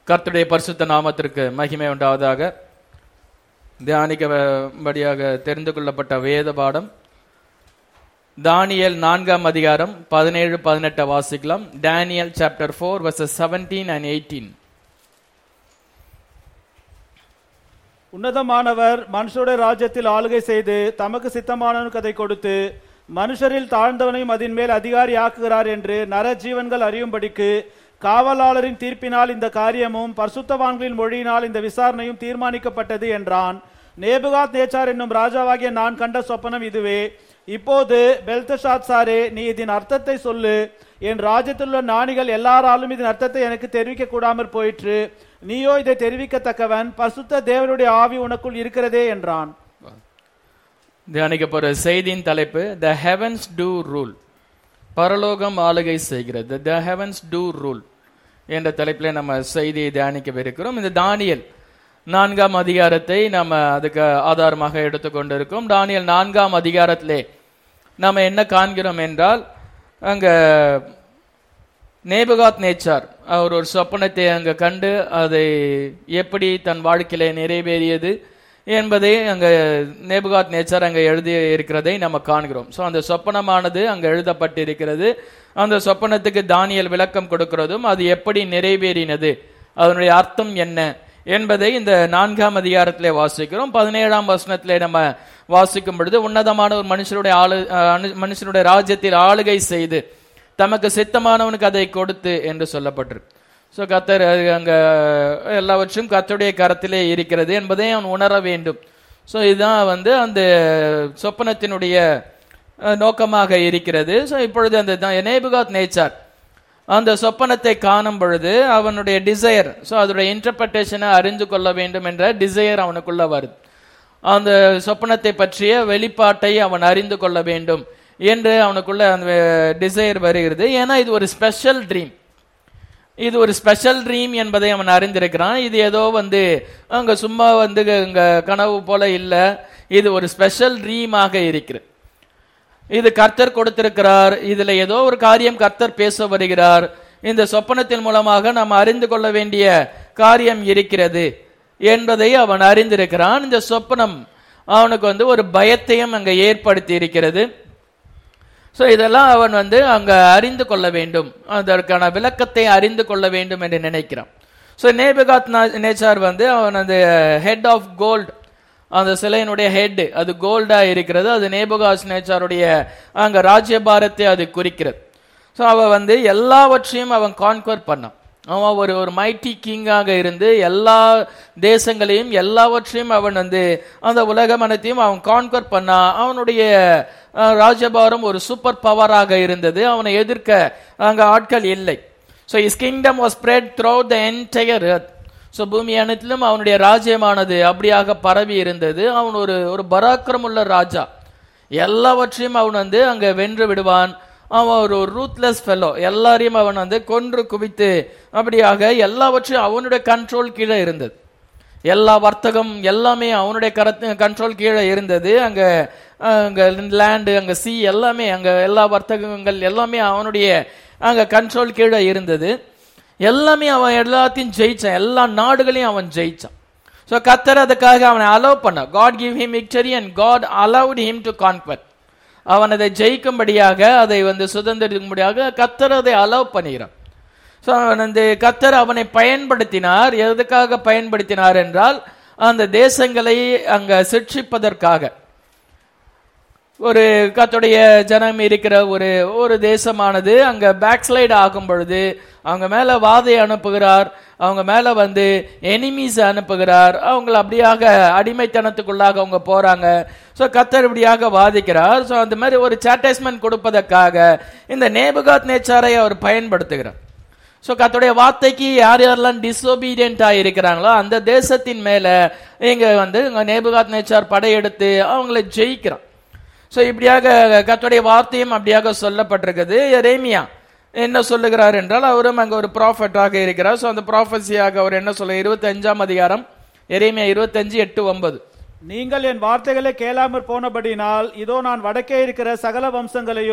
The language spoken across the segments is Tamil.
கர்த்தருடைய பரிசுத்த நாமத்திற்கு மகிமை உண்டாவதாக தியானிக்கபடியாக தெரிந்து கொள்ளப்பட்ட வேத பாடம் தானியல் நான்காம் அதிகாரம் பதினேழு பதினெட்டை வாசிக்கலாம் Daniel chapter four verses seventeen and eighteen உன்னதமானவர் மனுஷருடைய ராஜ்யத்தில் ஆளுகை செய்து தமக்கு சித்தமானவனுக்கு அதை கொடுத்து மனுஷரில் தாழ்ந்தவனையும் அதன் மேல் அதிகாரி ஆக்குகிறார் என்று நர ஜீவன்கள் அறியும்படிக்கு காவலாளரின் தீர்ப்பினால் இந்த காரியமும் பரிசுத்தவான்களின் மொழியினால் இந்த விசாரணையும் தீர்மானிக்கப்பட்டது என்றான் நேபுகாத் நேச்சார் என்னும் ராஜாவாகிய நான் கண்ட சொப்பனம் இதுவே இப்போது பெல்தஷாத் சாரே நீ இதன் அர்த்தத்தை சொல்லு என் ராஜ்யத்திலுள்ள ஞானிகள் எல்லாராலும் இதன் அர்த்தத்தை எனக்கு தெரிவிக்க கூடாமற் போயிற்று நீயோ இதை தெரிவிக்கத்தக்கவன் பரிசுத்த தேவனுடைய ஆவி உனக்குள் இருக்கிறதே என்றான் தியானிக்க போற செய்தியின் தலைப்பு த ஹெவன்ஸ் டூ ரூல் பரலோகம் ஆளுகை செய்கிறது த ஹெவன்ஸ் டூ ரூல் என்ற தலைப்பில் நம்ம செய்தியை தியானிக்கவிருக்கிறோம் இந்த தானியல் நான்காம் அதிகாரத்தை நம்ம அதுக்கு ஆதாரமாக எடுத்துக்கொண்டிருக்கோம் தானியல் நான்காம் அதிகாரத்திலே நம்ம என்ன காண்கிறோம் என்றால் அங்க நேபுகாத் நேச்சார் அவர் ஒரு சொப்பனத்தை அங்க கண்டு அதை எப்படி தன் வாழ்க்கையில நிறைவேறியது என்பதை அங்க நேபுகாத் நேச்சர் அங்க எழுதி இருக்கிறதை நம்ம காண்கிறோம் ஸோ அந்த சொப்பனமானது அங்க எழுதப்பட்டிருக்கிறது அந்த சொப்பனத்துக்கு தானியல் விளக்கம் கொடுக்கிறதும் அது எப்படி நிறைவேறினது அதனுடைய அர்த்தம் என்ன என்பதை இந்த நான்காம் அதிகாரத்திலே வாசிக்கிறோம் பதினேழாம் வசனத்திலே நம்ம வாசிக்கும் பொழுது உன்னதமான ஒரு மனுஷனுடைய ஆளு அஹ், மனுஷனுடைய ராஜ்யத்தில் ஆளுகை செய்து தமக்கு சித்தமானவனுக்கு அதை கொடுத்து என்று சொல்லப்பட்டிருக்கு ஸோ கத்தர் அது அங்க எல்லாவற்றும் கத்தருடைய கரத்திலே இருக்கிறது என்பதை அவன் உணர வேண்டும் ஸோ இதுதான் வந்து அந்த சொப்பனத்தினுடைய அஹ், நோக்கமாக இருக்கிறது ஸோ இப்பொழுது அந்த நேபுகாத் நேச்சார் அந்த சொப்பனத்தை காணும் பொழுது அவனுடைய டிசையர் ஸோ அதோடைய இன்டர்பிரட்டேஷனை அறிந்து கொள்ள வேண்டும் என்ற டிசையர் அவனுக்குள்ள வருது அந்த சொப்பனத்தை பற்றிய வெளிப்பாட்டை அவன் அறிந்து கொள்ள வேண்டும் என்று அவனுக்குள்ள அந்த டிசையர் வருகிறது ஏன்னா இது ஒரு ஸ்பெஷல் ட்ரீம் இது ஒரு ஸ்பெஷல் ட்ரீம் என்பதை அவன் அறிந்திருக்கிறான் இது ஏதோ வந்து அங்க சும்மா வந்து அங்க கனவு போல இல்ல இது ஒரு ஸ்பெஷல் ட்ரீமாக இருக்கிறது இது கர்த்தர் கொடுத்திருக்கிறார் இதுல ஏதோ ஒரு காரியம் கர்த்தர் பேச வருகிறார் இந்த சொப்பனத்தின் மூலமாக நாம் அறிந்து கொள்ள வேண்டிய காரியம் இருக்கிறது என்பதை அவன் அறிந்திருக்கிறான் இந்த சொப்பனம் அவனுக்கு வந்து ஒரு பயத்தையும் அங்க ஏற்படுத்தி இருக்கிறது ஸோ இதெல்லாம் அவன் வந்து அங்க அறிந்து கொள்ள வேண்டும் அதற்கான விளக்கத்தை அறிந்து கொள்ள வேண்டும் என்று நினைக்கிறான் ஸோ நேபகாத் நேச்சார் வந்து அவன் அந்த ஹெட் ஆஃப் கோல்டு அந்த சிலையினுடைய ஹெட் அது கோல்டா இருக்கிறது அது நேபகாஸ் நேச்சாருடைய அங்க ராஜ்யபாரத்தை அது குறிக்கிறது ஸோ அவன் வந்து எல்லாவற்றையும் அவன் கான்கர் பண்ணான் அவன் ஒரு ஒரு மைட்டி கிங்காக இருந்து எல்லா தேசங்களையும் எல்லாவற்றையும் அவன் வந்து அந்த உலக மனத்தையும் அவன் கான்கர் பண்ணா அவனுடைய அஹ், ராஜபாரம் ஒரு சூப்பர் பவராக இருந்தது அவனை எதிர்க்க அங்க ஆட்கள் இல்லை so is kingdom was spread through the entire earth so பூமி அனைத்திலும் அவனுடைய ராஜ்யமானது அப்படியாக பரவி இருந்தது அவன் ஒரு ஒரு பராக்கிரமுள்ள ராஜா எல்லாவற்றையும் அவன் வந்து அங்க வென்று விடுவான் அவன் ஒரு ரூத்லெஸ் ஃபெல்லோ எல்லாரையும் அவன் வந்து கொன்று குவித்து அப்படியாக எல்லாவற்றையும் அவனுடைய கண்ட்ரோல் கீழே இருந்தது எல்லா வர்த்தகம் எல்லாமே அவனுடைய கரத்து கண்ட்ரோல் கீழே இருந்தது அங்க அங்க லேண்டு அங்க சி எல்லாமே அங்க எல்லா வர்த்தகங்கள் எல்லாமே அவனுடைய அங்க கண்ட்ரோல் கீழே இருந்தது எல்லாமே அவன் எல்லாத்தையும் ஜெயிச்சான் எல்லா நாடுகளையும் அவன் ஜெயிச்சான் ஸோ கத்தர் அதுக்காக அவனை அலோவ் பண்ண God give him victory and God allowed him to conquer அவன் அதை ஜெயிக்கும்படியாக அதை வந்து சுதந்திரிக்கும்படியாக கத்தர் அதை அலோவ் பண்ணுகிறான் ஸோ அவன் வந்து கத்தர் அவனை பயன்படுத்தினார் எதுக்காக பயன்படுத்தினார் என்றால் அந்த தேசங்களை அங்க சிக்ஷிப்பதற்காக ஒரு கத்துடைய ஜனம் இருக்கிற ஒரு ஒரு தேசமானது அங்க பேக்ஸ்லைடு ஆகும் பொழுது அவங்க மேல வாதை அனுப்புகிறார் அவங்க மேல வந்து எனிமீஸ் அனுப்புகிறார் அவங்கள அப்படியாக அடிமைத்தனத்துக்குள்ளாக அவங்க போறாங்க ஸோ கத்தர் இப்படியாக வாதிக்கிறார் ஸோ அந்த மாதிரி ஒரு சாட்டிஸ்மெண்ட் கொடுப்பதற்காக இந்த நேபுகாத் நேச்சாரை அவர் பயன்படுத்துகிறார் ஸோ கத்துடைய வார்த்தைக்கு யார் யாரெல்லாம் டிசோபீடியண்டா இருக்கிறாங்களோ அந்த தேசத்தின் மேல இங்க வந்து இங்க நேபுகாத் நேச்சார் படையெடுத்து அவங்கள ஜெயிக்கிறான் ஸோ இப்படியாக கத்துடைய வார்த்தையும் அப்படியாக சொல்லப்பட்டிருக்குது எரேமியா என்ன சொல்லுகிறார் என்றால் அவரும் அங்க ஒரு ப்ராஃபட்டாக இருக்கிறார் ஸோ அந்த ப்ராஃபஸியாக அவர் என்ன சொல்ல இருபத்தி அஞ்சாம் அதிகாரம் எரேமியா இருபத்தஞ்சு எட்டு ஒன்பது நீங்கள் என் வார்த்தைகளை கேளாமற் போனபடினால் இதோ நான் வடக்கே இருக்கிற சகல வம்சங்களையும்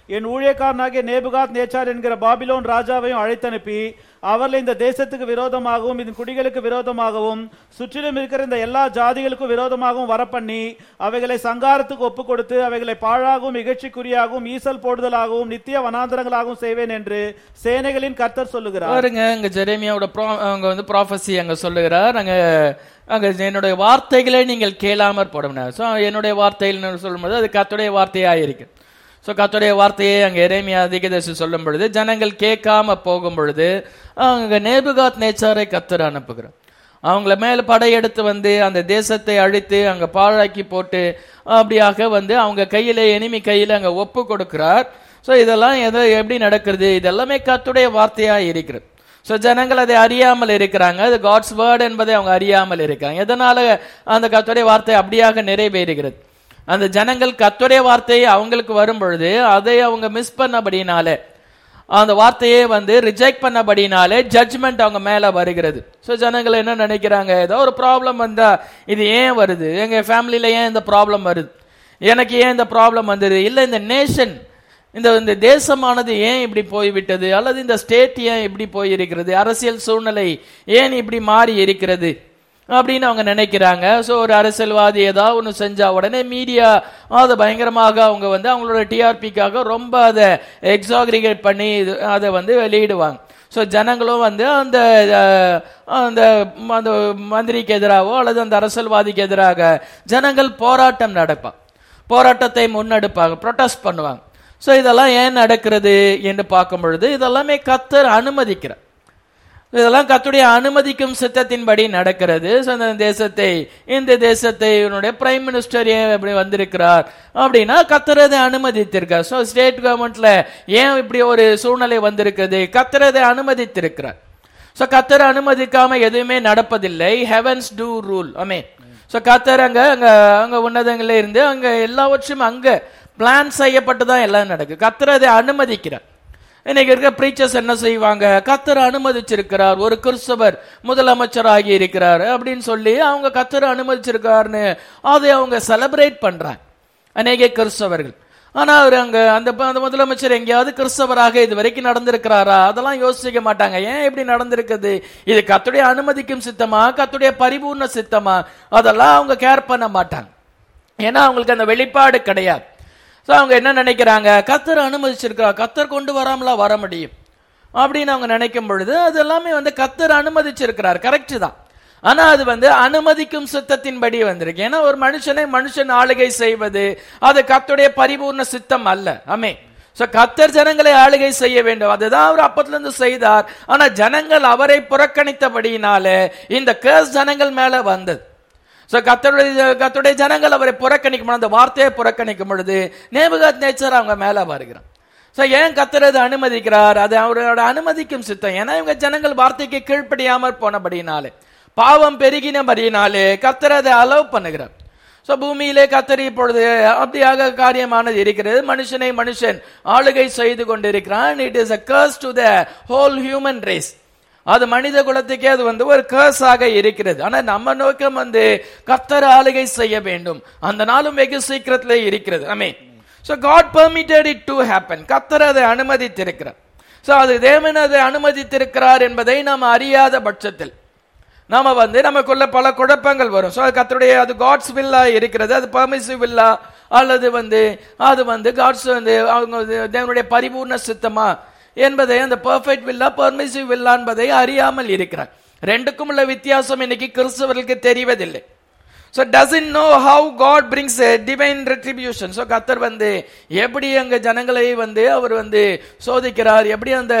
என் ஊழியக்காரனாகிய நேபுகாத் நேச்சார் என்கிற பாபிலோன் ராஜாவையும் அழைத்தனுப்பி அவர்களை இந்த தேசத்துக்கு விரோதமாகவும் இதன் குடிகளுக்கு விரோதமாகவும் சுற்றிலும் இருக்கிற இந்த எல்லா ஜாதிகளுக்கும் விரோதமாகவும் வரப்பண்ணி அவைகளை சங்காரத்துக்கு ஒப்பு கொடுத்து அவைகளை பாழாகவும் இகழ்ச்சிக்குரியாகவும் ஈசல் போடுதலாகவும் நித்திய வனாந்தரங்களாகவும் செய்வேன் என்று சேனைகளின் கர்த்தர் சொல்லுகிறார் பாருங்க அங்க ஜெரேமியாவோட pro- அங்க வந்து ப்ராஃபஸி அங்க சொல்லுகிறார் அங்க அங்க என்னுடைய வார்த்தைகளை நீங்கள் கேளாமற் போடணும் ஸோ என்னுடைய வார்த்தைகள் சொல்லும்போது அது கத்துடைய வார்த்தையா இருக்கு ஸோ கத்துடைய வார்த்தையை அங்க எரேமியா அதிகதேசி சொல்லும் பொழுது ஜனங்கள் கேட்காம போகும் பொழுது அங்க நேபுகாத் நேச்சாரை கத்தர் அனுப்புகிறார் அவங்கள மேல படையெடுத்து வந்து அந்த தேசத்தை அழித்து அங்க பாழாக்கி போட்டு அப்படியாக வந்து அவங்க கையில எனிமி கையில அங்க ஒப்பு கொடுக்கிறார் ஸோ இதெல்லாம் எதை எப்படி நடக்கிறது இதெல்லாமே கத்துடைய வார்த்தையா இருக்கிறது ஸோ ஜனங்கள் அதை அறியாமல் இருக்கிறாங்க அது காட்ஸ் வேர்ட் என்பதை அவங்க அறியாமல் இருக்கிறாங்க எதனால அந்த கத்துடைய வார்த்தை அப்படியாக நிறைவேறுகிறது அந்த ஜனங்கள் கத்துடைய வார்த்தை அவங்களுக்கு வரும் பொழுது அதை அவங்க மிஸ் பண்ணபடினாலே அந்த வார்த்தையே வந்து ரிஜெக்ட் பண்ணபடினாலே ஜட்ஜ்மெண்ட் அவங்க மேல வருகிறது ஸோ ஜனங்கள் என்ன நினைக்கிறாங்க ஏதோ ஒரு ப்ராப்ளம் வந்தா இது ஏன் வருது எங்க ஃபேமிலியில ஏன் இந்த ப்ராப்ளம் வருது எனக்கு ஏன் இந்த ப்ராப்ளம் வந்தது இல்ல இந்த நேஷன் இந்த இந்த தேசமானது ஏன் இப்படி போய்விட்டது அல்லது இந்த ஸ்டேட் ஏன் இப்படி போயிருக்கிறது அரசியல் சூழ்நிலை ஏன் இப்படி மாறி இருக்கிறது அப்படின்னு அவங்க நினைக்கிறாங்க ஸோ ஒரு அரசியல்வாதி ஏதாவது ஒன்று செஞ்சா உடனே மீடியா அதை பயங்கரமாக அவங்க வந்து அவங்களோட டிஆர்பிக்காக ரொம்ப அதை எக்ஸாகிரிகேட் பண்ணி இது- அதை வந்து வெளியிடுவாங்க ஸோ ஜனங்களும் வந்து அந்த அஹ், அந்த அந்த மந்திரிக்கு எதிராகவோ அல்லது அந்த அரசியல்வாதிக்கு எதிராக ஜனங்கள் போராட்டம் நடப்பாங்க போராட்டத்தை முன்னெடுப்பாங்க ப்ரொட்டஸ்ட் பண்ணுவாங்க ஸோ இதெல்லாம் ஏன் நடக்கிறது என்று பார்க்கும் பொழுது இதெல்லாமே கத்தர் அனுமதிக்கிறார் இதெல்லாம் கத்துடைய அனுமதிக்கும் சித்தத்தின்படி நடக்கிறது So, இந்த தேசத்தை இந்த தேசத்தை இவனுடைய பிரைம் மினிஸ்டர் ஏன் இப்படி வந்திருக்கிறார் அப்படின்னா கத்தர் அதை அனுமதித்திருக்கார் ஸோ ஸ்டேட் கவர்மெண்ட்ல ஏன் இப்படி ஒரு சூழ்நிலை வந்திருக்கிறது கத்தர் அதை அனுமதித்திருக்கிறார் ஸோ கத்தர் அனுமதிக்காம எதுவுமே நடப்பதில்லை ஹெவன்ஸ் டூ ரூல் அமே ஸோ கத்தர் அங்க அங்க அங்க உன்னதங்கள்ல இருந்து அங்க எல்லாவற்றும் அங்க பிளான் செய்யப்பட்டு தான் எல்லாம் நடக்குது கத்தர் அதை அனுமதிக்கிறார் இன்னைக்கு இருக்க பிரீச்சர்ஸ் என்ன செய்வாங்க கத்தர் அனுமதிச்சிருக்கிறார் ஒரு கிறிஸ்தவர் முதலமைச்சராகி இருக்கிறார் அப்படின்னு சொல்லி அவங்க கத்தர் அனுமதிச்சிருக்காருன்னு அதை அவங்க செலிப்ரேட் பண்றாங்க அநேக கிறிஸ்தவர்கள் ஆனா அவர் அங்க அந்த அந்த முதலமைச்சர் எங்கேயாவது கிறிஸ்தவராக இது வரைக்கும் நடந்திருக்கிறாரா அதெல்லாம் யோசிக்க மாட்டாங்க ஏன் இப்படி நடந்திருக்குது இது கத்துடைய அனுமதிக்கும் சித்தமா கத்துடைய பரிபூர்ண சித்தமா அதெல்லாம் அவங்க கேர் பண்ண மாட்டாங்க ஏன்னா அவங்களுக்கு அந்த வெளிப்பாடு கிடையாது ஸோ அவங்க என்ன நினைக்கிறாங்க கத்தர் அனுமதிச்சிருக்கிறா கத்தர் கொண்டு வராமலா வர முடியும் அப்படின்னு அவங்க நினைக்கும் பொழுது அது எல்லாமே வந்து கத்தர் அனுமதிச்சிருக்கிறார் கரெக்ட் தான் ஆனா அது வந்து அனுமதிக்கும் சித்தத்தின்படி வந்திருக்கு ஏன்னா ஒரு மனுஷனை மனுஷன் ஆளுகை செய்வது அது கத்துடைய பரிபூர்ண சித்தம் அல்ல ஆமே சோ கத்தர் ஜனங்களை ஆளுகை செய்ய வேண்டும் அதுதான் அவர் அப்பத்துல இருந்து செய்தார் ஆனா ஜனங்கள் அவரை புறக்கணித்தபடியினால இந்த கேஸ் ஜனங்கள் மேல வந்தது சோ கத்தருடைய கத்துடைய ஜனங்கள் அவரை புறக்கணிக்கும் பொழுது, அந்த வார்த்தையை புறக்கணிக்கும் பொழுது நேபுகாத் நேச்சர் அவங்க மேல வருகிறான் சோ ஏன் கத்தர் அதை அனுமதிக்கிறார் அது அவரோட அனுமதிக்கும் சித்தம் ஏன்னா இவங்க ஜனங்கள் வார்த்தைக்கு கீழ்ப்படியாமற் போனபடினாலே பாவம் பெருகினபடினாலே கத்தர் அதை அலோவ் பண்ணுகிறார் சோ பூமியிலே கத்தர் இப்பொழுது அப்படியாக காரியமானது இருக்கிறது மனுஷனை மனுஷன் ஆளுகை செய்து கொண்டிருக்கிறான் it is a curse to the whole human race அது மனித குலத்துக்கே அது வந்து ஒரு கர்ஸாக இருக்கிறது ஆனா நம்ம நோக்கம் வந்து கத்தர் ஆளுகை செய்ய வேண்டும் அந்த நாளும் வெகு சீக்கிரத்திலே இருக்கிறது ஆமே so God permitted it to happen கத்தர் அதை அனுமதித்திருக்கிறார் சோ அது தேவன் அதை அனுமதித்திருக்கிறார் என்பதை நாம் அறியாத பட்சத்தில் நாம வந்து நமக்குள்ள பல குழப்பங்கள் வரும் ஸோ கத்தருடைய அது காட்ஸ் வில்லா இருக்கிறது அது பர்மிசிவ் வில்லா அல்லது வந்து அது வந்து காட்ஸ் வந்து அவங்க வந்து தேவனுடைய பரிபூர்ண சித்தமா என்பதை அந்த பர்ஃபெக்ட் வில்லா பர்மிசிவ் வில்லா என்பதை அறியாமல் இருக்கிறார் ரெண்டுக்கும் உள்ள வித்தியாசம் இன்னைக்கு கிறிஸ்தவர்களுக்கு தெரிவதில்லை so doesn't know how God brings divine retribution so கத்தர் வந்து எப்படி அங்க ஜனங்களை வந்து அவர் வந்து சோதிக்கிறார் எப்படி அந்த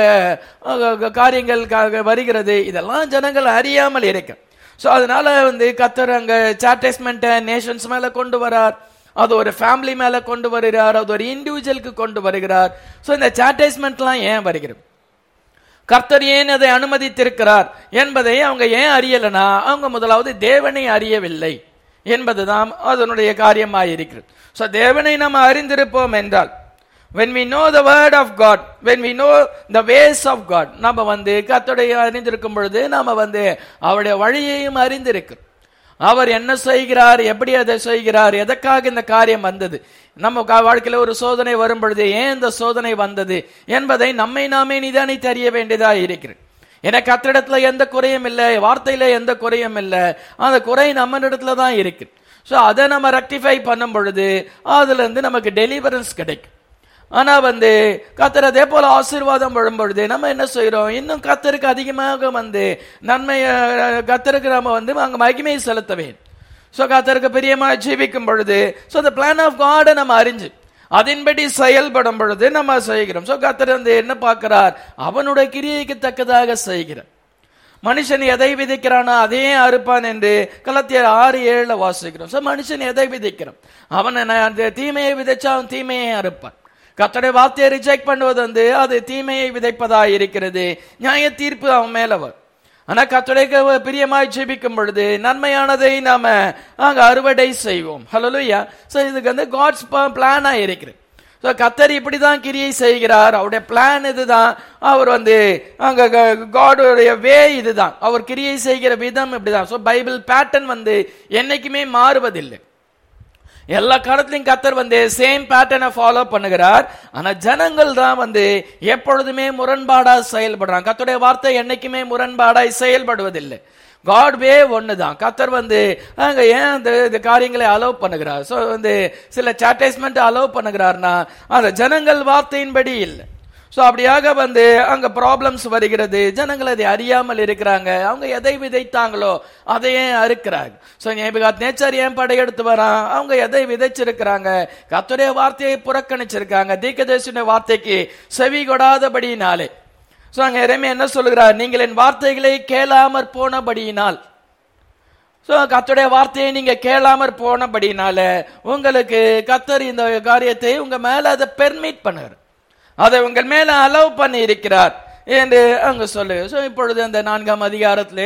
அஹ், காரியங்கள் க- வருகிறது இதெல்லாம் ஜனங்கள் அறியாமல் இருக்கு ஸோ அதனால வந்து கத்தர் அங்க சாட்டிஸ்மெண்ட்டை நேஷன்ஸ் மேல கொண்டு வரார் அது ஒரு ஃபேமிலி மேல கொண்டு வருகிறார் அது ஒரு இண்டிவிஜுவலுக்கு கொண்டு வருகிறார் ஸோ இந்த சாட்டிஸ்மெண்ட்லாம் ஏன் வருகிறது கர்த்தர் ஏன் அதை அனுமதித்திருக்கிறார் என்பதை அவங்க ஏன் அறியலைன்னா அவங்க முதலாவது தேவனை அறியவில்லை என்பதுதான் அதனுடைய காரியமாக இருக்கிறது ஸோ தேவனை நம்ம அறிந்திருப்போம் என்றால் when we know the word of god when we know the ways of god நம்ம வந்து கர்த்தருடைய அறிந்திருக்கும் பொழுது நாம வந்து அவருடைய வழியையும் அறிந்திருக்கிறோம் அவர் என்ன செய்கிறார் எப்படி அதை செய்கிறார் எதற்காக இந்த காரியம் வந்தது நம்ம கா- வாழ்க்கையில ஒரு சோதனை வரும் பொழுது ஏன் இந்த சோதனை வந்தது என்பதை நம்மை நாமே நிதானித்து அறிய வேண்டியதா இருக்கிறது எனக்கு கத்திடத்துல எந்த குறையும் இல்லை வார்த்தையில எந்த குறையும் இல்லை அந்த குறை நம்ம இடத்துல தான் இருக்கு ஸோ அதை நம்ம ரெக்டிஃபை பண்ணும் பொழுது அதுல இருந்து நமக்கு டெலிவரன்ஸ் கிடைக்கும் ஆனா வந்து கத்தர் அதே போல ஆசீர்வாதம் வரும் பொழுது நம்ம என்ன செய்றோம் இன்னும் கத்தருக்கு அதிகமாக வந்து நன்மை அஹ், கத்தருக்கு நம்ம வந்து அங்க மகிமையை செலுத்த வேண்டும் ஸோ கத்தருக்கு பிரியமா ஜீவிக்கும் பொழுது ஸோ the பிளான் ஆஃப் காடை நம்ம அறிஞ்சு அதன்படி செயல்படும் பொழுது நம்ம செய்கிறோம் ஸோ கத்தர் வந்து என்ன பார்க்கிறார் அவனுடைய கிரியைக்கு தக்கதாக செய்கிறார் மனுஷன் எதை விதைக்கிறானோ அதே அறுப்பான் என்று கலத்தியர் ஆறு ஏழுல வாசிக்கிறோம் ஸோ மனுஷன் எதை விதைக்கிறான் அவன் என்ன- அந்த தீமையை விதைச்சா அவன் தீமையை அறுப்பான் கத்தருடைய வார்த்தையை ரிஜெக்ட் பண்ணுவது வந்து அது தீமையை விதைப்பதா இருக்கிறது நியாய தீர்ப்பு அவன் மேல வரும் ஆனா கத்தருடைய பிரியமாய் ஜெபிக்கும் பொழுது நன்மையானதை நாம அங்க அறுவடை செய்வோம் ஹலோலுயா சோ இதுக்கு வந்து காட்ஸ் பிளானா இருக்கிறது ஸோ கத்தர் இப்படிதான் கிரியை செய்கிறார் அவருடைய பிளான் இதுதான் அவர் வந்து அங்க காடுடைய வே இதுதான் அவர் கிரியை செய்கிற விதம் இப்படிதான் ஸோ பைபிள் பேட்டர்ன் வந்து என்னைக்குமே மாறுவதில்லை எல்லா காலத்திலையும் கத்தர் வந்து சேம் பேட்டர்னை ஃபாலோ பண்ணுகிறார் ஆனா ஜனங்கள் தான் வந்து எப்பொழுதுமே முரண்பாடா செயல்படுறாங்க கத்தருடைய வார்த்தை என்னைக்குமே முரண்பாடாய் செயல்படுவதில்லை காட் வே ஒண்ணுதான் கத்தர் வந்து அங்க ஏன் இந்த இந்த காரியங்களை அலோவ் பண்ணுகிறார் ஸோ வந்து சில சாட்டிஸ்மெண்ட் அலோவ் பண்ணுகிறார்னா அந்த ஜனங்கள் வார்த்தையின்படி இல்லை ஸோ அப்படியாக வந்து அங்க ப்ராப்ளம்ஸ் வருகிறது ஜனங்கள் அதை அறியாமல் இருக்கிறாங்க அவங்க எதை விதைத்தாங்களோ அதையே அறுக்கிறாங்க ஸோ நேபிகாத் நேச்சர் ஏன் படையெடுத்து வரான் அவங்க எதை விதைச்சிருக்கிறாங்க கத்துடைய வார்த்தையை புறக்கணிச்சிருக்காங்க தீக்கதேசனுடைய வார்த்தைக்கு செவி கொடாதபடியினாலே ஸோ அங்க இறைமை என்ன சொல்லுகிறார் நீங்கள் என் வார்த்தைகளை கேளாமற் போனபடியினால் ஸோ கத்தருடைய வார்த்தையை நீங்க கேளாமற் போனபடினால உங்களுக்கு கத்தர் இந்த காரியத்தை உங்க மேல அதை பெர்மிட் பண்ணுறார் அதை உங்கள் மேல அலோவ் பண்ணி இருக்கிறார் என்று அங்க சொல்லு ஸோ இப்பொழுது அந்த நான்காம் அதிகாரத்திலே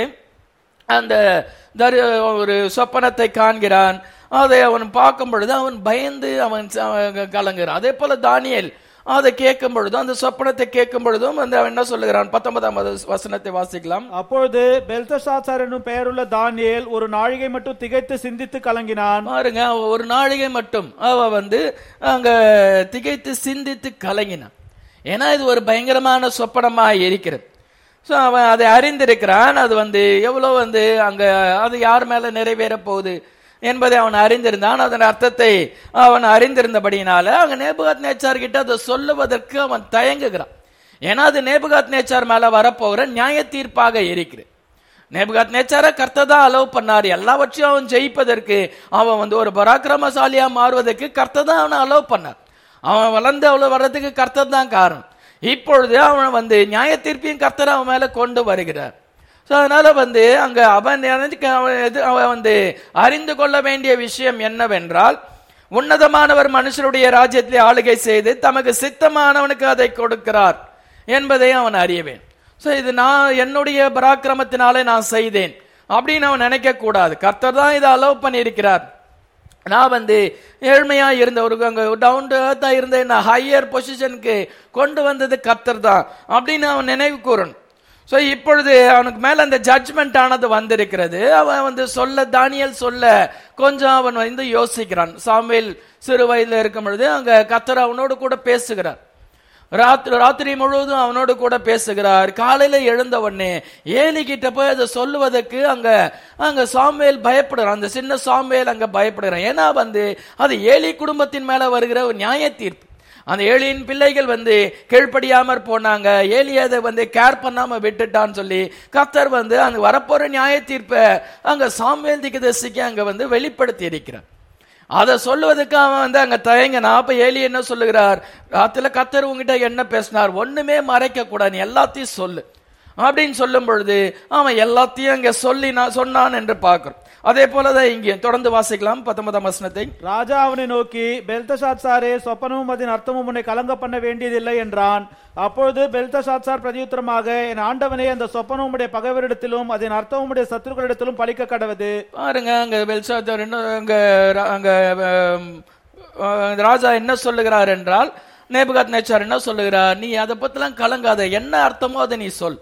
அந்த தரு ஒரு சொப்பனத்தை காண்கிறான் அதை அவன் பார்க்கும் பொழுது அவன் பயந்து அவன் ச- அவன் கலங்குறான் அதே போல தானியேல் அதை கேட்கும் பொழுதும் அந்த சொப்பனத்தை கேட்கும் பொழுதும் வந்து அவன் என்ன சொல்லுகிறான் பத்தொன்பதாம் வச- வசனத்தை வாசிக்கலாம் அப்பொழுது பெல்தஷாத்சார் என்னும் பெயருள்ள தானியேல் ஒரு நாழிகை மட்டும் திகைத்து சிந்தித்து கலங்கினான் பாருங்க அவ ஒரு நாழிகை மட்டும் அவ வந்து அங்க திகைத்து சிந்தித்து கலங்கினான் ஏன்னா இது ஒரு பயங்கரமான சொப்பனமா இருக்கிறது ஸோ அவன் அதை அறிந்திருக்கிறான் அது வந்து எவ்வளோ வந்து அங்க அது யார் மேல நிறைவேற போகுது என்பதை அவன் அறிந்திருந்தான் அதன் அர்த்தத்தை அவன் அறிந்திருந்தபடியினால அங்க நேபுகாத் நேச்சார் கிட்ட அதை சொல்லுவதற்கு அவன் தயங்குகிறான் ஏன்னா அது நேபுகாத் நேச்சார் மேல வரப்போகிற நியாய தீர்ப்பாக இருக்கிறது நேபுகாத் நேச்சார கர்த்தர் தான் அலோவ் பண்ணார் எல்லாவற்றையும் அவன் ஜெயிப்பதற்கு அவன் வந்து ஒரு பராக்கிரமசாலியா மாறுவதற்கு கர்த்தர் தான் அவனை அலோவ் பண்ணார் அவன் வளர்ந்து அவ்வளவு வர்றதுக்கு கர்த்தர் தான் காரணம் இப்பொழுது அவன் வந்து நியாய தீர்ப்பையும் கர்த்தர் அவன் மேல கொண்டு வருகிறார் ஸோ அதனால வந்து அங்க அவன் எனக்கு அவன் எது அவன் வந்து அறிந்து கொள்ள வேண்டிய விஷயம் என்னவென்றால் உன்னதமானவர் மனுஷருடைய ராஜ்யத்திலே ஆளுகை செய்து தமக்கு சித்தமானவனுக்கு அதை கொடுக்கிறார் என்பதை அவன் அறியவேன் ஸோ இது நான் என்னுடைய பராக்கிரமத்தினாலே நான் செய்தேன் அப்படின்னு அவன் நினைக்க கூடாது கர்த்தர் தான் இதை அலோவ் பண்ணியிருக்கிறார் நான் வந்து ஏழ்மையா இருந்தவருக்கு அங்க டவுன் டு ஏர்த்தா இருந்த என்ன ஹையர் பொசிஷனுக்கு கொண்டு வந்தது கர்த்தர் தான் அப்படின்னு அவன் நினைவு கூறணும் ஸோ இப்பொழுது அவனுக்கு மேல அந்த ஜட்ஜ்மெண்ட் ஆனது வந்திருக்கிறது அவன் வந்து சொல்ல தானியல் சொல்ல கொஞ்சம் அவன் வந்து யோசிக்கிறான் சாமுவேல் சிறு வயதுல இருக்கும் பொழுது அங்க கர்த்தர் அவனோடு கூட பேசுகிறார் ராத்திரி ராத்திரி முழுவதும் அவனோடு கூட பேசுகிறார் காலையில எழுந்த உடனே ஏலி கிட்ட போய் அதை சொல்லுவதற்கு அங்க அங்க சாமுவேல் பயப்படுறான் அந்த சின்ன சாமுவேல் அங்க பயப்படுறான் ஏன்னா வந்து அது ஏலி குடும்பத்தின் மேல வருகிற ஒரு நியாய தீர்ப்பு அந்த ஏலியின் பிள்ளைகள் வந்து கீழ்ப்படியாமற் போனாங்க ஏலி அதை வந்து கேர் பண்ணாம விட்டுட்டான்னு சொல்லி கர்த்தர் வந்து அங்க வரப்போற நியாய தீர்ப்பை அங்க சாமுவேல் திகதசிக்கு அங்க வந்து வெளிப்படுத்தி இருக்கிறார் அதை சொல்லுவதற்கு அவன் வந்து அங்க தயங்கினா அப்ப ஏலி என்ன சொல்லுகிறார் ராத்திரில கத்தர் உங்ககிட்ட என்ன பேசினார் ஒண்ணுமே மறைக்க கூடாது நீ எல்லாத்தையும் சொல்லு அப்படின்னு சொல்லும் பொழுது அவன் எல்லாத்தையும் அங்க சொல்லி நான் சொன்னான் என்று பார்க்கிறோம் அதே போலதான் இங்கே தொடர்ந்து வாசிக்கலாம் பத்தொன்பதாம் வசனத்தை ராஜா அவனை நோக்கி பெல்தஷாத்சாரே சொப்பனமும் அதன் அர்த்தமும் உன்னை கலங்க பண்ண வேண்டியதில்லை என்றான் அப்பொழுது பெல்தஷாத்சார் பிரதியுத்தரமாக என் ஆண்டவனே அந்த சொப்பனம் உடைய பகைவரிடத்திலும் அதன் அர்த்தமும் உடைய சத்துருக்களிடத்திலும் பலிக்க கடவது பாருங்க அங்க பெல்சாத்தார் என்ன அங்க ர- அங்க ஆம், ஆஹ், ராஜா என்ன சொல்லுகிறார் என்றால் நேபுகாத் நேச்சார் என்ன சொல்லுகிறார் நீ அதை பத்திலாம் கலங்காத என்ன அர்த்தமோ அதை நீ சொல்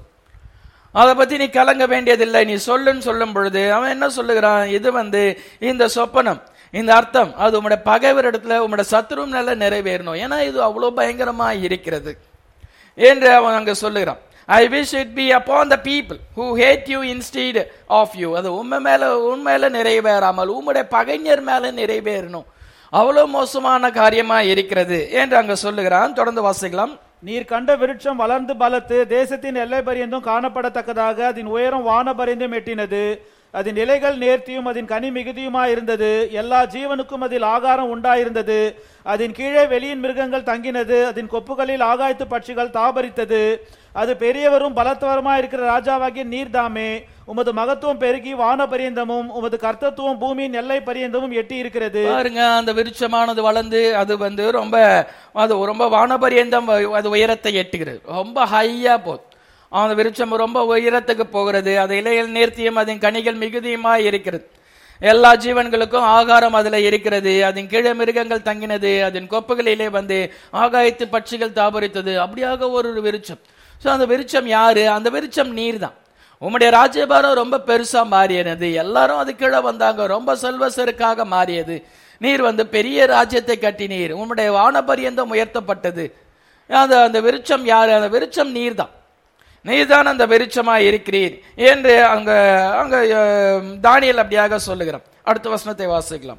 அதை பத்தி நீ கலங்க வேண்டியதில்லை நீ சொல்லுன்னு சொல்லும் பொழுது அவன் என்ன சொல்லுகிறான் இது வந்து இந்த சொப்பனம் இந்த அர்த்தம் அது உம்முடைய பகைவர் இடத்துல உம்முடைய சத்ரு மேல நிறைவேறணும் ஏன்னா இது அவ்வளவு பயங்கரமா இருக்கிறது என்று அவன் அங்க சொல்லுகிறான் I wish it be upon the people who hate you instead of you அது உண்மை மேல உண்மையில நிறைவேறாமல் உம்முடைய பகைஞர் மேல நிறைவேறணும் அவ்வளவு மோசமான காரியமா இருக்கிறது என்று அங்க சொல்லுகிறான் தொடர்ந்து வாசிக்கலாம் நீர் கண்ட விருட்சம் வளர்ந்து பலத்து தேசத்தின் எல்லை பரியந்தும் காணப்படத்தக்கதாக அதன் உயரம் வான பரியந்தும் எட்டினது அதன் இலைகள் நேர்த்தியும் அதன் கனி மிகுதியுமா இருந்தது எல்லா ஜீவனுக்கும் அதில் ஆகாரம் உண்டாயிருந்தது அதன் கீழே வெளியின் மிருகங்கள் தங்கினது அதன் கொப்புகளில் ஆகாயத்து பட்சிகள் தாபரித்தது அது பெரியவரும் பலத்தவருமா இருக்கிற ராஜாவாகிய நீர்தாமே உமது மகத்துவம் பெருகி வான பரியந்தமும் உமது கர்த்தத்துவம் பூமியின் எல்லை பரியந்தமும் எட்டி இருக்கிறது பாருங்க அந்த விருட்சமானது வளர்ந்து அது வந்து ரொம்ப அது ரொம்ப வானபரியந்தம் வ- அது உயரத்தை எட்டுகிறது ரொம்ப ஹையா போகுது அந்த விருட்சம் ரொம்ப உயரத்துக்கு போகிறது அது இலைகள் நேர்த்தியும் அதன் கனிகள் மிகுதியுமா இருக்கிறது எல்லா ஜீவன்களுக்கும் ஆகாரம் அதுல இருக்கிறது அதன் கீழே மிருகங்கள் தங்கினது அதன் கொப்புகளிலே வந்து ஆகாயத்து பட்சிகள் தாபரித்தது அப்படியாக ஒரு விருட்சம் சோ அந்த விருட்சம் யாரு அந்த விருட்சம் நீர் தான் உம்முடைய ராஜ்யபாரம் ரொம்ப பெருசா மாறியது எல்லாரும் அது கீழே வந்தாங்க ரொம்ப செல்வசருக்காக மாறியது நீர் வந்து பெரிய ராஜ்யத்தை கட்டினீர் உம்முடைய வானபரியந்தம் உயர்த்தப்பட்டது அந்த அந்த விருட்சம் யாரு அந்த விருட்சம் நீர் தான் நீர்தான் அந்த விருட்சமா இருக்கிறீர் என்று அங்க அங்க அஹ், தானியேல் அப்படியாக சொல்லுகிறான் அடுத்த வசனத்தை வாசிக்கலாம்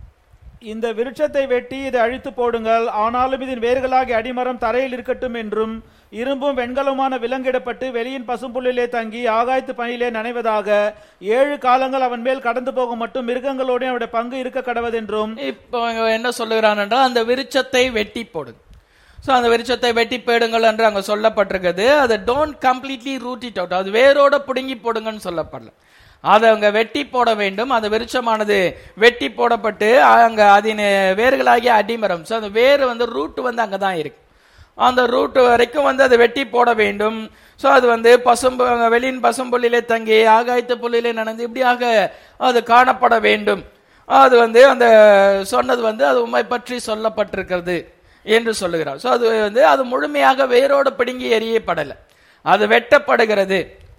இந்த விருட்சத்தை வெட்டி இதை அழித்து போடுங்கள் ஆனாலும் இதன் வேர்களாகிய அடிமரம் தரையில் இருக்கட்டும் என்றும் இரும்பும் வெண்கலமான விலங்கிடப்பட்டு வெளியின் பசும்புல்லிலே தங்கி ஆகாயத்து பணியிலே நனைவதாக ஏழு காலங்கள் அவன் மேல் கடந்து போகும் மட்டும் மிருகங்களோடு அவனுடைய பங்கு இருக்க கடவதென்றும் இப்போ இங்க என்ன சொல்லுகிறான் என்றால் அந்த விருட்சத்தை வெட்டி போடுங்க ஸோ அந்த விருட்சத்தை வெட்டி போடுங்கள் என்று அங்க சொல்லப்பட்டிருக்குது அதை don't completely root it out அது வேரோட பிடுங்கி போடுங்கன்னு சொல்லப்படல அதை அங்க வெட்டி போட வேண்டும் அந்த விருட்சமானது வெட்டி போடப்பட்டு அங்க அதன் வேர்களாகிய அடிமரம் ஸோ அந்த வேர் வந்து ரூட் வந்து அங்கதான் இருக்கு அந்த ரூட் வரைக்கும் வந்து அதை வெட்டி போட வேண்டும் ஸோ அது வந்து பசும்பு அங்க வெளியின் பசும்புல்லிலே தங்கி ஆகாயத்து புல்லிலே நனைந்து இப்படியாக அது காணப்பட வேண்டும் அது வந்து அந்த சொன்னது வந்து அது உண்மை பற்றி சொல்லப்பட்டிருக்கிறது என்று சொல்லுகிறார் ஸோ அது வந்து அது முழுமையாக வேரோடு பிடுங்கி எறியப்படலை அது வெட்டப்படுகிறது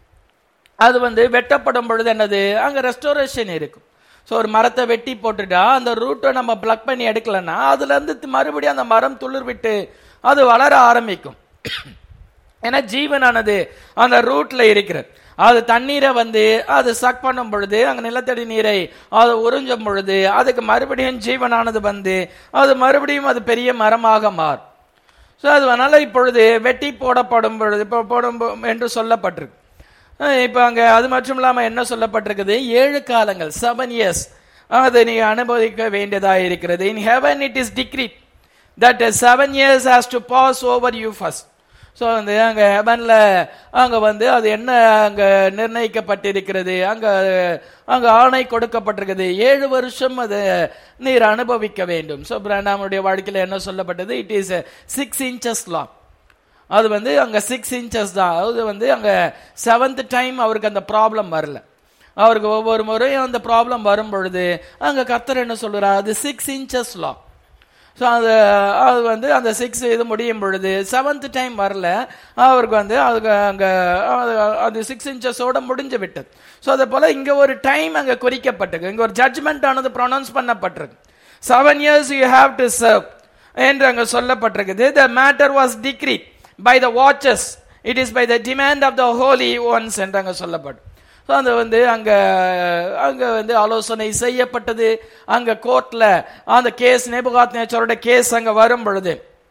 அது வந்து வெட்டப்படும் பொழுது என்னது அங்க ரெஸ்டோரேஷன் இருக்கும் ஸோ ஒரு மரத்தை வெட்டி போட்டுட்டா அந்த ரூட்டை நம்ம பிளக் பண்ணி எடுக்கலன்னா அதுல இருந்து மறுபடியும் அந்த மரம் துளிர் விட்டு அது வளர ஆரம்பிக்கும் ஏன்னா ஜீவனானது அந்த ரூட்ல இருக்கிறது அது தண்ணீரை வந்து அது சக் பண்ணும் பொழுது அங்க நிலத்தடி நீரை அது உறிஞ்சும் பொழுது அதுக்கு மறுபடியும் ஜீவனானது வந்து அது மறுபடியும் அது பெரிய மரமாக மாறும் ஸோ அது அதனால இப்பொழுது வெட்டி போடப்படும் பொழுது இப்போ போடும் பொ- என்று சொல்லப்பட்டிருக்கு அஹ் இப்போ அங்க அது மட்டும் இல்லாம என்ன சொல்லப்பட்டிருக்குது ஏழு காலங்கள் செவன் இயர்ஸ் அதை நீ அனுபவிக்க வேண்டியதா இருக்கிறது in heaven it is decree that seven years has to pass over you first so வந்து அங்க ஹெவன்ல அங்க வந்து அது என்ன அங்க நிர்ணயிக்கப்பட்டிருக்கிறது அங்க அங்க ஆணை கொடுக்கப்பட்டிருக்குது ஏழு வருஷம் அது நீர் அனுபவிக்க வேண்டும் ஸோ பிராண்டாமுடைய வாழ்க்கையில என்ன சொல்லப்பட்டது it is six inches law அது வந்து அங்க சிக்ஸ் இன்ச்சஸ் தான் அது வந்து அங்க செவன்த் டைம் அவருக்கு அந்த ப்ராப்ளம் வரல அவருக்கு ஒவ்வொரு முறையும் அந்த ப்ராப்ளம் வரும் பொழுது அங்க கர்த்தர் என்ன சொல்றார் அது சிக்ஸ் இன்ச்சஸ் லா ஸோ அது அது வந்து அந்த சிக்ஸ் இது முடியும் பொழுது செவன்த் டைம் வரல அவருக்கு வந்து அதுக்கு அங்கே அது சிக்ஸ் இன்ச்சஸோட முடிஞ்சு விட்டது ஸோ அதே போல் இங்கே ஒரு டைம் அங்கே குறிக்கப்பட்டிருக்கு இங்கே ஒரு ஜட்ஜ்மெண்ட் ஆனது ப்ரொனவுன்ஸ் பண்ணப்பட்டிருக்கு seven years you have to serve என்று அங்கே சொல்லப்பட்டிருக்குது the matter was decree by the வாட்சஸ் it is by the demand of the holy ones என்று அங்கே சொல்லப்படும் ஸோ அது வந்து அங்க அங்க வந்து ஆலோசனை செய்யப்பட்டது அங்க கோர்ட்ல அந்த கேஸ் நேபுகாத் நேச்சரோட கேஸ் அங்க வரும் பொழுது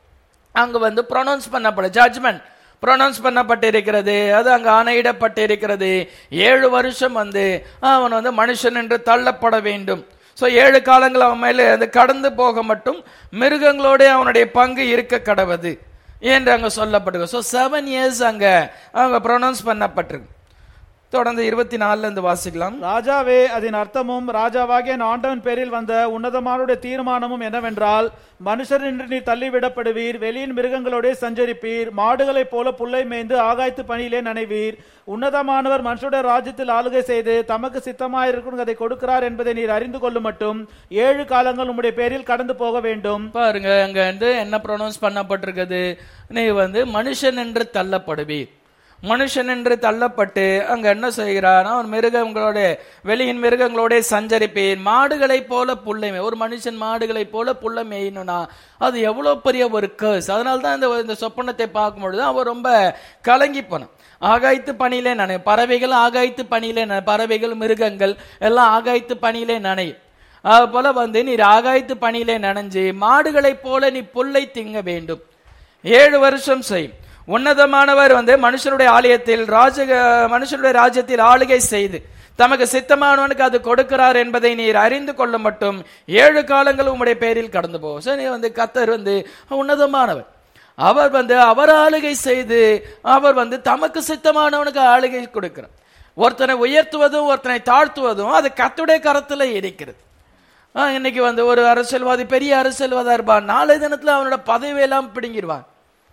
அங்க வந்து ப்ரொனவுன்ஸ் பண்ணப்படும் ஜட்ஜ்மெண்ட் ப்ரொனவுன்ஸ் பண்ணப்பட்டிருக்கிறது அது அங்க ஆணையிடப்பட்டிருக்கிறது ஏழு வருஷம் வந்து அவன் வந்து மனுஷன் என்று தள்ளப்பட வேண்டும் ஸோ ஏழு காலங்கள் அவன் மேலே அது கடந்து போக மட்டும் மிருகங்களோட அவனுடைய பங்கு இருக்க கடவுது என்று அங்க சொல்லப்படுது ஸோ செவன் இயர்ஸ் அங்க அங்க ப்ரொனவுன்ஸ் பண்ணப்பட்டிருக்கு தொடர்ந்து இருபத்தி நாலுல இருந்து வாசிக்கலாம் ராஜாவே அதன் அர்த்தமும் ராஜாவாகிய என் ஆண்டவன் பேரில் வந்த உன்னதமானுடைய தீர்மானமும் என்னவென்றால் மனுஷர் என்று நீ தள்ளிவிடப்படுவீர் வெளியின் மிருகங்களோடே சஞ்சரிப்பீர் மாடுகளைப் போல புல்லை மேய்ந்து ஆகாய்த்து பணியிலே நனைவீர் உன்னதமானவர் மனுஷருடைய ராஜ்யத்தில் ஆளுகை செய்து தமக்கு சித்தமாயிருக்கும் அதை கொடுக்கிறார் என்பதை நீர் அறிந்து கொள்ளும் மட்டும் ஏழு காலங்கள் உம்முடைய பேரில் கடந்து போக வேண்டும் பாருங்க அங்க வந்து என்ன ப்ரொனவுன்ஸ் பண்ணப்பட்டிருக்குது நீ வந்து மனுஷன் என்று தள்ளப்படுவீர் மனுஷன் என்று தள்ளப்பட்டு அங்க என்ன செய்கிறான் அவன் மிருகங்களோட வெளியின் மிருகங்களோட சஞ்சரிப்பேன் மாடுகளைப் போல புல்லை மேய். ஒரு மனுஷன் மாடுகளைப் போல புல்ல மேயணும்னா அது எவ்வளவு பெரிய ஒரு கர்ஸ் அதனால தான் இந்த இந்த சொப்பனத்தை பார்க்கும் பொழுது அவன் ரொம்ப கலங்கி போனான் ஆகாய்த்து பணியிலே நனை பறவைகள் ஆகாய்த்து பணியிலே நனை பறவைகள் மிருகங்கள் எல்லாம் ஆகாய்த்து பணியிலே நனையும் அது போல வந்து நீர் ஆகாய்த்து பணியிலே நனைஞ்சு மாடுகளைப் போல நீ புல்லை திங்க வேண்டும் ஏழு வருஷம் செய்யும் உன்னதமானவர் வந்து மனுஷனுடைய ஆலயத்தில் ராஜ மனுஷனுடைய ராஜ்யத்தில் ஆளுகை செய்து தமக்கு சித்தமானவனுக்கு அது கொடுக்கிறார் என்பதை நீர் அறிந்து கொள்ள மட்டும் ஏழு காலங்கள் உம்முடைய பேரில் கடந்து போகும் சரி வந்து கத்தர் வந்து உன்னதமானவர் அவர் வந்து அவர் ஆளுகை செய்து அவர் வந்து தமக்கு சித்தமானவனுக்கு ஆளுகை கொடுக்கிறார் ஒருத்தனை உயர்த்துவதும் ஒருத்தனை தாழ்த்துவதும் அது கத்துடைய கரத்துல இருக்கிறது ஆ, இன்னைக்கு வந்து ஒரு அரசியல்வாதி பெரிய அரசியல்வாதா இருப்பான் நாளை தினத்துல அவனோட பதவியெல்லாம் பிடுங்கிடுவான்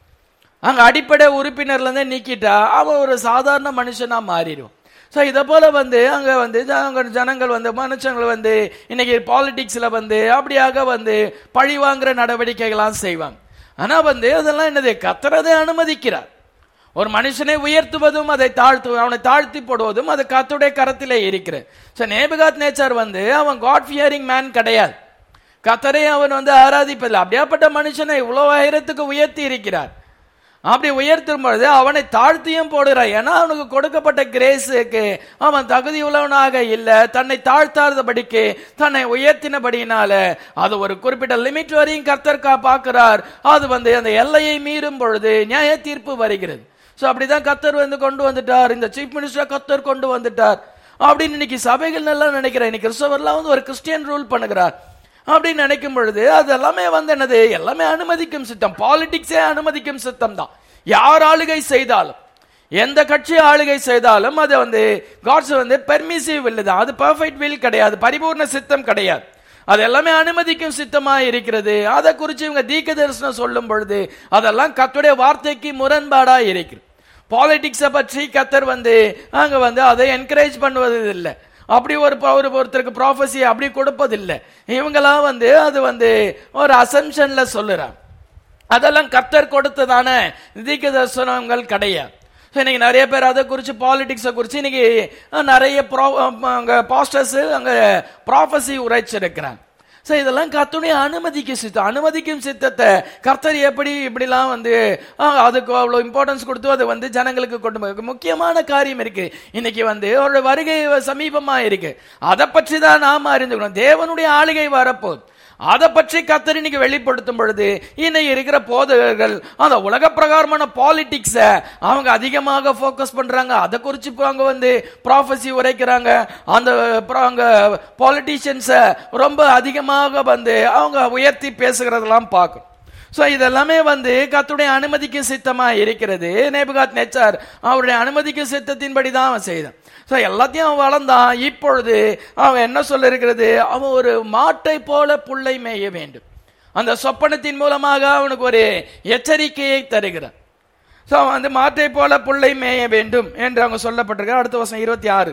அங்க அடிப்படை உறுப்பினர்ல இருந்தே நீக்கிட்டா அவன் ஒரு சாதாரண மனுஷனா மாறிடுவான் ஸோ இதை போல வந்து அங்க வந்து ஜ- அங்க ஜனங்கள் வந்து மனுஷங்கள் வந்து இன்னைக்கு பாலிடிக்ஸ்ல வந்து அப்படியாக வந்து பழி வாங்குற நடவடிக்கைகள்லாம் செய்வாங்க ஆனா வந்து அதெல்லாம் என்னது கத்துறதை அனுமதிக்கிறார் ஒரு மனுஷனை உயர்த்துவதும் அதை தாழ்த்து அவனை தாழ்த்தி போடுவதும் அது கத்துடைய கரத்திலே இருக்கிறது ஸோ நேபுகாத் நேச்சர் வந்து அவன் காட் ஃபியரிங் மேன் கிடையாது கத்தரை அவன் வந்து ஆராதிப்பதில்லை அப்படியாப்பட்ட மனுஷனை இவ்வளவு உயரத்துக்கு உயர்த்தி இருக்கிறார் அப்படி உயர்த்தும் பொழுது அவனை தாழ்த்தியும் போடுறான் ஏன்னா அவனுக்கு கொடுக்கப்பட்ட கிரேஸுக்கு அவன் தகுதி உள்ளவனாக இல்லை தன்னை தாழ்த்தாதபடிக்கு தன்னை உயர்த்தினபடியினால அது ஒரு குறிப்பிட்ட லிமிட் வரையும் கர்த்தர் கா- பார்க்கிறார் அது வந்து அந்த எல்லையை மீறும் பொழுது நியாய தீர்ப்பு வருகிறது சோ அப்படிதான் கத்தர் வந்து கொண்டு வந்துட்டார் இந்த சீஃப் மினிஸ்டர் கத்தர் கொண்டு வந்துட்டார் அப்படின்னு இன்னைக்கு சபைகள் எல்லாம் நினைக்கிறேன் இன்னைக்கு கிறிஸ்தவர்லாம் வந்து ஒரு கிறிஸ்டியன் ரூல் பண்ணுகிறார் அப்படின்னு நினைக்கும் பொழுது அது எல்லாமே வந்து என்னது எல்லாமே அனுமதிக்கும் சித்தம் பாலிடிக்ஸே அனுமதிக்கும் சித்தம் தான் யார் ஆளுகை செய்தாலும் எந்த கட்சி ஆளுகை செய்தாலும் அது வந்து காட்ஸ் வந்து பெர்மிசிவ் வில் தான் அது பெர்ஃபெக்ட் வில் கிடையாது பரிபூர்ண சித்தம் கிடையாது அது எல்லாமே அனுமதிக்கும் சித்தமா இருக்கிறது அதை குறித்து இவங்க தீர்க்க தரிசனம் சொல்லும் பொழுது அதெல்லாம் கத்துடைய வார்த்தைக்கு முரண்பாடா இருக்கிறது பாலிடிக்ஸை பற்றி கத்தர் வந்து அங்க வந்து அதை என்கரேஜ் பண்ணுவது இல்லை அப்படி ஒரு ப- ஒரு ஒருத்தருக்கு ப்ராஃபஸி அப்படி கொடுப்பதில்லை இவங்கெல்லாம் வந்து அது வந்து ஒரு அசம்ஷன்ல சொல்லுறாங்க அதெல்லாம் கத்தர் கொடுத்ததான தீர்க்க தரிசனங்கள் கிடையாது So, இன்னைக்கு நிறைய பேர் அதை குறித்து பாலிடிக்ஸை குறித்து இன்னைக்கு அஹ், நிறைய ப்ரோ அங்கே பாஸ்டர்ஸ் அங்கே ப்ராஃபஸி உரைச்சிருக்கிறாங்க ஸோ இதெல்லாம் கர்த்தருடைய அனுமதிக்கும் சித்தம் அனுமதிக்கும் சித்தத்தை கர்த்தர் எப்படி இப்படிலாம் வந்து ஆ, அதுக்கு அவ்வளோ இம்பார்ட்டன்ஸ் கொடுத்து அதை வந்து ஜனங்களுக்கு கொண்டு போய் முக்கியமான காரியம் இருக்கு இன்னைக்கு வந்து ஒரு வருகை சமீபமா இருக்கு அதை பற்றி தான் நாம் அறிந்துக்கணும் தேவனுடைய ஆளுகை வரப்போகுது அதை பற்றி கத்தர் இன்னைக்கு வெளிப்படுத்தும் பொழுது இன்னைக்கு இருக்கிற போதகர்கள் அந்த உலக பிரகாரமான பாலிடிக்ஸ அவங்க அதிகமாக ஃபோக்கஸ் பண்றாங்க அதை குறித்து இப்போ அவங்க வந்து ப்ராஃபஸி உரைக்கிறாங்க அந்த அப்புறம் அங்க பாலிட்டிஷியன்ஸ ரொம்ப அதிகமாக வந்து அவங்க உயர்த்தி பேசுகிறதெல்லாம் பார்க்கும் ஸோ இதெல்லாமே வந்து கத்துடைய அனுமதிக்கும் சித்தமா இருக்கிறது நேபுகாத் நெச்சார் அவருடைய அனுமதிக்கும் சித்தத்தின்படி தான் அவன் செய்தான் ஸோ எல்லாத்தையும் அவன் வளர்ந்தான் இப்பொழுது அவன் என்ன சொல்ல இருக்கிறது அவன் ஒரு மாட்டை போல புல்லை மேய வேண்டும் அந்த சொப்பனத்தின் மூலமாக அவனுக்கு ஒரு எச்சரிக்கையை தருகிறான் ஸோ அவன் வந்து மாட்டை போல புல்லை மேய வேண்டும் என்று அவங்க சொல்லப்பட்டிருக்க அடுத்த வருஷம் இருபத்தி ஆறு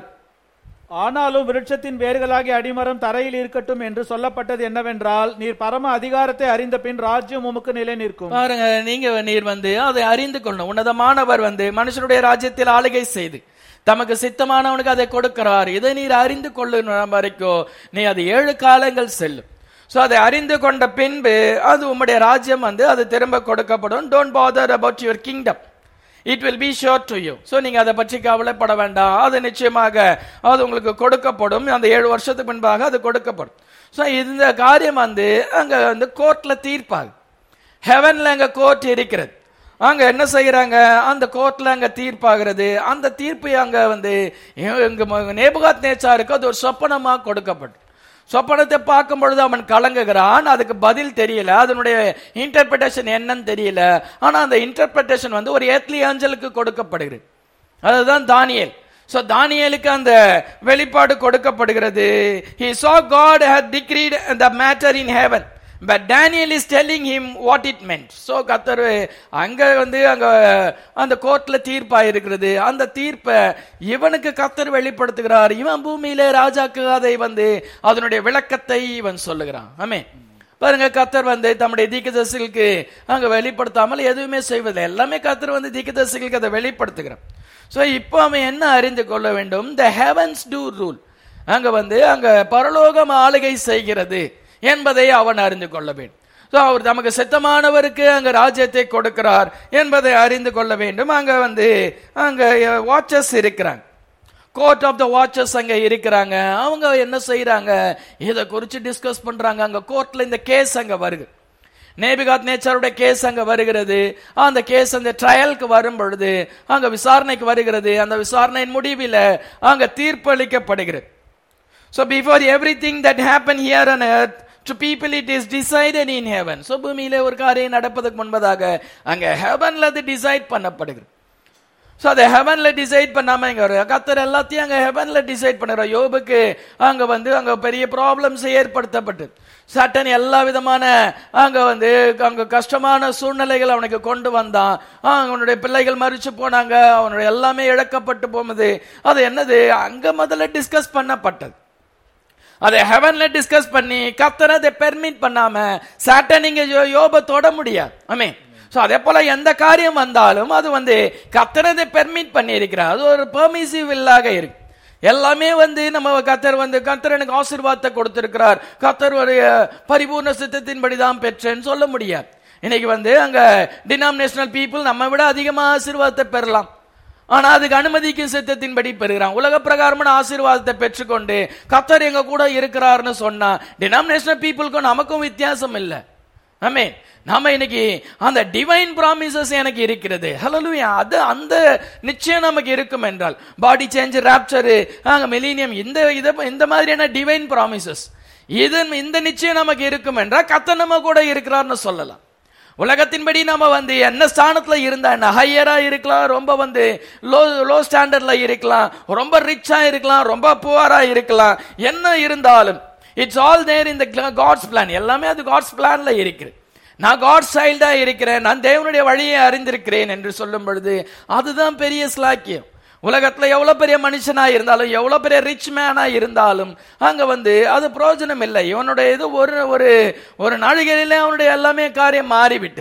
ஆனாலும் விருட்சத்தின் வேர்களாகிய அடிமரம் தரையில் இருக்கட்டும் என்று சொல்லப்பட்டது என்னவென்றால் நீர் பரம அதிகாரத்தை அறிந்த பின் ராஜ்யம் உமக்கு நிலை நிற்கும் பாருங்க நீங்க நீர் வந்து அதை அறிந்து கொள்ளணும் உன்னதமானவர் வந்து மனுஷனுடைய ராஜ்யத்தில் ஆளுகை செய்து தமக்கு சித்தமானவனுக்கு அதை கொடுக்கிறார் இதை நீர் அறிந்து கொள்ளணும் வரைக்கும் நீ அது ஏழு காலங்கள் செல்லும் சோ அதை அறிந்து கொண்ட பின்பு அது உம்முடைய ராஜ்யம் வந்து அது திரும்ப கொடுக்கப்படும் don't bother about your kingdom it will be sure to you so நீங்க அதை பற்றி கவலைப்பட வேண்டாம் அது நிச்சயமாக அது உங்களுக்கு கொடுக்கப்படும் அந்த ஏழு வருஷத்துக்கு முன்பாக அது கொடுக்கப்படும் ஸோ இந்த காரியம் வந்து அங்க வந்து கோர்ட்ல தீர்ப்பாங்க ஹெவன்ல அங்க கோர்ட் இருக்கிறது அங்க என்ன செய்யறாங்க அந்த கோர்ட்ல அங்க தீர்ப்பாகிறது அந்த தீர்ப்பு அங்க வந்து எங்க நேபுகாத் நேச்சாருக்கு அது ஒரு சொப்பனமா கொடுக்கப்படும் சொப்பனத்தை பார்க்கும் பொழுது அவன் கலங்குகிறான் அதுக்கு பதில் தெரியல அதனுடைய இன்டர்பிரேஷன் என்னன்னு தெரியல ஆனா அந்த இன்டர்பிரேஷன் வந்து ஒரு ஏத்லி ஏஞ்சலுக்கு கொடுக்கப்படுகிறது அதுதான் தானியேல் சோ தானியேலுக்கு அந்த வெளிப்பாடு கொடுக்கப்படுகிறது he saw god had decreed the matter in heaven but daniel is telling him what it meant so கத்தர் அங்க வந்து அங்க அந்த கோர்ட்ல தீர்ப்பா இருக்கிறது அந்த தீர்ப்பை இவனுக்கு கத்தர் வெளிப்படுத்துகிறார் இவன் பூமியிலே ராஜாக்கு அதை வந்து அதனுடைய விளக்கத்தை இவன் சொல்லுகிறான் ஆமே பாருங்க கத்தர் வந்து தம்முடைய தீக்கதர்சிகளுக்கு அங்க வெளிப்படுத்தாமல் எதுவுமே செய்வதில்லை எல்லாமே கத்தர் வந்து தீக்கதர்சிகளுக்கு அதை வெளிப்படுத்துகிறார் ஸோ இப்போ அவன் என்ன அறிந்து கொள்ள வேண்டும் த ஹெவன்ஸ் டூ ரூல் அங்க வந்து அங்க பரலோகம் ஆளுகை செய்கிறது என்பதை அவன் அறிந்து கொள்ள வேண்டும் ஸோ அவர் நமக்கு சித்தமானவருக்கு அங்க ராஜ்யத்தை கொடுக்கிறார் என்பதை அறிந்து கொள்ள வேண்டும் அங்க வந்து அங்க வாட்சஸ் இருக்கிறாங்க கோர்ட் ஆஃப் த வாட்சஸ் அங்க இருக்கிறாங்க அவங்க என்ன செய்யறாங்க இதை குறித்து டிஸ்கஸ் பண்றாங்க அங்க கோர்ட்ல இந்த கேஸ் அங்க வருது நேபிகாத் நேச்சருடைய கேஸ் அங்க வருகிறது அந்த கேஸ் அந்த ட்ரையலுக்கு வரும் பொழுது அங்க விசாரணைக்கு வருகிறது அந்த விசாரணையின் முடிவில் அங்க தீர்ப்பளிக்கப்படுகிறது So before everything that happened here on earth, to people it is decided in heaven. So பூமியிலே ஒரு காரியம் நடப்பதற்கு முன்பதாக அங்க ஹெவன்ல அது டிசைட் பண்ணப்படுகிறது ஸோ அதை ஹெவன்ல டிசைட் பண்ணாம இங்க ஒரு கத்தர் எல்லாத்தையும் அங்க ஹெவன்ல டிசைட் பண்ணுற யோபுக்கு அங்க வந்து அங்க பெரிய ப்ராப்ளம்ஸ் ஏற்படுத்தப்பட்டு சட்டன் எல்லா விதமான அங்க வந்து அங்க கஷ்டமான சூழ்நிலைகள் அவனுக்கு கொண்டு வந்தான் ஆ, அவனுடைய பிள்ளைகள் மறிச்சு போனாங்க அவனுடைய எல்லாமே இழக்கப்பட்டு போகுது அது என்னது அங்க முதல்ல டிஸ்கஸ் பண்ணப்பட்டது அதை ஹெவன்ல டிஸ்கஸ் பண்ணி கத்தரை அதை பெர்மிட் பண்ணாம சாட்டன் நீங்க யோ- யோப தொட முடியாது ஆமே சோ அதே போல எந்த காரியம் வந்தாலும் அது வந்து கத்தரை அதை பெர்மிட் பண்ணி இருக்கிறார் அது ஒரு பெர்மிசிவ் இல்லாக இருக்கு எல்லாமே வந்து நம்ம கத்தர் வந்து கத்தர் எனக்கு ஆசீர்வாதத்தை கொடுத்திருக்கிறார் கத்தர் ஒரு பரிபூர்ண சித்தத்தின்படி தான் பெற்றேன்னு சொல்ல முடியாது இன்னைக்கு வந்து அங்க டினாமினேஷனல் பீப்புள் நம்ம விட அதிகமா ஆசீர்வாதத்தை பெறலாம் ஆனா அதுக்கு அனுமதிக்கும் சித்தத்தின்படி பெறுகிறான் உலக பிரகாரமான ஆசீர்வாதத்தை பெற்றுக்கொண்டு கத்தர் எங்க கூட இருக்கிறார்னு சொன்னா டினாமினேஷனல் பீப்புளுக்கும் நமக்கும் வித்தியாசம் இல்லை ஆமே நாம இன்னைக்கு அந்த டிவைன் ப்ராமிசஸ் எனக்கு இருக்கிறது ஹலலுயா அது அந்த நிச்சயம் நமக்கு இருக்கும் என்றால் பாடி சேஞ்ச் ராப்சர் அங்க மெலீனியம் இந்த இத இந்த மாதிரியான டிவைன் ப்ராமிசஸ் இது இந்த நிச்சயம் நமக்கு இருக்கும் என்றால் கத்த நம்ம கூட இருக்கிறார்னு சொல்லலாம் உலகத்தின்படி நம்ம வந்து என்ன ஸ்தானத்துல இருந்தா என்ன ஹையரா இருக்கலாம் ரொம்ப வந்து லோ லோ ஸ்டாண்டர்ட்ல இருக்கலாம் ரொம்ப ரிச்சா இருக்கலாம் ரொம்ப புவரா இருக்கலாம் என்ன இருந்தாலும் இட்ஸ் ஆல் தேர் இந்த காட்ஸ் பிளான் எல்லாமே அது காட்ஸ் பிளான்ல இருக்குது நான் காட் சைல்டா இருக்கிறேன் நான் தேவனுடைய வழியை அறிந்திருக்கிறேன் என்று சொல்லும் பொழுது அதுதான் பெரிய ஸ்லாக்கியம் உலகத்துல எவ்வளவு பெரிய மனுஷனா இருந்தாலும் எவ்வளவு பெரிய ரிச் மேனா இருந்தாலும் அங்க வந்து அது பிரயோஜனம் இல்லை இவனுடைய இது ஒரு ஒரு ஒரு நாழிகையிலே அவனுடைய எல்லாமே காரியம் மாறிவிட்டு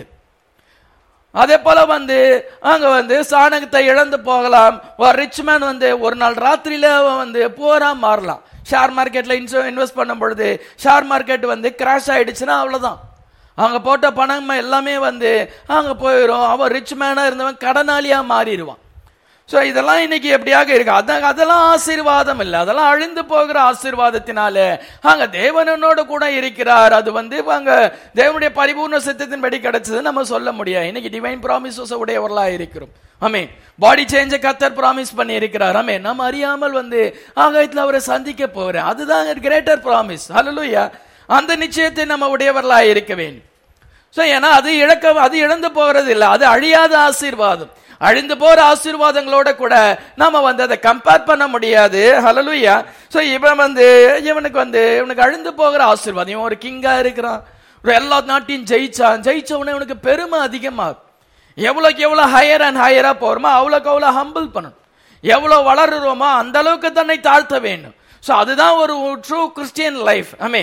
அதே போல வந்து அங்க வந்து சாணகத்தை இழந்து போகலாம் ஒரு ரிச் மேன் வந்து ஒரு நாள் ராத்திரியில அவன் வந்து போரா மாறலாம் ஷேர் மார்க்கெட்ல இன்வெஸ்ட் பண்ணும் பொழுது ஷேர் மார்க்கெட் வந்து கிராஷ் ஆயிடுச்சுன்னா அவ்வளவுதான் அங்க போட்ட பணம் எல்லாமே வந்து அங்க போயிடும் அவன் ரிச் மேனா இருந்தவன் கடனாளியா மாறிடுவான் சோ இதெல்லாம் இன்னைக்கு எப்படியாக இருக்கு அதான் அதெல்லாம் ஆசீர்வாதம் இல்லை அதெல்லாம் அழிந்து போகிற ஆசீர்வாதத்தினால அங்க தேவனோட கூட இருக்கிறார் அது வந்து அங்க தேவனுடைய பரிபூர்ண சித்தத்தின்படி கிடைச்சது நம்ம சொல்ல முடியாது இன்னைக்கு டிவைன் ப்ராமிசஸ் உடையவர்களா இருக்கிறோம் ஆமே பாடி சேஞ்ச கத்தர் ப்ராமிஸ் பண்ணி இருக்கிறார் ஆமே நம்ம அறியாமல் வந்து ஆகாயத்துல அவரை சந்திக்க போறேன் அதுதான் கிரேட்டர் ப்ராமிஸ் ஹalleluya அந்த நிச்சயத்தை நம்ம உடையவர்களா இருக்க வேண்டும் சோ ஏன்னா அது இழக்க அது இழந்து போறது இல்ல அது அழியாத ஆசீர்வாதம் அழிந்து போற ஆசீர்வாதங்களோட கூட நாம வந்து அதை கம்பேர் பண்ண முடியாது ஹalleluya சோ இவன் வந்து இவனுக்கு வந்து இவனுக்கு அழிந்து போகிற ஆசீர்வாதம் இவன் ஒரு கிங்கா இருக்கிறான் ஒரு எல்லா நாட்டையும் ஜெயிச்சான் ஜெயிச்சவனே இவனுக்கு பெருமை அதிகமாகும் எவ்வளவுக்கு எவ்வளவு ஹையர் அண்ட் ஹையரா போறோமோ அவ்வளவுக்கு அவ்வளவு ஹம்பிள் பண்ணணும் எவ்வளவு வளருறோமோ அந்த அளவுக்கு தன்னை தாழ்த்த வேண்டும் சோ அதுதான் ஒரு ட்ரூ கிறிஸ்டியன் லைஃப் ஆமே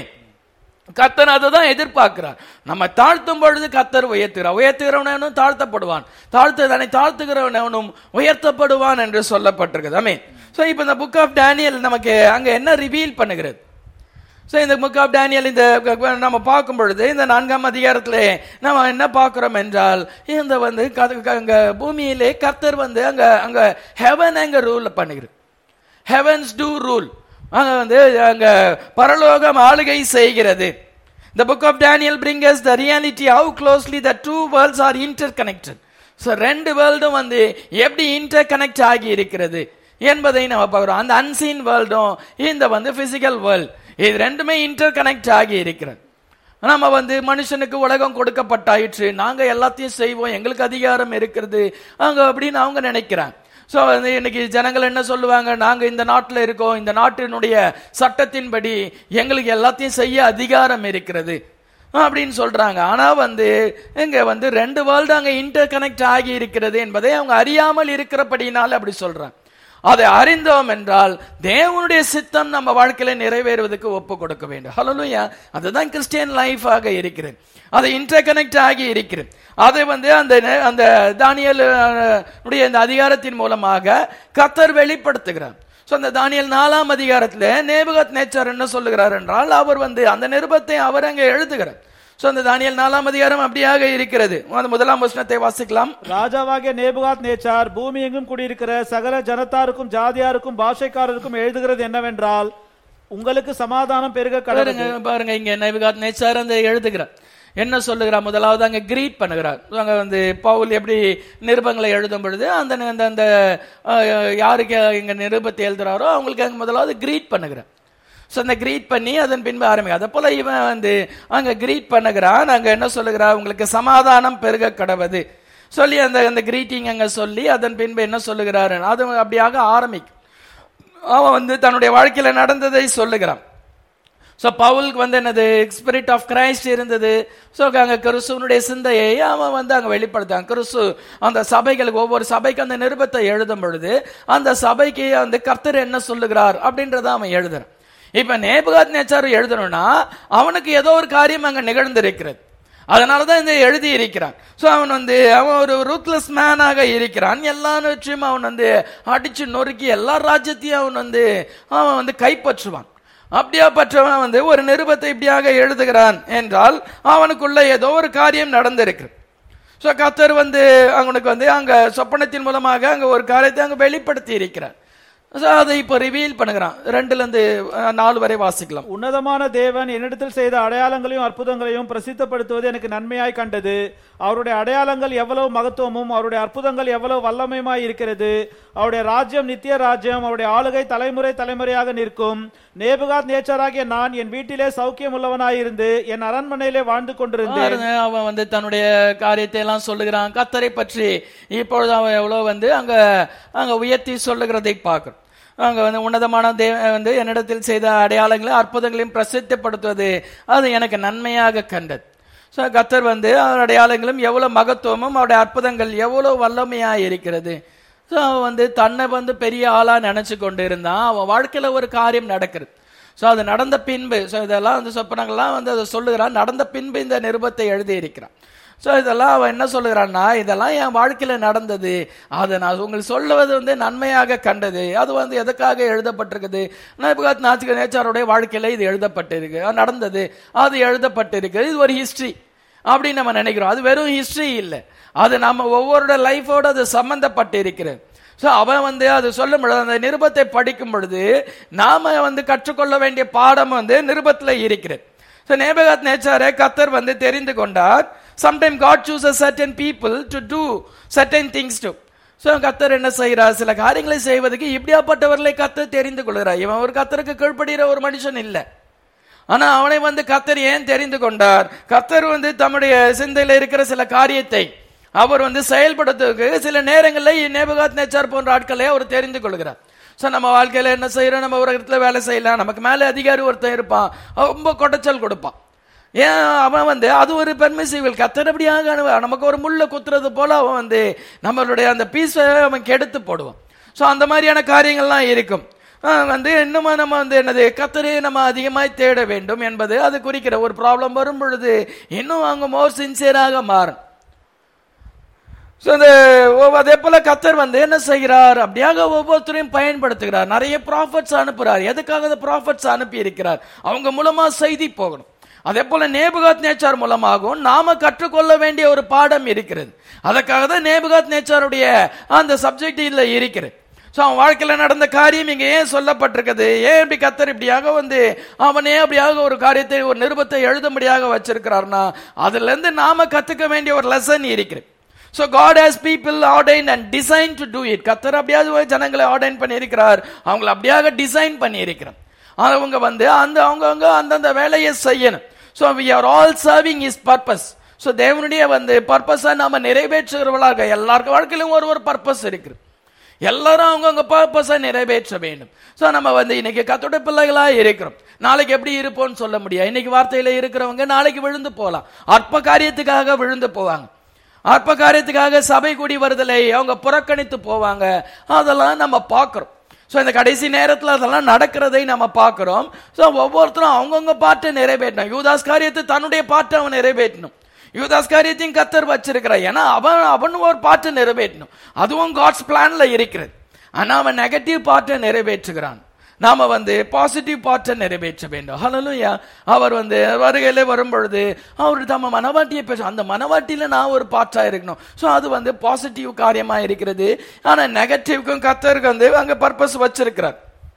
கத்தர் அதை தான் எதிர்பார்க்கிறார் நம்ம தாழ்த்தும் பொழுது கத்தர் உயர்த்துகிறார் உயர்த்துகிறவனும் தாழ்த்தப்படுவான் தாழ்த்து தன்னை தாழ்த்துகிறவனும் உயர்த்தப்படுவான் என்று சொல்லப்பட்டிருக்குது ஆமே சோ இப்போ இந்த புக் ஆஃப் டேனியல் நமக்கு அங்க என்ன ரிவீல் பண்ணுகிறது ஸோ இந்த புக் ஆஃப் டேனியல் இந்த நம்ம பார்க்கும் பொழுது இந்த நான்காம் அதிகாரத்திலே நம்ம என்ன பார்க்கிறோம் என்றால் இந்த வந்து கத- அங்க பூமியிலே கர்த்தர் வந்து அங்க அங்க ஹெவன் அங்க ரூல் பண்ணுகிறது ஹெவன்ஸ் டூ ரூல் அங்க வந்து அங்க பரலோகம் ஆளுகை செய்கிறது The book of Daniel brings us the reality how closely the two worlds are interconnected. So ரெண்டு வேர்ல்டும் வந்து எப்படி இன்டர் கனெக்ட் ஆகி இருக்கிறது என்பதை நம்ம பார்க்கிறோம் அந்த அன்சீன் வேர்ல்டும் இந்த வந்து பிசிக்கல் வேர்ல்ட் இது ரெண்டுமே இன்டர் கனெக்ட் ஆகி இருக்கிறது நம்ம வந்து மனுஷனுக்கு உலகம் கொடுக்கப்பட்டாயிற்று நாங்க எல்லாத்தையும் செய்வோம் எங்களுக்கு அதிகாரம் இருக்கிறது அங்க அப்படின்னு அவங்க நினைக்கிறாங்க சோ வந்து இன்னைக்கு ஜனங்கள் என்ன சொல்லுவாங்க நாங்க இந்த நாட்டுல இருக்கோம் இந்த நாட்டினுடைய சட்டத்தின்படி எங்களுக்கு எல்லாத்தையும் செய்ய அதிகாரம் இருக்கிறது அப்படின்னு சொல்றாங்க ஆனா வந்து இங்க வந்து ரெண்டு வேர்ல்டு அங்க இன்டர் கனெக்ட் ஆகி இருக்கிறது என்பதை அவங்க அறியாமல் இருக்கிறபடினால அப்படி சொல்றாங்க அதை அறிந்தோம் என்றால் தேவனுடைய சித்தம் நம்ம வாழ்க்கையில நிறைவேறுவதற்கு ஒப்பு கொடுக்க வேண்டும் ஹalleluya அதுதான் கிறிஸ்டியன் லைஃபாக இருக்கிறது அதை இன்டர் கனெக்ட் ஆகி இருக்கிறது அதை வந்து அந்த நே- அந்த தானியல் அஹ், உடைய இந்த அதிகாரத்தின் மூலமாக கத்தர் வெளிப்படுத்துகிறார் ஸோ அந்த தானியல் நாலாம் அதிகாரத்தில் நேபுகத் நேச்சர் என்ன சொல்லுகிறார் என்றால் அவர் வந்து அந்த நிருபத்தை அவர் அங்கே எழுதுகிறார் ஸோ அந்த தானியல் நாலாம் அதிகாரம் அப்படியாக இருக்கிறது அந்த முதலாம் வசனத்தை வாசிக்கலாம் ராஜாவாகிய நேபுகாத் நேச்சார் பூமி எங்கும் குடியிருக்கிற சகல ஜனத்தாருக்கும் ஜாதியாருக்கும் பாஷைக்காரருக்கும் எழுதுகிறது என்னவென்றால் உங்களுக்கு சமாதானம் பெருக கடவுள் பாருங்க பாருங்க இங்க நேபுகாத் நேச்சார் அந்த எழுதுகிறார் என்ன சொல்லுகிறார் முதலாவது அங்க கிரீட் பண்ணுகிறார் அங்க வந்து பவுல் எப்படி நிருபங்களை எழுதும் பொழுது அந்த அந்த அந்த அஹ், யாருக்கு இங்க நிருபத்தை எழுதுறாரோ அவங்களுக்கு அங்க முதலாவது கிரீட் பண்ணுகிறார் ஸோ அந்த கிரீட் பண்ணி அதன் பின்பு ஆரம்பிக்கும் அதே போல இவன் வந்து அங்க கிரீட் பண்ணுகிறான் அங்க என்ன சொல்லுகிறார் உங்களுக்கு சமாதானம் பெருக கடவுது சொல்லி அந்த அந்த கிரீட்டிங் அங்க சொல்லி அதன் பின்பு என்ன சொல்லுகிறாரு அது அப்படியாக ஆரம்பிக்கும் அவன் வந்து தன்னுடைய வாழ்க்கையில நடந்ததை சொல்லுகிறான் ஸோ பவுலுக்கு வந்து என்னது ஸ்பிரிட் ஆஃப் கிரைஸ்ட் இருந்தது ஸோ அங்கே கிறிஸ்துவனுடைய சிந்தையை அவன் வந்து அங்கே வெளிப்படுத்தான் கிறிஸ்து அந்த சபைகளுக்கு ஒவ்வொரு சபைக்கு அந்த நிருபத்தை எழுதும் பொழுது அந்த சபைக்கு அந்த கர்த்தர் என்ன சொல்லுகிறார் அப்படின்றத அவன் எழுதுறான் இப்போ நேபுகாத் நேச்சார் எழுதணும்னா அவனுக்கு ஏதோ ஒரு காரியம் அங்கே நிகழ்ந்திருக்கிறது அதனால தான் இந்த எழுதி இருக்கிறான் ஸோ அவன் வந்து அவன் ஒரு ரூத்லெஸ் மேனாக இருக்கிறான் எல்லாவற்றையும் அவன் வந்து அடிச்சு நொறுக்கி எல்லா ராஜ்யத்தையும் அவன் வந்து அவன் வந்து கைப்பற்றுவான் அப்படியா பற்றவன் வந்து ஒரு நிருபத்தை இப்படியாக எழுதுகிறான் என்றால் அவனுக்குள்ள ஏதோ ஒரு காரியம் நடந்திருக்கு ஸோ கத்தர் வந்து அவனுக்கு வந்து அங்க சொப்பனத்தின் மூலமாக அங்க ஒரு காரியத்தை அங்க வெளிப்படுத்தி இருக்கிறார் ஸோ அதை இப்போ ரிவீல் பண்ணுகிறான் ரெண்டுல இருந்து அஹ், நாலு வரை வாசிக்கலாம் உன்னதமான தேவன் என்னிடத்தில் செய்த அடையாளங்களையும் அற்புதங்களையும் பிரசித்தப்படுத்துவது எனக்கு நன்மையாய் கண்டது அவருடைய அடையாளங்கள் எவ்வளவு மகத்துவமும் அவருடைய அற்புதங்கள் எவ்வளவு வல்லமையுமாய் இருக்கிறது அவருடைய ராஜ்யம் நித்திய ராஜ்யம் அவருடைய ஆளுகை தலைமுறை தலைமுறையாக நிற்கும் நேபுகாத் நேச்சராகிய நான் என் வீட்டிலே சௌக்கியம் உள்ளவனாயிருந்து என் அரண்மனையிலே வாழ்ந்து கொண்டிருந்தேன் பாருங்க, அவன் வந்து தன்னுடைய காரியத்தை எல்லாம் சொல்லுகிறான் கத்தரை பற்றி இப்பொழுது அவன் எவ்வளவு வந்து அங்க அங்க உயர்த்தி சொல்லுகிறதை பார்க்கிறோம் அங்க வந்து உன்னதமான தேவ வந்து என்னிடத்தில் செய்த அடையாளங்களையும் அற்புதங்களையும் பிரசித்தப்படுத்துவது அது எனக்கு நன்மையாக கண்டது ஸோ கத்தர் வந்து அவர் அடையாளங்களும் எவ்வளவு மகத்துவமும் அவருடைய அற்புதங்கள் எவ்வளவு வல்லமையா இருக்கிறது ஸோ அவன் வந்து தன்னை வந்து பெரிய ஆளா நினைச்சு கொண்டு இருந்தான் அவன் வாழ்க்கையில ஒரு காரியம் நடக்கிறது ஸோ அது நடந்த பின்பு ஸோ இதெல்லாம் வந்து சொப்பனங்கள்லாம் வந்து அதை சொல்லுகிறான் நடந்த பின்பு இந்த நிருபத்தை எழுதி இருக்கிறான் ஸோ இதெல்லாம் அவன் என்ன சொல்லுகிறான்னா இதெல்லாம் என் வாழ்க்கையில நடந்தது அதை நான் உங்களுக்கு சொல்லுவது வந்து நன்மையாக கண்டது அது வந்து எதுக்காக எழுதப்பட்டிருக்குது நேபுகாத் நாச்சிக நேச்சாருடைய வாழ்க்கையில இது எழுதப்பட்டிருக்கு அது நடந்தது அது எழுதப்பட்டிருக்கு இது ஒரு ஹிஸ்டரி அப்படின்னு நம்ம நினைக்கிறோம் அது வெறும் ஹிஸ்டரி இல்லை அது நம்ம ஒவ்வொருட லைஃபோட அது சம்பந்தப்பட்டு இருக்கிறது ஸோ அவன் வந்து அது சொல்லும் பொழுது அந்த நிருபத்தை படிக்கும் பொழுது நாம வந்து கற்றுக்கொள்ள வேண்டிய பாடம் வந்து நிருபத்தில் இருக்கிறது ஸோ நேபகாத் நேச்சாரை கத்தர் வந்து தெரிந்து கொண்டார் sometime God choose a certain people to do certain things to so கத்தர் என்ன செய்கிறார் சில காரியங்களை செய்வதற்கு இப்படியாப்பட்டவர்களை கத்தர் தெரிந்து கொள்கிறார் இவன் ஒரு கத்தருக்கு கீழ்ப்படுகிற ஒரு மனுஷன் இல்லை ஆனா அவனை வந்து கத்தர் ஏன் தெரிந்து கொண்டார் கத்தர் வந்து தம்முடைய சிந்தையில இருக்கிற சில காரியத்தை அவர் வந்து செயல்படுத்துவதற்கு சில நேரங்களில் நேபகாத் நேச்சார் போன்ற ஆட்களை அவர் தெரிந்து கொள்கிறார் ஸோ நம்ம வாழ்க்கையில என்ன செய்யறோம் நம்ம ஒரு இடத்துல வேலை செய்யலாம் நமக்கு மேலே அதிகாரி ஒருத்தன் இருப்பான் அவன் ரொம்ப கொடைச்சல் கொடுப்பான் ஏன் அவன் வந்து அது ஒரு பெர்மிசிவல் கத்தரபடியாக அனுவ- நமக்கு ஒரு முள்ள குத்துறது போல அவன் வந்து நம்மளுடைய அந்த பீஸை அவன் கெடுத்து போடுவான் ஸோ அந்த மாதிரியான காரியங்கள்லாம் இருக்கும் ஆஹ் வந்து இன்னுமா நம்ம வந்து என்னது கத்தரை நம்ம அதிகமாய் தேட வேண்டும் என்பது அது குறிக்கிற ஒரு ப்ராப்ளம் வரும் பொழுது இன்னும் அவங்க மோர் சின்சியராக மாறும் ஸோ அந்த ஒவ்வொரு- அதே போல கத்தர் வந்து என்ன செய்கிறார் அப்படியாக ஒவ்வொருத்தரையும் பயன்படுத்துகிறார் நிறைய ப்ராஃபட்ஸ் அனுப்புகிறார் எதுக்காக அந்த ப்ராஃபட்ஸ் அனுப்பி இருக்கிறார் அவங்க மூலமா செய்தி போகணும் அதே போல நேபுகாத் நேச்சார் மூலமாகவும் நாம கற்றுக்கொள்ள வேண்டிய ஒரு பாடம் இருக்கிறது அதற்காக தான் நேபுகாத் நேச்சாருடைய அந்த சப்ஜெக்ட் இதுல இருக்கிறது ஸோ அவன் வாழ்க்கையில் நடந்த காரியம் இங்க ஏன் சொல்லப்பட்டிருக்குது ஏன் இப்படி கத்தர் இப்படியாக வந்து அவனே அப்படியாக ஒரு காரியத்தை ஒரு நிருபத்தை எழுதும்படியாக வச்சிருக்கிறார்னா அதுல இருந்து நாம கத்துக்க வேண்டிய ஒரு லெசன் இருக்கிறது so God has people ordain and design to do it கத்தர் அப்படியாவது ஜனங்களை ஆர்டைன் பண்ணியிருக்கிறார் அவங்களை அப்படியாக டிசைன் பண்ணியிருக்கிறார் அவங்க வந்து அந்த அவங்கவங்க அந்தந்த வேலையை செய்யணும் so we are all serving is purpose so தேவனுடைய வந்து பர்பஸை நாம நிறைவேற்றுகிறவர்களாக எல்லாருக்கும் வாழ்க்கையிலும் ஒரு ஒரு பர்பஸ் இருக்குது எல்லாரும் அவங்கவுங்க பர்பஸை நிறைவேற்ற வேண்டும் ஸோ நம்ம வந்து இன்னைக்கு கத்தோட பிள்ளைகளா இருக்கிறோம் நாளைக்கு எப்படி இருப்போம்னு சொல்ல முடியாது இன்னைக்கு வார்த்தையில இருக்கிறவங்க நாளைக்கு விழுந்து போகலாம் அற்ப காரியத்துக்காக விழுந்து போவாங்க அற்ப காரியத்துக்காக சபை கூடி வருதலை அவங்க புறக்கணித்து போவாங்க அதெல்லாம் நம்ம பார்க்கிறோம் ஸோ இந்த கடைசி நேரத்தில் அதெல்லாம் நடக்கிறதை நம்ம பார்க்கிறோம் ஸோ ஒவ்வொருத்தரும் அவங்கவுங்க பாட்டை நிறைவேற்றணும் யூதாஸ் காரியத்தை தன்னுடைய பாட்டை அவன் நிறைவேற்றணும் யூதாஸ் காரியத்தையும் கத்தர் வச்சிருக்கிறான் ஏன்னா அவன் அவன் ஒரு பாட்டை நிறைவேற்றணும் அதுவும் காட்ஸ் பிளான்ல இருக்கிறது ஆனா அவன் நெகட்டிவ் பாட்டை நிறைவேற்றுகிறான் நாம வந்து பாசிட்டிவ் பார்ட்டை நிறைவேற்ற வேண்டும் ஹalleluya அவர் வந்து வருகையில வரும் பொழுது அவர் தம்ம மனவாட்டியை பேச அந்த மனவாட்டியில நான் ஒரு பார்ட்டா இருக்கணும் ஸோ அது வந்து பாசிட்டிவ் காரியமா இருக்கிறது ஆனா நெகட்டிவ்க்கும் கத்தருக்கு வந்து அங்க பர்பஸ் வச்சிருக்கிறார்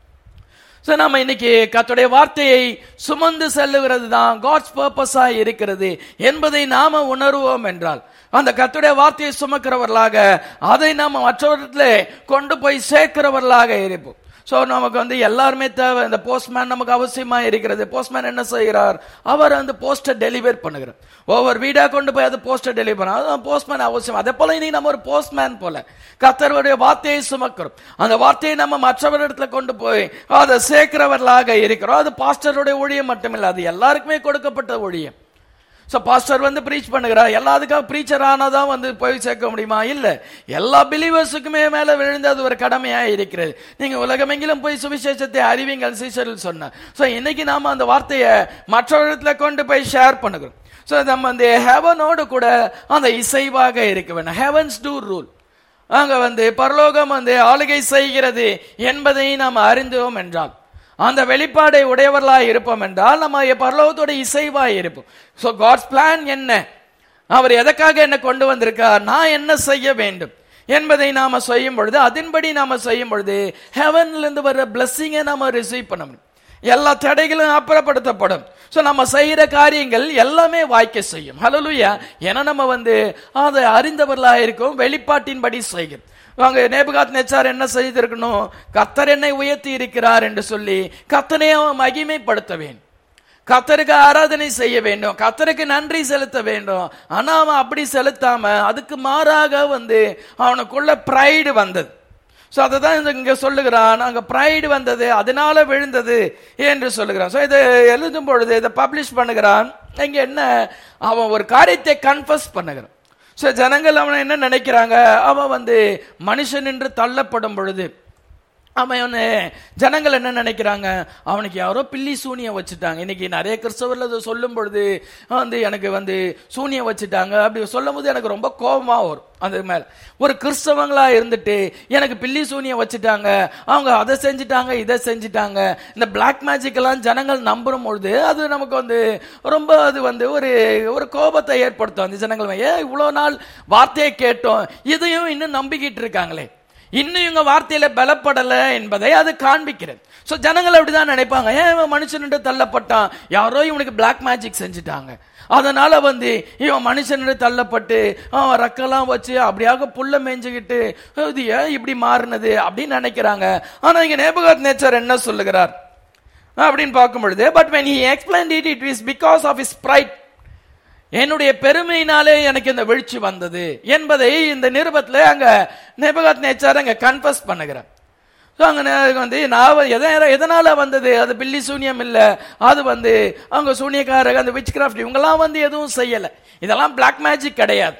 ஸோ நம்ம இன்னைக்கு கத்துடைய வார்த்தையை சுமந்து செல்லுகிறது தான் காட்ஸ் பர்பஸா இருக்கிறது என்பதை நாம உணர்வோம் என்றால் அந்த கத்துடைய வார்த்தையை சுமக்கிறவர்களாக அதை நாம மற்றவர்களிடத்துல கொண்டு போய் சேர்க்கிறவர்களாக இருப்போம் ஸோ நமக்கு வந்து எல்லாருமே தேவை இந்த போஸ்ட்மேன் நமக்கு அவசியமா இருக்கிறது போஸ்ட்மேன் என்ன செய்கிறார் அவர் அந்த போஸ்டர் டெலிவர் பண்ணுகிறார் ஒவ்வொரு வீடா கொண்டு போய் அது போஸ்டர் டெலிவர் பண்ண அது போஸ்ட்மேன் அவசியம் அதே போல இன்னைக்கு நம்ம ஒரு போஸ்ட்மேன் போல கத்தருடைய வார்த்தையை சுமக்கிறோம் அந்த வார்த்தையை நம்ம மற்றவரிடத்துல கொண்டு போய் அதை சேர்க்கிறவர்களாக இருக்கிறோம் அது பாஸ்டருடைய ஊழியம் மட்டுமில்லை அது எல்லாருக்குமே கொடுக்கப்பட்ட ஊழியம் ஸோ பாஸ்டர் வந்து ப்ரீச் பண்ணுகிறார் எல்லாத்துக்காக ப்ரீச்சர் ஆனாதான் வந்து போய் சேர்க்க முடியுமா இல்லை எல்லா பிலீவர்ஸுக்குமே மேலே விழுந்து அது ஒரு கடமையாக இருக்கிறது நீங்கள் உலகமெங்கிலும் போய் சுவிசேஷத்தை அறிவிங்கள் சீசரில் சொன்ன ஸோ இன்னைக்கு நாம அந்த வார்த்தையை மற்றவர்களிடத்துல கொண்டு போய் ஷேர் பண்ணுகிறோம் ஸோ நம்ம வந்து ஹெவனோடு கூட அந்த இசைவாக இருக்க வேண்டும் ஹெவன்ஸ் டூ ரூல் அங்க வந்து பரலோகம் வந்து ஆளுகை செய்கிறது என்பதை நாம் அறிந்தோம் என்றால் அந்த வெளிப்பாடை உடையவர்களாய் இருப்போம் என்றால் நம்ம பரலோகத்தோட இசைவாய் இருப்போம் ஸோ காட்ஸ் பிளான் என்ன அவர் எதற்காக என்ன கொண்டு வந்திருக்கார் நான் என்ன செய்ய வேண்டும் என்பதை நாம செய்யும் பொழுது அதன்படி நாம செய்யும் பொழுது ஹெவன்ல இருந்து வர்ற பிளஸ்ஸிங்கை நாம ரிசீவ் பண்ண முடியும் எல்லா தடைகளும் அப்புறப்படுத்தப்படும் ஸோ நம்ம செய்யற காரியங்கள் எல்லாமே வாய்க்க செய்யும் ஹலலுயா ஏன்னா நம்ம வந்து அதை அறிந்தவர்களாக இருக்கும் வெளிப்பாட்டின்படி செய்கிறோம் வாங்க நேபுகாத் நெச்சார் என்ன செய்திருக்கணும் கத்தர் என்னை உயர்த்தி இருக்கிறார் என்று சொல்லி கத்தனை அவன் மகிமைப்படுத்த வேண்டும் கத்தருக்கு ஆராதனை செய்ய வேண்டும் கத்தருக்கு நன்றி செலுத்த வேண்டும் ஆனா அவன் அப்படி செலுத்தாம அதுக்கு மாறாக வந்து அவனுக்குள்ள ப்ரைடு வந்தது ஸோ அதை தான் இங்க சொல்லுகிறான் அங்க ப்ரைடு வந்தது அதனால விழுந்தது என்று சொல்லுகிறான் ஸோ இதை எழுதும் பொழுது இதை பப்ளிஷ் பண்ணுகிறான் இங்க என்ன அவன் ஒரு காரியத்தை கன்ஃபஸ் பண்ணுகிறான் ஸோ ஜனங்கள் அவனை என்ன நினைக்கிறாங்க அவன் வந்து மனுஷன் என்று தள்ளப்படும் பொழுது அவன் அவனு ஜனங்கள் என்ன நினைக்கிறாங்க அவனுக்கு யாரோ பில்லி சூனியம் வச்சுட்டாங்க இன்னைக்கு நிறைய கிறிஸ்தவர்கள் அதை சொல்லும் பொழுது வந்து எனக்கு வந்து சூனியம் வச்சுட்டாங்க அப்படி சொல்லும் போது எனக்கு ரொம்ப கோபமா வரும் அது மேல ஒரு கிறிஸ்தவங்களா இருந்துட்டு எனக்கு பில்லி சூனியம் வச்சுட்டாங்க அவங்க அதை செஞ்சுட்டாங்க இதை செஞ்சுட்டாங்க இந்த பிளாக் மேஜிக் எல்லாம் ஜனங்கள் நம்பும் பொழுது அது நமக்கு வந்து ரொம்ப அது வந்து ஒரு ஒரு கோபத்தை ஏற்படுத்தும் அந்த ஜனங்கள் ஏன் இவ்வளவு நாள் வார்த்தையை கேட்டோம் இதையும் இன்னும் நம்பிக்கிட்டு இருக்காங்களே இன்னும் இவங்க வார்த்தையில பலப்படல என்பதை அது காண்பிக்கிறது சோ ஜனங்கள் அப்படிதான் நினைப்பாங்க ஏன் இவன் மனுஷன்ட்டு தள்ளப்பட்டான் யாரோ இவனுக்கு பிளாக் மேஜிக் செஞ்சுட்டாங்க அதனால வந்து இவன் மனுஷன் தள்ளப்பட்டு அவன் ரக்கெல்லாம் வச்சு அப்படியாக புல்ல மேய்ஞ்சுக்கிட்டு இது ஏன் இப்படி மாறினது அப்படின்னு நினைக்கிறாங்க ஆனா இங்க நேபுகாத் நேச்சர் என்ன சொல்லுகிறார் அப்படின்னு பார்க்கும் பொழுது but when he explained it it is because of his pride என்னுடைய பெருமையினாலே எனக்கு இந்த வீழ்ச்சி வந்தது என்பதை இந்த நிருபத்துல அங்க நெபகாத் நேச்சார் அங்க கன்ஃபஸ் பண்ணுகிறார் ஸோ அங்க நே- வந்து நான் எத- எதனால வந்தது அது பில்லி சூனியம் இல்ல அது வந்து அவங்க சூனியக்காரங்க அந்த விச் கிராஃப்ட் இவங்கெல்லாம் வந்து எதுவும் செய்யல இதெல்லாம் பிளாக் மேஜிக் கிடையாது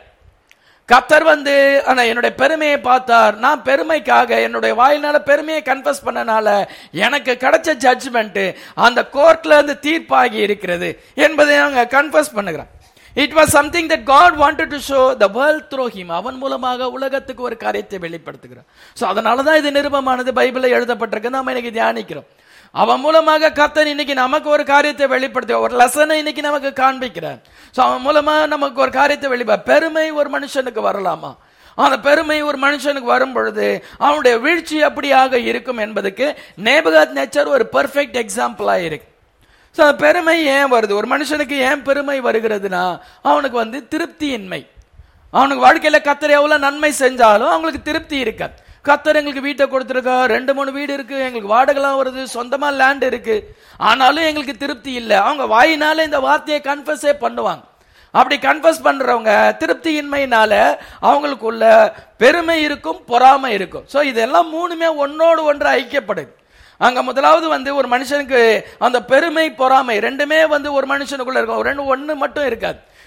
கத்தர் வந்து ஆனா என்னுடைய பெருமையை பார்த்தார் நான் பெருமைக்காக என்னுடைய வாயினால பெருமையை கன்ஃபஸ் பண்ணனால எனக்கு கிடைச்ச ஜட்ஜ்மெண்ட் அந்த கோர்ட்ல இருந்து தீர்ப்பாகி இருக்கிறது என்பதை அங்க கன்ஃபஸ் பண்ணுகிறேன் it was something that God wanted to show the world through him அவன் மூலமாக உலகத்துக்கு ஒரு காரியத்தை வெளிப்படுத்துகிறார் ஸோ அதனால தான் இது நிருபமானது பைபிளில் எழுதப்பட்டிருக்கு நாம இன்னைக்கு தியானிக்கிறோம் அவன் மூலமாக கர்த்தன் இன்னைக்கு நமக்கு ஒரு காரியத்தை வெளிப்படுத்தி ஒரு லெசனை இன்னைக்கு நமக்கு காண்பிக்கிறார் ஸோ அவன் மூலமா நமக்கு ஒரு காரியத்தை வெளிப்பட பெருமை ஒரு மனுஷனுக்கு வரலாமா அந்த பெருமை ஒரு மனுஷனுக்கு வரும் பொழுது அவனுடைய வீழ்ச்சி அப்படியாக இருக்கும் என்பதுக்கு நேபகாத் நேச்சர் ஒரு பெர்ஃபெக்ட் எக்ஸாம்பிளா இருக்கு ஸோ பெருமை ஏன் வருது ஒரு மனுஷனுக்கு ஏன் பெருமை வருகிறதுனா அவனுக்கு வந்து திருப்தியின்மை அவனுக்கு வாழ்க்கையில கத்தர் எவ்வளவு நன்மை செஞ்சாலும் அவங்களுக்கு திருப்தி இருக்காது கத்தர் எங்களுக்கு வீட்டை கொடுத்துருக்கா ரெண்டு மூணு வீடு இருக்கு எங்களுக்கு வாடகைலாம் வருது சொந்தமா லேண்ட் இருக்கு ஆனாலும் எங்களுக்கு திருப்தி இல்லை அவங்க வாயினால இந்த வார்த்தையை கன்ஃபஸே பண்ணுவாங்க அப்படி கன்ஃபஸ் பண்றவங்க திருப்தியின்மையினால அவங்களுக்குள்ள பெருமை இருக்கும் பொறாமை இருக்கும் ஸோ இதெல்லாம் மூணுமே ஒன்னோடு ஒன்று ஐக்கியப்படுது அங்க முதலாவது வந்து ஒரு மனுஷனுக்கு அந்த பெருமை பொறாமை ரெண்டுமே வந்து ஒரு மனுஷனுக்குள்ள இருக்கும் ரெண்டு ஒண்ணு மட்டும் இருக்காது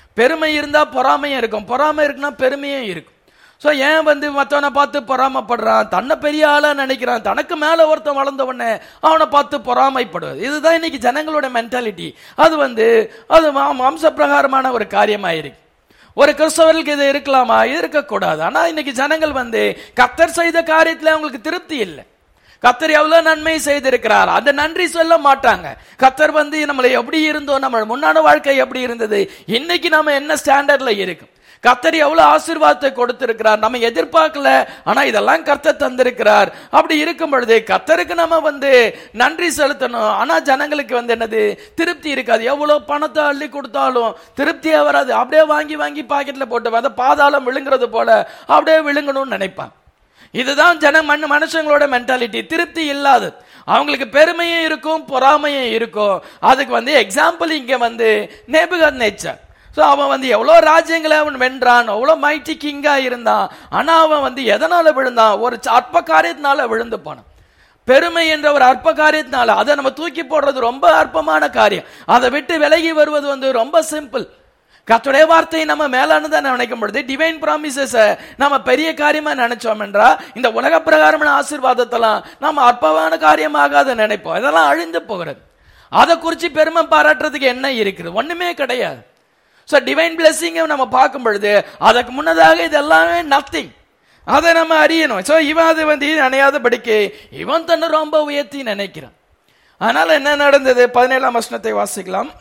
பெருமை இருந்தா பொறாமையும் இருக்கும் பொறாமை இருக்குன்னா பெருமையும் இருக்கும் ஸோ ஏன் வந்து மற்றவனை பார்த்து பொறாமைப்படுறான் தன்னை பெரிய ஆளா நினைக்கிறான் தனக்கு மேல ஒருத்தன் வளர்ந்த உடனே அவனை பார்த்து பொறாமைப்படுவது இதுதான் இன்னைக்கு ஜனங்களோட மென்டாலிட்டி அது வந்து அது வம்ச பிரகாரமான ஒரு காரியமாயிருக்கு ஒரு கிறிஸ்தவர்களுக்கு இது இருக்கலாமா இது இருக்கக்கூடாது ஆனா இன்னைக்கு ஜனங்கள் வந்து கத்தர் செய்த காரியத்துல அவங்களுக்கு திருப்தி இல்லை கத்தர் எவ்வளவு நன்மை செய்திருக்கிறார் அந்த நன்றி சொல்ல மாட்டாங்க கத்தர் வந்து நம்மளை எப்படி இருந்தோம் நம்ம முன்னான வாழ்க்கை எப்படி இருந்தது இன்னைக்கு நம்ம என்ன ஸ்டாண்டர்ட்ல இருக்கும் கத்தர் எவ்வளவு ஆசீர்வாதத்தை கொடுத்திருக்கிறார் நம்ம எதிர்பார்க்கல ஆனா இதெல்லாம் கர்த்தர் தந்திருக்கிறார் அப்படி இருக்கும் பொழுது கத்தருக்கு நம்ம வந்து நன்றி செலுத்தணும் ஆனா ஜனங்களுக்கு வந்து என்னது திருப்தி இருக்காது எவ்வளவு பணத்தை அள்ளி கொடுத்தாலும் திருப்தியே வராது அப்படியே வாங்கி வாங்கி பாக்கெட்ல போட்டு அதை பாதாளம் விழுங்குறது போல அப்படியே விழுங்கணும்னு நினைப்பான் இதுதான் ஜன மண் மனுஷங்களோட மென்டாலிட்டி திருப்தி இல்லாது அவங்களுக்கு பெருமையும் இருக்கும் பொறாமையும் இருக்கும் அதுக்கு வந்து எக்ஸாம்பிள் இங்க வந்து நேபுகத் நேச்சர் ஸோ அவன் வந்து எவ்வளோ ராஜ்யங்களை அவன் வென்றான் எவ்வளோ மைட்டி கிங்கா இருந்தான் ஆனா அவன் வந்து எதனால விழுந்தான் ஒரு ச- அற்ப காரியத்தினால விழுந்து போனான் பெருமை என்ற ஒரு அற்ப காரியத்தினால அதை நம்ம தூக்கி போடுறது ரொம்ப அற்பமான காரியம் அதை விட்டு விலகி வருவது வந்து ரொம்ப சிம்பிள் கர்த்தருடைய வார்த்தை நம்ம மேலானதை நினைக்கும் பொழுது டிவைன் ப்ராமிசஸ் நம்ம பெரிய காரியமா நினைச்சோம் என்றா இந்த உலக பிரகாரமான ஆசீர்வாதத்தெல்லாம் நம்ம அற்பமான காரியமாக அதை நினைப்போம் இதெல்லாம் அழிந்து போகிறது அதை குறித்து பெருமை பாராட்டுறதுக்கு என்ன இருக்குது ஒண்ணுமே கிடையாது ஸோ டிவைன் பிளெஸிங்கை நம்ம பார்க்கும் பொழுது அதுக்கு முன்னதாக இது எல்லாமே நத்திங் அதை நம்ம அறியணும் ஸோ இவன் அது வந்து நினையாதபடிக்கு இவன் தன்னை ரொம்ப உயர்த்தி நினைக்கிறான் அதனால என்ன நடந்தது பதினேழாம் வசனத்தை வாசிக்கலாம்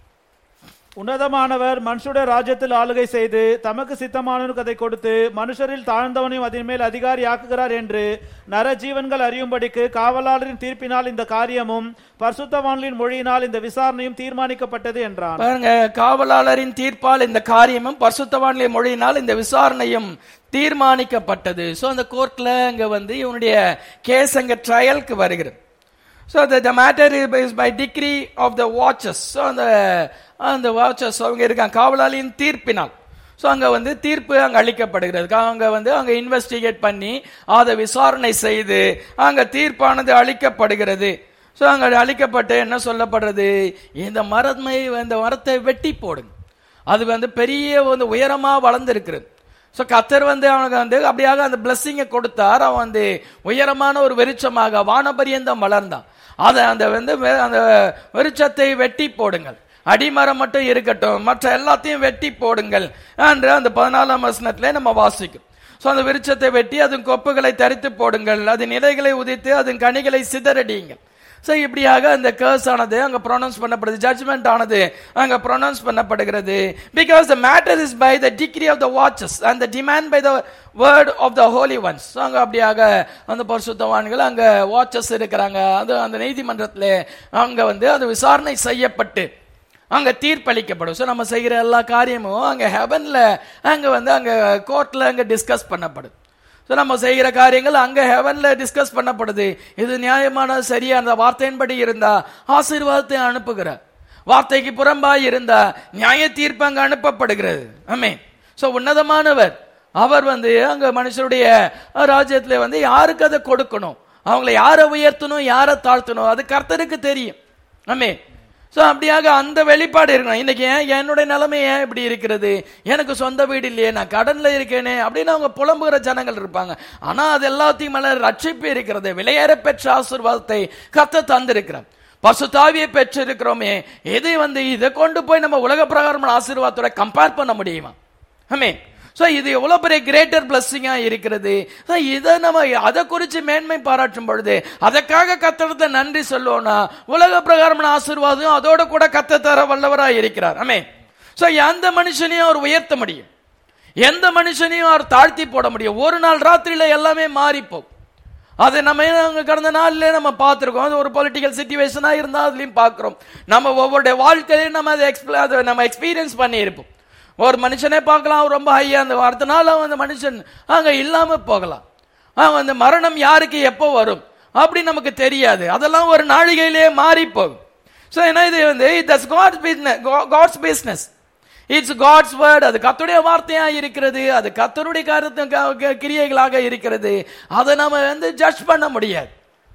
உன்னதமானவர் மனுஷருடைய ராஜ்யத்தில் ஆளுகை செய்து தமக்கு சித்தமானவனுக்கு அதை கொடுத்து மனுஷரில் தாழ்ந்தவனையும் அதன் மேல் அதிகாரி ஆக்குகிறார் என்று நரஜீவன்கள் அறியும்படிக்கு காவலாளரின் தீர்ப்பினால் இந்த காரியமும் பரிசுத்தவான்களின் மொழியினால் இந்த விசாரணையும் தீர்மானிக்கப்பட்டது என்றான் பாருங்க காவலாளரின் தீர்ப்பால் இந்த காரியமும் பரிசுத்தவான்களை மொழியினால் இந்த விசாரணையும் தீர்மானிக்கப்பட்டது ஸோ அந்த கோர்ட்ல அங்க வந்து இவனுடைய கேஸ் அங்க ட்ரையலுக்கு வருகிறது so the the matter is by decree of the வாட்சஸ் ஸோ அந்த அந்த வாட்சஸ் அவங்க இருக்காங்க காவலாளியின் தீர்ப்பினால் ஸோ அங்கே வந்து தீர்ப்பு அங்கே அளிக்கப்படுகிறது அங்கே வந்து அங்கே இன்வெஸ்டிகேட் பண்ணி அதை விசாரணை செய்து அங்கே தீர்ப்பானது அளிக்கப்படுகிறது ஸோ அங்கே அளிக்கப்பட்டு என்ன சொல்லப்படுறது இந்த மரத்தை இந்த மரத்தை வெட்டி போடுங்க அது வந்து பெரிய வந்து உயரமா வளர்ந்துருக்கிறது ஸோ கத்தர் வந்து அவனுக்கு வந்து அப்படியாக அந்த பிளஸ்ஸிங்கை கொடுத்தார் அவன் வந்து உயரமான ஒரு வெறிச்சமாக வானபரியந்தம் வளர்ந்தான் அதை அந்த வந்து வெ- அந்த வெறிச்சத்தை வெட்டி போடுங்கள் அடிமரம் மட்டும் இருக்கட்டும் மற்ற எல்லாத்தையும் வெட்டி போடுங்கள் என்று அந்த பதினாலாம் வசனத்திலே நம்ம வாசிக்கும் ஸோ அந்த விருட்சத்தை வெட்டி அதன் கொப்புகளை தரித்து போடுங்கள் அதன் இலைகளை உதித்து அதன் கனிகளை சிதறடியுங்கள் ஸோ இப்படியாக அந்த கேர்ஸ் ஆனது அங்க ப்ரொனவுன்ஸ் பண்ணப்படுது ஜட்ஜ்மெண்ட் ஆனது அங்க ப்ரொனவுன்ஸ் பண்ணப்படுகிறது because the matter is by the decree of the வாட்சஸ் and the demand by the word of the holy ones so அங்க அப்படியாக அந்த பரிசுத்தவான்கள் அங்க வாட்சஸ் இருக்கிறாங்க அது அந்த நீதிமன்றத்தில் அங்க வந்து அது விசாரணை செய்யப்பட்டு அங்க தீர்ப்பளிக்கப்படும் ஸோ நம்ம செய்கிற எல்லா காரியமும் அங்க ஹெவன்ல அங்க வந்து அங்க கோர்ட்ல அங்க டிஸ்கஸ் பண்ணப்படும் ஸோ நம்ம செய்கிற காரியங்கள் அங்க ஹெவன்ல டிஸ்கஸ் பண்ணப்படுது இது நியாயமான சரியா அந்த வார்த்தையின்படி இருந்தா ஆசீர்வாதத்தை அனுப்புகிறார் வார்த்தைக்கு புறம்பாய் இருந்தா நியாய தீர்ப்பு அங்க அனுப்பப்படுகிறது ஆமே ஸோ உன்னதமானவர் அவர் வந்து அங்க மனுஷருடைய ராஜ்யத்துல வந்து யாருக்கு அதை கொடுக்கணும் அவங்களை யாரை உயர்த்தணும் யாரை தாழ்த்தணும் அது கர்த்தருக்கு தெரியும் ஆமே ஸோ அப்படியாக அந்த வெளிப்பாடு இருக்கணும் இன்னைக்கு ஏன் என்னுடைய நிலைமை ஏன் இப்படி இருக்கிறது எனக்கு சொந்த வீடு இல்லையே நான் கடன்ல இருக்கேனே அப்படின்னு அவங்க புலம்புகிற ஜனங்கள் இருப்பாங்க ஆனா அது எல்லாத்தையும் மேல ரட்சிப்பு இருக்கிறது விலையேற பெற்ற ஆசீர்வாதத்தை கத்த தந்திருக்கிறார் பசுத்தாவியை பெற்றிருக்கிறோமே எது வந்து இதை கொண்டு போய் நம்ம உலக பிரகாரமான ஆசீர்வாதத்தோட கம்பேர் பண்ண முடியுமா ஆமே சோ இது எவ்வளவு பெரிய கிரேட்டர் பிளஸ்ஸிங்கா இருக்கிறது So, இதை நம்ம அதை குறித்து மேன்மை பாராட்டும் பொழுது அதற்காக கத்தடத்தை நன்றி சொல்லுவோம்னா உலக பிரகாரமான ஆசீர்வாதம் அதோட கூட கத்த தர வல்லவராய் இருக்கிறார் ஆமே சோ எந்த மனுஷனையும் அவர் உயர்த்த முடியும் எந்த மனுஷனையும் அவர் தாழ்த்தி போட முடியும் ஒரு நாள் ராத்திரியில எல்லாமே மாறிப்போம் அது நம்ம அங்க கடந்த நாள்ல நம்ம பார்த்திருக்கோம் அது ஒரு பொலிட்டிக்கல் சுச்சுவேஷனா இருந்தா அதுலயும் பார்க்கிறோம் நம்ம ஒவ்வொருடைய வாழ்க்கையிலையும் நம்ம அதை எக்ஸ்பிள அதை நம்ம எக்ஸ்பீரியன்ஸ் பண்ணியிருப்போம் ஒரு மனுஷனே பார்க்கலாம் அவன் ரொம்ப ஹையா அந்த அடுத்த நாள் அவன் அந்த மனுஷன் அங்க இல்லாம போகலாம் அவன் அந்த மரணம் யாருக்கு எப்போ வரும் அப்படி நமக்கு தெரியாது அதெல்லாம் ஒரு நாழிகையிலேயே மாறி போகும் ஸோ என்ன இது வந்து it's God's business God's business it's God's word அது கத்துடைய வார்த்தையா இருக்கிறது அது கத்தருடைய காரியத்து கிரியைகளாக இருக்கிறது அதை நம்ம வந்து ஜட்ஜ் பண்ண முடியாது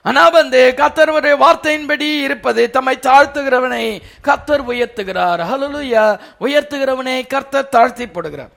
ஆனா வந்து கத்தருடைய வார்த்தையின்படி இருப்பது தம்மை தாழ்த்துகிறவனை கத்தர் உயர்த்துகிறார் ஹalleluya உயர்த்துகிறவனை கர்த்தர் தாழ்த்தி போடுகிறார்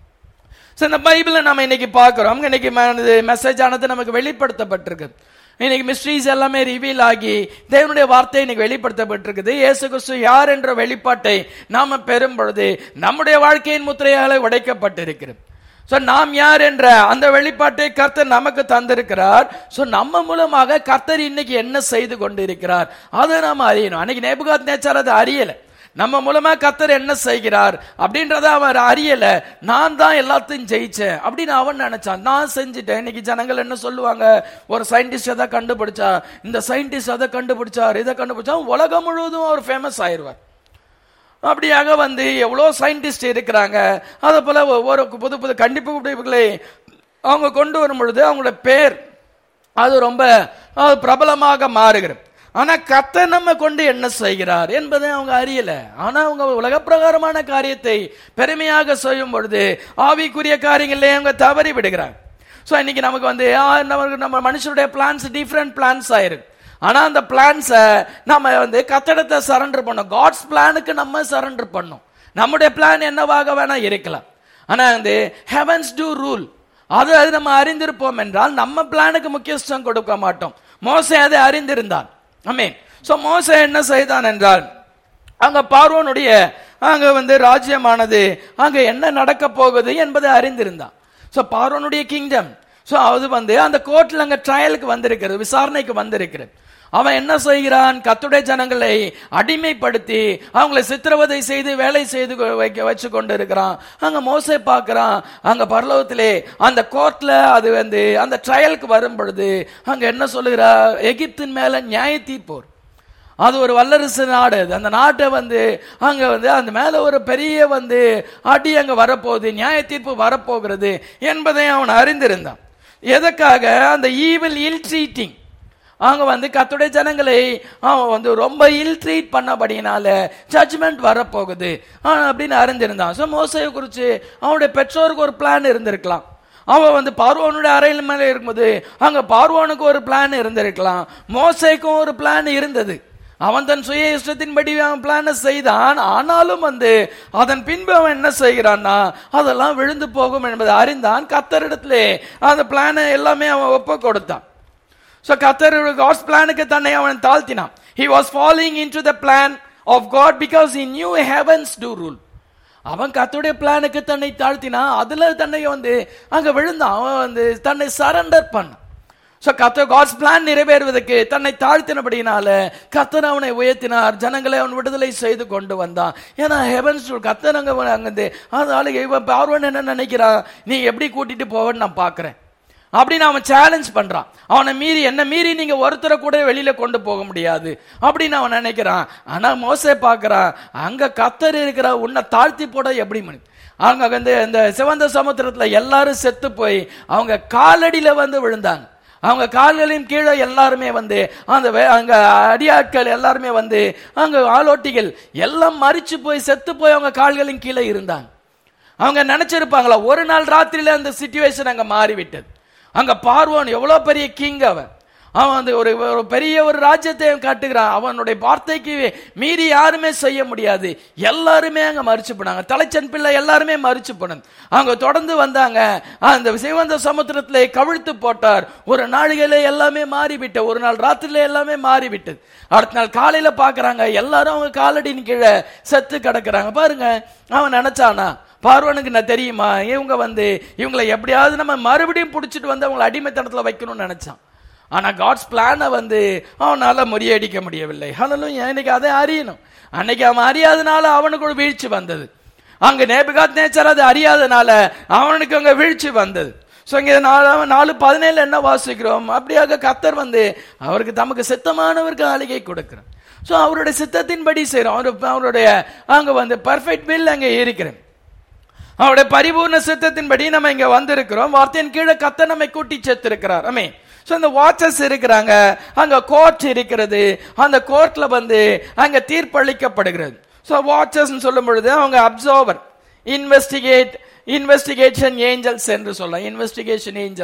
ஸோ இந்த பைபிளை நம்ம இன்னைக்கு பார்க்கிறோம் இன்னைக்கு மெசேஜ் ஆனது நமக்கு வெளிப்படுத்தப்பட்டிருக்கு இன்னைக்கு மிஸ்ட்ரீஸ் எல்லாமே ரிவீல் ஆகி தேவனுடைய வார்த்தை இன்னைக்கு வெளிப்படுத்தப்பட்டிருக்குது இயேசு கிறிஸ்து யார் என்ற வெளிப்பாட்டை நாம பெறும் பொழுது நம்முடைய வாழ்க்கையின் முத்திரையால உடைக்கப்பட்டிருக்கிறது ஸோ நாம் யார் என்ற அந்த வெளிப்பாட்டை கர்த்தர் நமக்கு தந்திருக்கிறார் ஸோ நம்ம மூலமாக கர்த்தர் இன்னைக்கு என்ன செய்து கொண்டிருக்கிறார் அதை நாம அறியணும் அன்னைக்கு நேபுகாத் நேச்சார் அதை அறியல நம்ம மூலமா கர்த்தர் என்ன செய்கிறார் அப்படின்றத அவன் அறியல நான் தான் எல்லாத்தையும் ஜெயிச்சேன் அப்படின்னு அவன் நினைச்சான் நான் செஞ்சுட்டேன் இன்னைக்கு ஜனங்கள் என்ன சொல்லுவாங்க ஒரு சயின்டிஸ்ட் எதை கண்டுபிடிச்சா இந்த சயின்டிஸ்ட் அதை கண்டுபிடிச்சார் இதை கண்டுபிடிச்சா உலகம் முழுவதும் அவர் ஃபேமஸ் ஆயிடுவார் அப்படியாக வந்து எவ்வளோ சயின்டிஸ்ட் இருக்கிறாங்க அதே போல ஒவ்வொரு புது புது கண்டுபிடிப்புகளை அவங்க கொண்டு வரும் பொழுது அவங்களோட பேர் அது ரொம்ப அஹ், பிரபலமாக மாறுகிறது ஆனா கத்த நம்ம கொண்டு என்ன செய்கிறார் என்பதை அவங்க அறியல ஆனா அவங்க உலக பிரகாரமான காரியத்தை பெருமையாக செய்யும் பொழுது ஆவிக்குரிய காரியங்களே அவங்க தவறி விடுகிறாங்க ஸோ இன்னைக்கு நமக்கு வந்து ஆ, நமக்கு நம்ம மனுஷருடைய பிளான்ஸ் டிஃப்ரெண்ட் பிளான்ஸ் ஆயிருக்கு ஆனா அந்த பிளான்ஸை நம்ம வந்து கத்தடத்தை சரண்டர் பண்ணோம் காட்ஸ் பிளானுக்கு நம்ம சரண்டர் பண்ணோம் நம்முடைய பிளான் என்னவாக வேணா இருக்கலாம் ஆனா வந்து ஹெவன்ஸ் டூ ரூல் அது அது நம்ம அறிந்திருப்போம் என்றால் நம்ம பிளானுக்கு முக்கியத்துவம் கொடுக்க மாட்டோம் மோசே அதை அறிந்திருந்தான் ஆமென் சோ மோசே என்ன செய்தான் என்றால் அங்க பார்வோனுடைய அங்க வந்து ராஜ்யமானது அங்க என்ன நடக்க போகுது என்பதை அறிந்திருந்தான் சோ பார்வோனுடைய கிங்டம் சோ அது வந்து அந்த கோர்ட்ல அங்க ட்ரையலுக்கு வந்திருக்கிறது விசாரணைக்கு வந்திருக்கிறது அவன் என்ன செய்கிறான் கத்துடைய ஜனங்களை அடிமைப்படுத்தி அவங்களை சித்திரவதை செய்து வேலை செய்து கொ- வைக்க வச்சு கொண்டு இருக்கிறான் அங்க மோசே பார்க்கறான் அங்க பரலோகத்திலே அந்த கோர்ட்ல அது வந்து அந்த ட்ரையலுக்கு வரும் பொழுது அங்க என்ன சொல்லுகிறா எகிப்தின் மேல நியாய தீர்ப்போர் அது ஒரு வல்லரசு நாடு அது. அந்த நாட்டை வந்து அங்க வந்து அந்த மேல ஒரு பெரிய வந்து அடி அங்க வரப்போகுது நியாய தீர்ப்பு வரப்போகிறது என்பதை அவன் அறிந்திருந்தான் எதற்காக அந்த ஈவில் இல் ட்ரீட்டிங் அவங்க வந்து கத்துடைய ஜனங்களை அவன் வந்து ரொம்ப இல் ட்ரீட் பண்ணபடினால ஜட்ஜ்மெண்ட் வரப்போகுது ஆஹ் அப்படின்னு அறிந்திருந்தான் ஸோ மோசையை குறித்து அவனுடைய பெற்றோருக்கு ஒரு பிளான் இருந்திருக்கலாம் அவன் வந்து பார்வோனுடைய அறையில் மேலே இருக்கும்போது அங்க பார்வோனுக்கு ஒரு பிளான் இருந்திருக்கலாம் மோசைக்கும் ஒரு பிளான் இருந்தது அவன் தன் சுய இஷ்டத்தின்படி அவன் பிளான செய்தான் ஆனாலும் வந்து அதன் பின்பு அவன் என்ன செய்கிறான்னா அதெல்லாம் விழுந்து போகும் என்பதை அறிந்தான் கத்தரிடத்திலே அந்த பிளானை எல்லாமே அவன் ஒப்பு கொடுத்தான் ஸோ கத்தர் காட்ஸ் பிளானுக்கு தன்னை அவன் தாழ்த்தினான் he was following in to the plan of God because he knew heavens do rule அவன் கத்துடைய பிளானுக்கு தன்னை தாழ்த்தினான் அதுல தன்னை வந்து அங்க விழுந்தான் அவன் வந்து தன்னை சரண்டர் பண்ணான் ஸோ கத்தர் காட்ஸ் பிளான் நிறைவேறுவதற்கு தன்னை தாழ்த்தினபடினால கத்தர் அவனை உயர்த்தினார் ஜனங்களை அவன் விடுதலை செய்து கொண்டு வந்தான் ஏன்னா ஹெவன்ஸ் கத்தர் அங்க அங்கே அதனால இவன் பார்வன் என்ன நினைக்கிறான் நீ எப்படி கூட்டிட்டு போவன்னு நான் பார்க்கிறேன் அப்படின்னு அவன் சேலஞ்ச் பண்றான் அவனை மீறி என்ன மீறி நீங்க ஒருத்தரை கூட வெளியில கொண்டு போக முடியாது அப்படின்னு அவன் நினைக்கிறான் ஆனா மோசே பார்க்கறான் அங்க கத்தர் இருக்கிற உன்னை தாழ்த்தி போட எப்படி முடியும் அவங்க வந்து இந்த சிவந்த சமுத்திரத்துல எல்லாரும் செத்து போய் அவங்க காலடியில வந்து விழுந்தாங்க அவங்க கால்களின் கீழே எல்லாருமே வந்து அந்த வே- அங்க அடியாட்கள் எல்லாருமே வந்து அங்க ஆலோட்டிகள் எல்லாம் மறிச்சு போய் செத்து போய் அவங்க கால்களின் கீழே இருந்தாங்க அவங்க நினைச்சிருப்பாங்களா ஒரு நாள் ராத்திரியில அந்த சுச்சுவேஷன் அங்க மாறிவிட்டது அங்க பார்வோன் எவ்வளவு பெரிய கிங் அவன் அவன் வந்து ஒரு ஒரு பெரிய ஒரு ராஜ்யத்தை அவன் காட்டுகிறான் அவனுடைய வார்த்தைக்கு மீறி யாருமே செய்ய முடியாது எல்லாருமே அங்க மறிச்சு போனாங்க தலைச்சன் பிள்ளை எல்லாருமே மறிச்சு போனாங்க அவங்க தொடர்ந்து வந்தாங்க அந்த சிவந்த சமுத்திரத்திலே கவிழ்த்து போட்டார் ஒரு நாளிகையில எல்லாமே மாறிவிட்ட ஒரு நாள் ராத்திரில எல்லாமே மாறிவிட்டது அடுத்த நாள் காலையில பாக்குறாங்க எல்லாரும் அவங்க காலடியின் கீழே செத்து கிடக்குறாங்க பாருங்க அவன் நினைச்சானா பார்வனுக்கு நான் தெரியுமா இவங்க வந்து இவங்களை எப்படியாவது நம்ம மறுபடியும் பிடிச்சிட்டு வந்து அவங்களை அடிமைத்தனத்துல வைக்கணும்னு நினைச்சான் ஆனா காட்ஸ் பிளானை வந்து அவனால முறியடிக்க முடியவில்லை ஹலலும் இன்னைக்கு அதை அறியணும் அன்னைக்கு அவன் அறியாதனால அவனுக்கு ஒரு வீழ்ச்சி வந்தது அங்க நேபுகாத் நேச்சர் அது அறியாதனால அவனுக்கு அங்க வீழ்ச்சி வந்தது ஸோ இங்கே நாலு நாலு பதினேழு என்ன வாசிக்கிறோம் அப்படியாக கத்தர் வந்து அவருக்கு தமக்கு சித்தமானவருக்கு ஆளிகை கொடுக்கிறார் ஸோ அவருடைய சித்தத்தின்படி செய்கிறோம் அவரு அவருடைய அங்க வந்து பர்ஃபெக்ட் வில் அங்கே இருக்கிறேன் அவருடைய பரிபூர்ண சித்தத்தின்படி நம்ம இங்க வந்திருக்கிறோம் வார்த்தையின் கீழே கத்த நம்மை கூட்டி சேர்த்திருக்கிறார் அமே சோ இந்த வாட்சஸ் இருக்கிறாங்க அங்க கோர்ட் இருக்கிறது அந்த கோர்ட்ல வந்து அங்க தீர்ப்பளிக்கப்படுகிறது சோ வாட்சஸ் சொல்லும் பொழுது அவங்க அப்சர்வர் இன்வெஸ்டிகேட் இன்வெஸ்டிகேஷன் ஏஞ்சல்ஸ் என்று சொல்லலாம் இன்வெஸ்டிகேஷன் ஏஞ்சல்ஸ்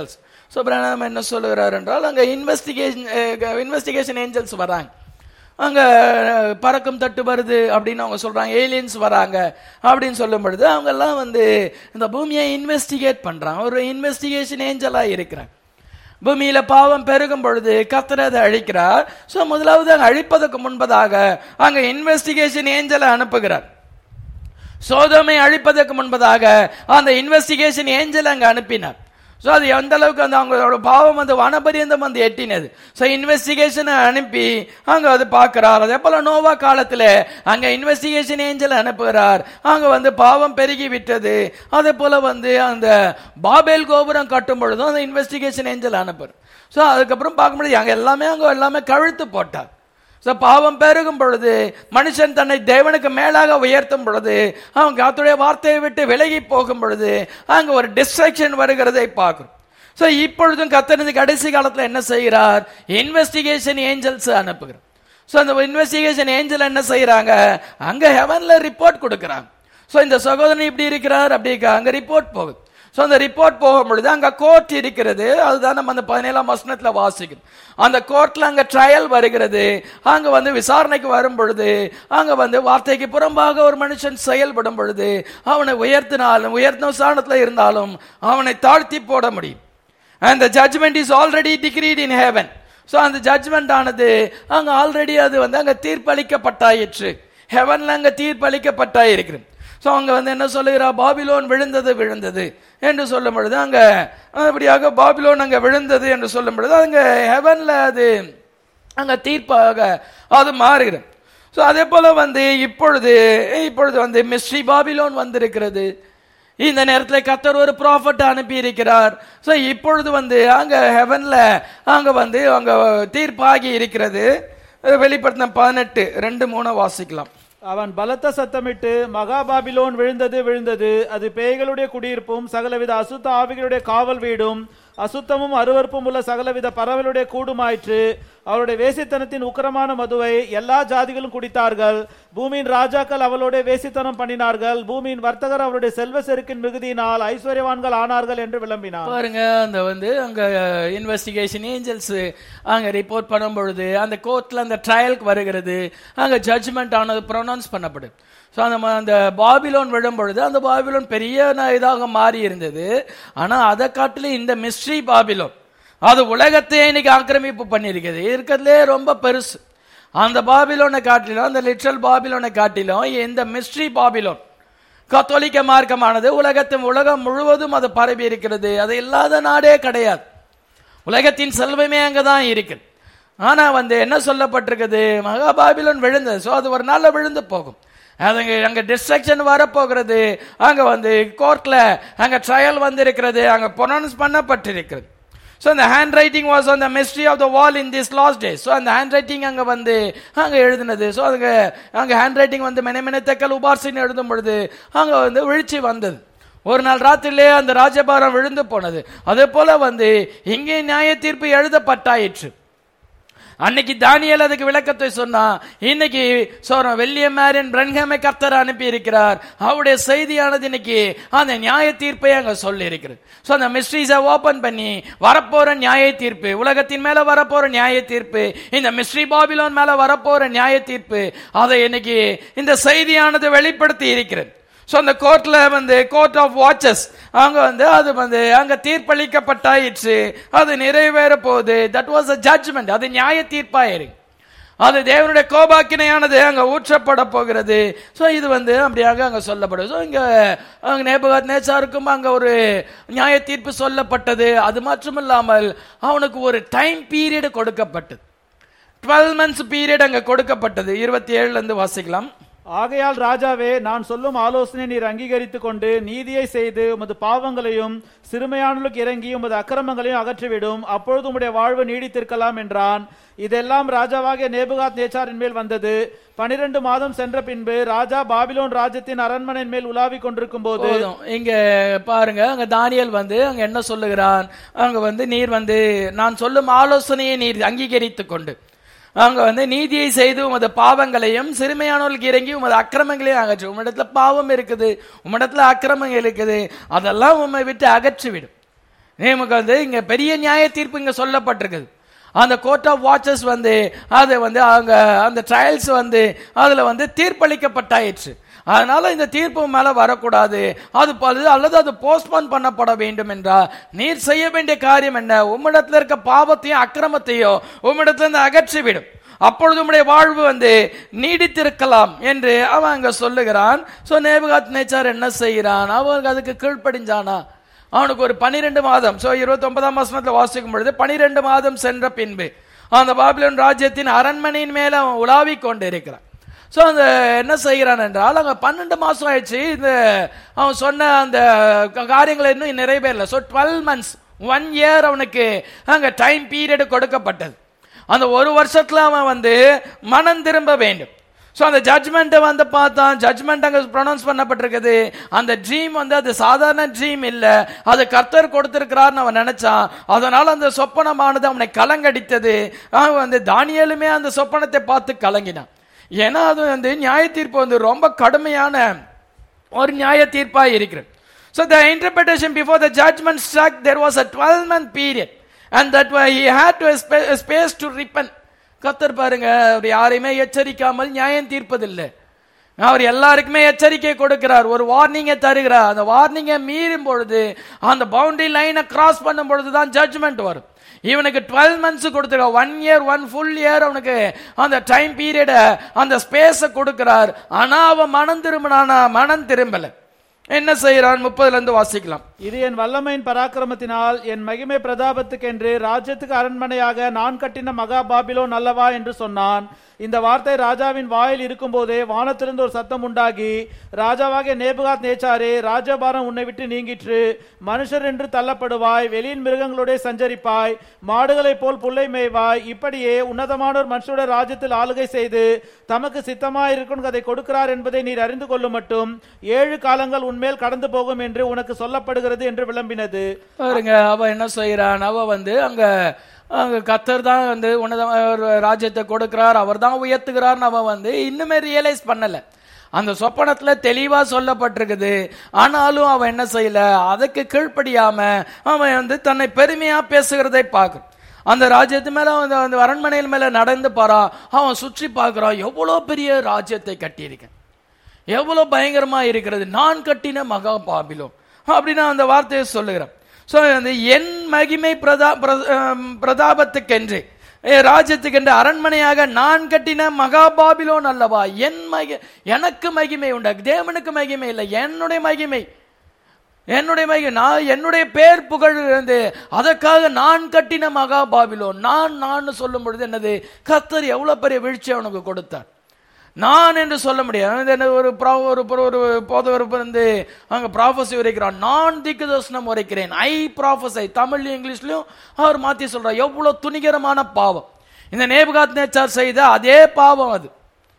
ஸோ பிரணாம் என்ன சொல்லுகிறார் என்றால் அங்க இன்வெஸ்டிகேஷன் இன்வெஸ்டிகேஷன் ஏஞ்சல்ஸ் வராங்க அங்க அஹ், பறக்கும் தட்டு வருது அப்படின்னு அவங்க சொல்றாங்க ஏலியன்ஸ் வராங்க அப்படின்னு சொல்லும் பொழுது அவங்க எல்லாம் வந்து இந்த பூமியை இன்வெஸ்டிகேட் பண்றாங்க ஒரு இன்வெஸ்டிகேஷன் ஏஞ்சலா இருக்கிறாங்க பூமியில பாவம் பெருகும் பொழுது கர்த்தர் அதை அழிக்கிறார் சோ முதலாவது அங்க அழிப்பதற்கு முன்பதாக அங்க இன்வெஸ்டிகேஷன் ஏஞ்சலை அனுப்புகிறார் சோதோமை அழிப்பதற்கு முன்பதாக அந்த இன்வெஸ்டிகேஷன் ஏஞ்சல் அங்க அனுப்பினார் சோ அது எந்த அளவுக்கு அந்த அவங்களோட பாவம் வந்து வனபரியந்தம் வந்து எட்டினது சோ இன்வெஸ்டிகேஷனை அனுப்பி அங்க அது பார்க்கிறார் அதே போல நோவா காலத்துல அங்க இன்வெஸ்டிகேஷன் ஏஞ்சல் அனுப்புகிறார் அங்க வந்து பாவம் பெருகி விட்டது அதே போல வந்து அந்த பாபேல் கோபுரம் கட்டும் பொழுதும் அந்த இன்வெஸ்டிகேஷன் ஏஞ்சல் அனுப்புறார் சோ அதுக்கப்புறம் பார்க்கும்போது அங்க எல்லாமே அங்க எல்லாமே கழுத்து போட்டார் So, பாவம் பெருகும் பொழுது மனுஷன் தன்னை தேவனுக்கு மேலாக உயர்த்தும் பொழுது அவன் காத்துடைய வார்த்தையை விட்டு விலகி போகும் பொழுது அங்க ஒரு டிஸ்ட்ராக்ஷன் வருகிறதை பார்க்கிறோம் சோ இப்பொழுதும் கத்தனது கடைசி காலத்துல என்ன செய்கிறார் இன்வெஸ்டிகேஷன் ஏஞ்சல்ஸ் அனுப்புகிறார் சோ அந்த இன்வெஸ்டிகேஷன் ஏஞ்சல் என்ன செய்யறாங்க அங்க ஹெவன்ல ரிப்போர்ட் கொடுக்கறாங்க சோ இந்த சகோதரன் இப்படி இருக்கிறார் அப்படி இருக்கா, அங்க ரிப்போர்ட் போகுது சோ அந்த ரிப்போர்ட் போகும் பொழுது அங்க கோர்ட் இருக்கிறது அதுதான் நம்ம அந்த பதினேழாம் வசனத்துல வாசிக்கிறோம் அந்த கோர்ட்ல அங்க ட்ரையல் வருகிறது அங்க வந்து விசாரணைக்கு வரும் பொழுது அங்க வந்து வார்த்தைக்கு புறம்பாக ஒரு மனுஷன் செயல்படும் பொழுது அவனை உயர்த்தினாலும் உயர்த்த ஸ்தானத்துல இருந்தாலும் அவனை தாழ்த்தி போட முடியும் and the judgment is already decreed in heaven so அந்த ஜட்ஜ்மெண்ட் ஆனது அங்க ஆல்ரெடி அது வந்து அங்க தீர்ப்பளிக்கப்பட்டாயிற்று ஹெவன்ல அங்க தீர்ப்பளிக்கப்பட்டாயிருக்கிறது சோ அங்க வந்து என்ன சொல்லுகிறா பாபிலோன் விழுந்தது விழுந்தது என்று சொல்லும் பொழுது அங்க அப்படியாக பாபிலோன் அங்க விழுந்தது என்று சொல்லும் பொழுது அங்க ஹெவன்ல அது அங்க தீர்ப்பாக அது மாறுகிறது சோ அதே போல வந்து இப்பொழுது இப்பொழுது வந்து மிஸ்ட்ரி பாபிலோன் வந்திருக்கிறது இந்த நேரத்தில் கத்தர் ஒரு ப்ராஃபட் அனுப்பி இருக்கிறார் ஸோ இப்பொழுது வந்து அங்க ஹெவன்ல அங்க வந்து அங்க தீர்ப்பாகி இருக்கிறது வெளிப்படுத்தின பதினெட்டு ரெண்டு மூணு வாசிக்கலாம் அவன் பலத்த சத்தமிட்டு மகாபாபிலோன் விழுந்தது விழுந்தது அது பேய்களுடைய குடியிருப்பும் சகலவித அசுத்த ஆவிகளுடைய காவல் வீடும் அசுத்தமும் அருவருப்பும் உள்ள சகலவித பறவைகளுடைய கூடுமாயிற்று அவருடைய வேசித்தனத்தின் உக்கிரமான மதுவை எல்லா ஜாதிகளும் குடித்தார்கள் பூமியின் ராஜாக்கள் அவளோட வேசித்தனம் பண்ணினார்கள் பூமியின் வர்த்தகர் அவருடைய செல்வ செருக்கின் மிகுதியினால் ஐஸ்வர்யவான்கள் ஆனார்கள் என்று விளம்பினார் பாருங்க அந்த வந்து அங்க இன்வெஸ்டிகேஷன் ஏஞ்சல்ஸ் அங்க ரிப்போர்ட் பண்ணும் பொழுது அந்த கோர்ட்ல அந்த ட்ரையலுக்கு வருகிறது அங்க ஜட்ஜ்மெண்ட் ஆனது ப்ரொனவுன்ஸ் பண்ணப்படுது ஸோ அந்த ம- அந்த பாபிலோன் விழும் பொழுது அந்த பாபிலோன் பெரிய ந- இதாக மாறி இருந்தது ஆனா அதை காட்டிலும் இந்த மிஸ்ட்ரி பாபிலோன் அது உலகத்தையே இன்னைக்கு ஆக்கிரமிப்பு பண்ணியிருக்குது இருக்கிறதுலே ரொம்ப பெருசு அந்த பாபிலோனை காட்டிலும் அந்த லிட்ரல் பாபிலோனை காட்டிலும் இந்த மிஸ்ட்ரி பாபிலோன் கத்தோலிக்க மார்க்கமானது உலகத்தின் உலகம் முழுவதும் அது பரவி இருக்கிறது அது இல்லாத நாடே கிடையாது உலகத்தின் செல்வமே அங்கதான் இருக்குது ஆனா வந்து என்ன சொல்லப்பட்டிருக்குது மகாபாபிலோன் விழுந்தது சோ அது ஒரு நாள்ல விழுந்து போகும் அதுங்க அங்க டிஸ்ட்ரக்ஷன் வரப்போகிறது அங்க வந்து கோர்ட்ல அங்க ட்ரையல் வந்திருக்கிறது அங்க ப்ரொனவுன்ஸ் பண்ணப்பட்டிருக்கிறது ஸோ அந்த hand writing was on the mystery of the wall in this last day so அந்த ஹேண்ட் ரைட்டிங் அங்கே வந்து அங்கே எழுதினது ஸோ அங்க அங்கே ஹேண்ட் ரைட்டிங் வந்து மெனமெனத்தக்கல் உபார்சின்னு எழுதும் பொழுது அங்கே வந்து வீழ்ச்சி வந்தது ஒரு நாள் ராத்திரிலே அந்த ராஜபாரம் விழுந்து போனது அதே போல வந்து இங்கே நியாய தீர்ப்பு எழுதப்பட்டாயிற்று அன்னைக்கு தானியேல் அதுக்கு விளக்கத்தை சொன்னா இன்னைக்கு சோரம் வெள்ளியம் மேரின் பிரன்ஹமை கர்த்தர் அனுப்பி இருக்கிறார் அவருடைய செய்தியானது இன்னைக்கு அந்த நியாய தீர்ப்பை அங்க சொல்லி இருக்கிறது சோ அந்த மிஸ்ட்ரீஸை ஓபன் பண்ணி வரப்போற நியாய தீர்ப்பு உலகத்தின் மேல வரப்போற நியாய தீர்ப்பு இந்த மிஸ்ட்ரி பாபிலோன் மேல வரப்போற நியாய தீர்ப்பு அதை இன்னைக்கு இந்த செய்தியானது வெளிப்படுத்தி இருக்கிறது ஸோ அந்த கோர்ட்ல வந்து கோர்ட் ஆஃப் வாட்சஸ் அங்க வந்து அது வந்து அங்க தீர்ப்பளிக்கப்பட்டாயிற்று அது நிறைவேற போகுது தட் வாஸ் அ ஜட்ஜ்மெண்ட் அது நியாய தீர்ப்பாயிருக்கு அது தேவனுடைய கோபாக்கினையானது அங்க ஊற்றப்பட போகிறது ஸோ இது வந்து அப்படியாக அங்க சொல்லப்படுது ஸோ இங்க அங்க நேபுகாத் நேச்சாருக்கும் அங்க ஒரு நியாய தீர்ப்பு சொல்லப்பட்டது அது மட்டுமில்லாமல் அவனுக்கு ஒரு டைம் பீரியட் கொடுக்கப்பட்டது டுவெல் மந்த்ஸ் பீரியட் அங்க கொடுக்கப்பட்டது இருபத்தி ஏழுல இருந்து வாசிக்கலாம் ஆகையால் ராஜாவே நான் சொல்லும் ஆலோசனை நீர் அங்கீகரித்துக் கொண்டு நீதியை செய்து உமது பாவங்களையும் சிறுமையானலுக்கு இறங்கி உமது அக்கிரமங்களையும் அகற்றிவிடும் அப்பொழுது உம்முடைய வாழ்வு நீடித்திருக்கலாம் என்றான் இதெல்லாம் ராஜாவாகிய நேபுகாத் நேச்சாரின் மேல் வந்தது பனிரெண்டு மாதம் சென்ற பின்பு ராஜா பாபிலோன் ராஜ்யத்தின் அரண்மனையின் மேல் உலாவிக் கொண்டிருக்கும் போது போதும் இங்க பாருங்க அங்க தானியல் வந்து அங்க என்ன சொல்லுகிறான் அங்க வந்து நீர் வந்து நான் சொல்லும் ஆலோசனையை நீர் அங்கீகரித்துக் கொண்டு அங்க வந்து நீதியை செய்து உமது பாவங்களையும் சிறுமையானவர்களுக்கு இறங்கி உமது அக்கிரமங்களையும் அகற்று உம்மிடத்துல பாவம் இருக்குது உம்மிடத்துல அக்கிரமங்கள் இருக்குது அதெல்லாம் உம்மை விட்டு அகற்றிவிடும் நமக்கு வந்து இங்க பெரிய நியாய தீர்ப்பு இங்க சொல்லப்பட்டிருக்குது அந்த கோர்ட் ஆஃப் வாட்சஸ் வந்து அது வந்து அங்க அந்த ட்ரையல்ஸ் வந்து அதுல வந்து தீர்ப்பளிக்கப்பட்டாயிற்று அதனால இந்த தீர்ப்பு மேல வரக்கூடாது அது பழுது அல்லது அது போஸ்ட்போன் பண்ணப்பட வேண்டும் என்றால் நீர் செய்ய வேண்டிய காரியம் என்ன உம்மிடத்துல இருக்க பாவத்தையும் அக்கிரமத்தையோ உம்மிடத்துல இருந்து அகற்றிவிடும் அப்பொழுது உம்முடைய வாழ்வு வந்து நீடித்திருக்கலாம் என்று அவன் அங்க சொல்லுகிறான் சோ நேபுகாத் நேச்சார் என்ன செய்கிறான் அவன் அதுக்கு கீழ்ப்படிஞ்சானா அவனுக்கு ஒரு பனிரெண்டு மாதம் சோ இருபத்தி ஒன்பதாம் வசனத்துல வாசிக்கும் பொழுது பனிரெண்டு மாதம் சென்ற பின்பு அந்த பாபிலோன் ராஜ்யத்தின் அரண்மனையின் மேல அவன் உலாவிக் கொண்டு இருக்கிறான் சோ அந்த என்ன செய்கிறான் என்றால் அங்க பன்னெண்டு மாசம் ஆயிடுச்சு இந்த அவன் சொன்ன அந்த க- காரியங்கள் இன்னும் நிறைவேறல so twelve months one year அவனுக்கு அங்க டைம் பீரியட் கொடுக்கப்பட்டது அந்த ஒரு வருஷத்துல அவன் வந்து மனம் திரும்ப வேண்டும் ஸோ அந்த ஜட்ஜ்மெண்ட்டை வந்து பார்த்தான் ஜட்ஜ்மெண்ட் அங்கே ப்ரொனவுன்ஸ் பண்ணப்பட்டிருக்குது அந்த ட்ரீம் வந்து அது சாதாரண ட்ரீம் இல்லை அது கர்த்தர் கொடுத்திருக்கிறார்னு அவன் நினைச்சான் அதனால அந்த சொப்பனமானது அவனை கலங்கடித்தது அவன் வந்து தானியலுமே அந்த சொப்பனத்தை பார்த்து கலங்கினான் ஏன்னா அது வந்து நியாய தீர்ப்பு வந்து ரொம்ப கடுமையான ஒரு நியாய தீர்ப்பா இருக்கிறது So the interpretation before the judgment struck, there was a 12 month period. And that why he had to a spa- a space to repent. கத்தர் பாருங்க அவர் யாரையுமே எச்சரிக்காமல் நியாயம் தீர்ப்பதில்லை அவர் எல்லாருக்குமே எச்சரிக்கை கொடுக்கிறார் ஒரு வார்னிங்கை தருகிறார் அந்த வார்னிங்கை மீறும் பொழுது அந்த பவுண்டரி லைனை கிராஸ் பண்ணும் பொழுது தான் ஜட்ஜ்மெண்ட் வரும் இவனுக்கு டுவெல் மந்த்ஸ் கொடுத்துருக்க one year one full year அவனுக்கு அந்த டைம் பீரியட அந்த ஸ்பேஸை கொடுக்கிறார் ஆனா அவன் மனம் திரும்பினானா மனம் திரும்பல என்ன செய்யறான் முப்பதுல இருந்து வாசிக்கலாம் இது என் வல்லமையின் பராக்கிரமத்தினால் என் மகிமை பிரதாபத்துக்கென்று ராஜ்யத்துக்கு அரண்மனையாக நான் கட்டின மகா பாபிலோன் அல்லவா என்று சொன்னான் இந்த வார்த்தை ராஜாவின் வாயில் இருக்கும்போதே வானத்திலிருந்து ஒரு சத்தம் உண்டாகி ராஜாவாகிய நேபுகாத் நேச்சாரே ராஜபாரம் உன்னை விட்டு நீங்கிற்று மனுஷர் என்று தள்ளப்படுவாய் வெளியின் மிருகங்களோட சஞ்சரிப்பாய் மாடுகளைப் போல் புல்லை மேய்வாய் இப்படியே உன்னதமானோர் மனுஷருடைய ராஜ்யத்தில் ஆளுகை செய்து தமக்கு சித்தமாய் இருக்கும் அதை கொடுக்கிறார் என்பதை நீர் அறிந்து கொள்ளும் மட்டும் ஏழு காலங்கள் உன்மேல் கடந்து போகும் என்று உனக்கு சொல்லப்படுகிறது என்று விளம்பினது பாருங்க அவ என்ன செய்யறான் அவ வந்து அங்க அங்க கத்தர் தான் வந்து உன்னத ஒரு ராஜ்யத்தை கொடுக்கிறார் அவர் தான் உயர்த்துகிறார்னு அவன் வந்து இன்னுமே ரியலைஸ் பண்ணல அந்த சொப்பனத்துல தெளிவா சொல்லப்பட்டிருக்குது ஆனாலும் அவன் என்ன செய்யல அதுக்கு கீழ்ப்படியாம அவன் வந்து தன்னை பெருமையா பேசுகிறதை பார்க்க அந்த ராஜ்யத்து மேல அந்த அந்த அரண்மனையில் மேல நடந்து பாரா அவன் சுற்றி பார்க்கறான் எவ்வளவு பெரிய ராஜ்யத்தை கட்டியிருக்கேன் எவ்வளவு பயங்கரமா இருக்கிறது நான் கட்டின மகா பாபிலோன் அப்படின்னு அந்த வார்த்தையை சொல்லுகிறேன் சோ அந்த என் மகிமை பிரதா பிர- ஆம், பிரதாபத்துக்கென்று ஏ, ராஜ்யத்துக்கென்று அரண்மனையாக நான் கட்டின மகா பாபிலோன் அல்லவா என் மகி எனக்கு மகிமை உண்டு தேவனுக்கு மகிமை இல்லை என்னுடைய மகிமை என்னுடைய மகிமை நான் என்னுடைய பேர் புகழ் வந்து அதற்காக நான் கட்டின மகா பாபிலோன் நான் நான் சொல்லும் பொழுது என்னது கத்தர் எவ்வளவு பெரிய வீழ்ச்சி அவனுக்கு கொடுத்தார் நான் என்று சொல்ல முடியாது இது என்ன ஒரு pro- ஒரு pro- ஒரு போதவர் வந்து அங்க ப்ராஃபஸி உரைக்கிறான் நான் திக்கு தரிசனம் உரைக்கிறேன் ஐ ப்ராஃபஸை தமிழ் இங்கிலீஷ்லயும் அவர் மாத்தி சொல்றார் எவ்வளவு துணிகரமான பாவம் இந்த நேபுகாத் நேச்சார் செய்த அதே பாவம் அது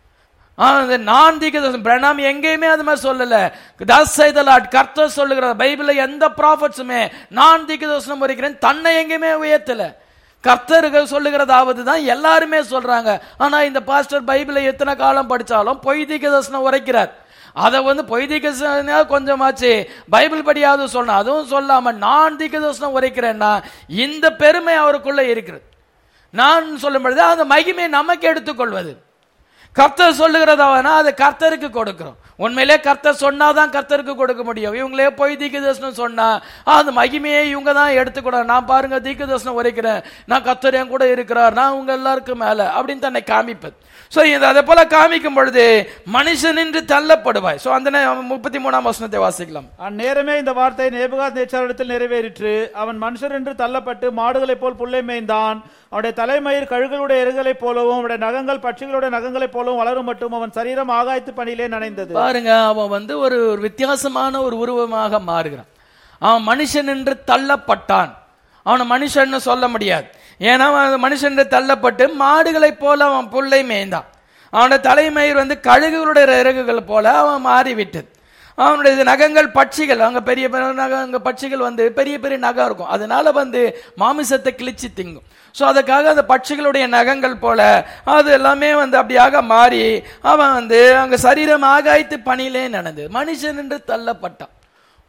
ஆ, இந்த நான் தீர்க்கதரிசனம் பிரணாம் எங்கேயுமே அது மாதிரி சொல்லல தாஸ் செய்தலாட் கர்த்தர் சொல்லுகிறார் பைபிள்ல எந்த ப்ராஃபட்ஸுமே நான் தீர்க்கதரிசனம் உரைக்கிறேன் தன்னை எங்கேயுமே உயர்த்தல கர்த்தர்கள் சொல்லுகிறதாவது தான் எல்லாருமே சொல்றாங்க ஆனா இந்த பாஸ்டர் பைபிளை எத்தனை காலம் படிச்சாலும் பொய் தீர்க்கதரிசனம் உரைக்கிறார் அதை வந்து பொய் தீர்க்கதரிசனம் கொஞ்சமாச்சு பைபிள் படியாவது சொல்லணும் அதுவும் சொல்லாம நான் தீர்க்கதரிசனம் உரைக்கிறேன்னா இந்த பெருமை அவருக்குள்ள இருக்கிறது நான் சொல்லும் பொழுது அந்த மகிமை நமக்கு எடுத்துக்கொள்வது கர்த்தர் சொல்லுகிறதாவனா அது கர்த்தருக்கு கொடுக்கிறோம் உண்மையிலே கர்த்தர் சொன்னாதான் கர்த்தருக்கு கொடுக்க முடியும் இவங்களே போய் தீர்க்கதர்சனம் சொன்னா அந்த மகிமையை இவங்க தான் எடுத்துக்கூடாது நான் பாருங்க தீர்க்கதர்சனம் உரைக்கிறேன் நான் கர்த்தர் என் கூட இருக்கிறார் நான் உங்க எல்லாருக்கும் மேல அப்படின்னு தன்னை காமிப்பது சோ இது அதை போல காமிக்கும் பொழுது மனுஷன் என்று தள்ளப்படுவாய் சோ அந்த நே- முப்பத்தி மூணாம் வசனத்தை வாசிக்கலாம் அந்நேரமே இந்த வார்த்தை நேபுகாத் நேச்சாரிடத்தில் நிறைவேறிற்று அவன் மனுஷர் என்று தள்ளப்பட்டு மாடுகளைப் போல் புல்லை மேய்ந்தான் அவனுடைய தலைமயிர் கழுகளுடைய எருகளைப் போலவும் அவனுடைய நகங்கள் பட்சிகளுடைய நகங்களைப் போலவும் வளரும் மட்டும் அவன் சரீரம் ஆகாயத்து பணியிலே நனைந்தது பாருங்க அவன் வந்து ஒரு ஒரு வித்தியாசமான ஒரு உருவமாக மாறுகிறான் அவன் மனுஷன் என்று தள்ளப்பட்டான் அவனை மனுஷன்னு சொல்ல முடியாது ஏன்னா அவன் மனுஷன் என்று தள்ளப்பட்டு மாடுகளைப் போல அவன் புல்லை மேய்ந்தான் அவனுடைய தலைமயிர் வந்து கழுகுகளுடைய இறகுகள் போல அவன் மாறிவிட்டது அவனுடைய இது நகங்கள் பட்சிகள் அங்க பெரிய பெரிய நகம் அங்க பட்சிகள் வந்து பெரிய பெரிய நகம் இருக்கும் அதனால வந்து மாமிசத்தை கிழிச்சு திங்கும் ஸோ அதுக்காக அந்த பட்சிகளுடைய நகங்கள் போல அது எல்லாமே வந்து அப்படியாக மாறி அவன் வந்து அங்க சரீரம் ஆகாய்த்து பணியிலே நடந்து மனுஷன் என்று தள்ளப்பட்டான்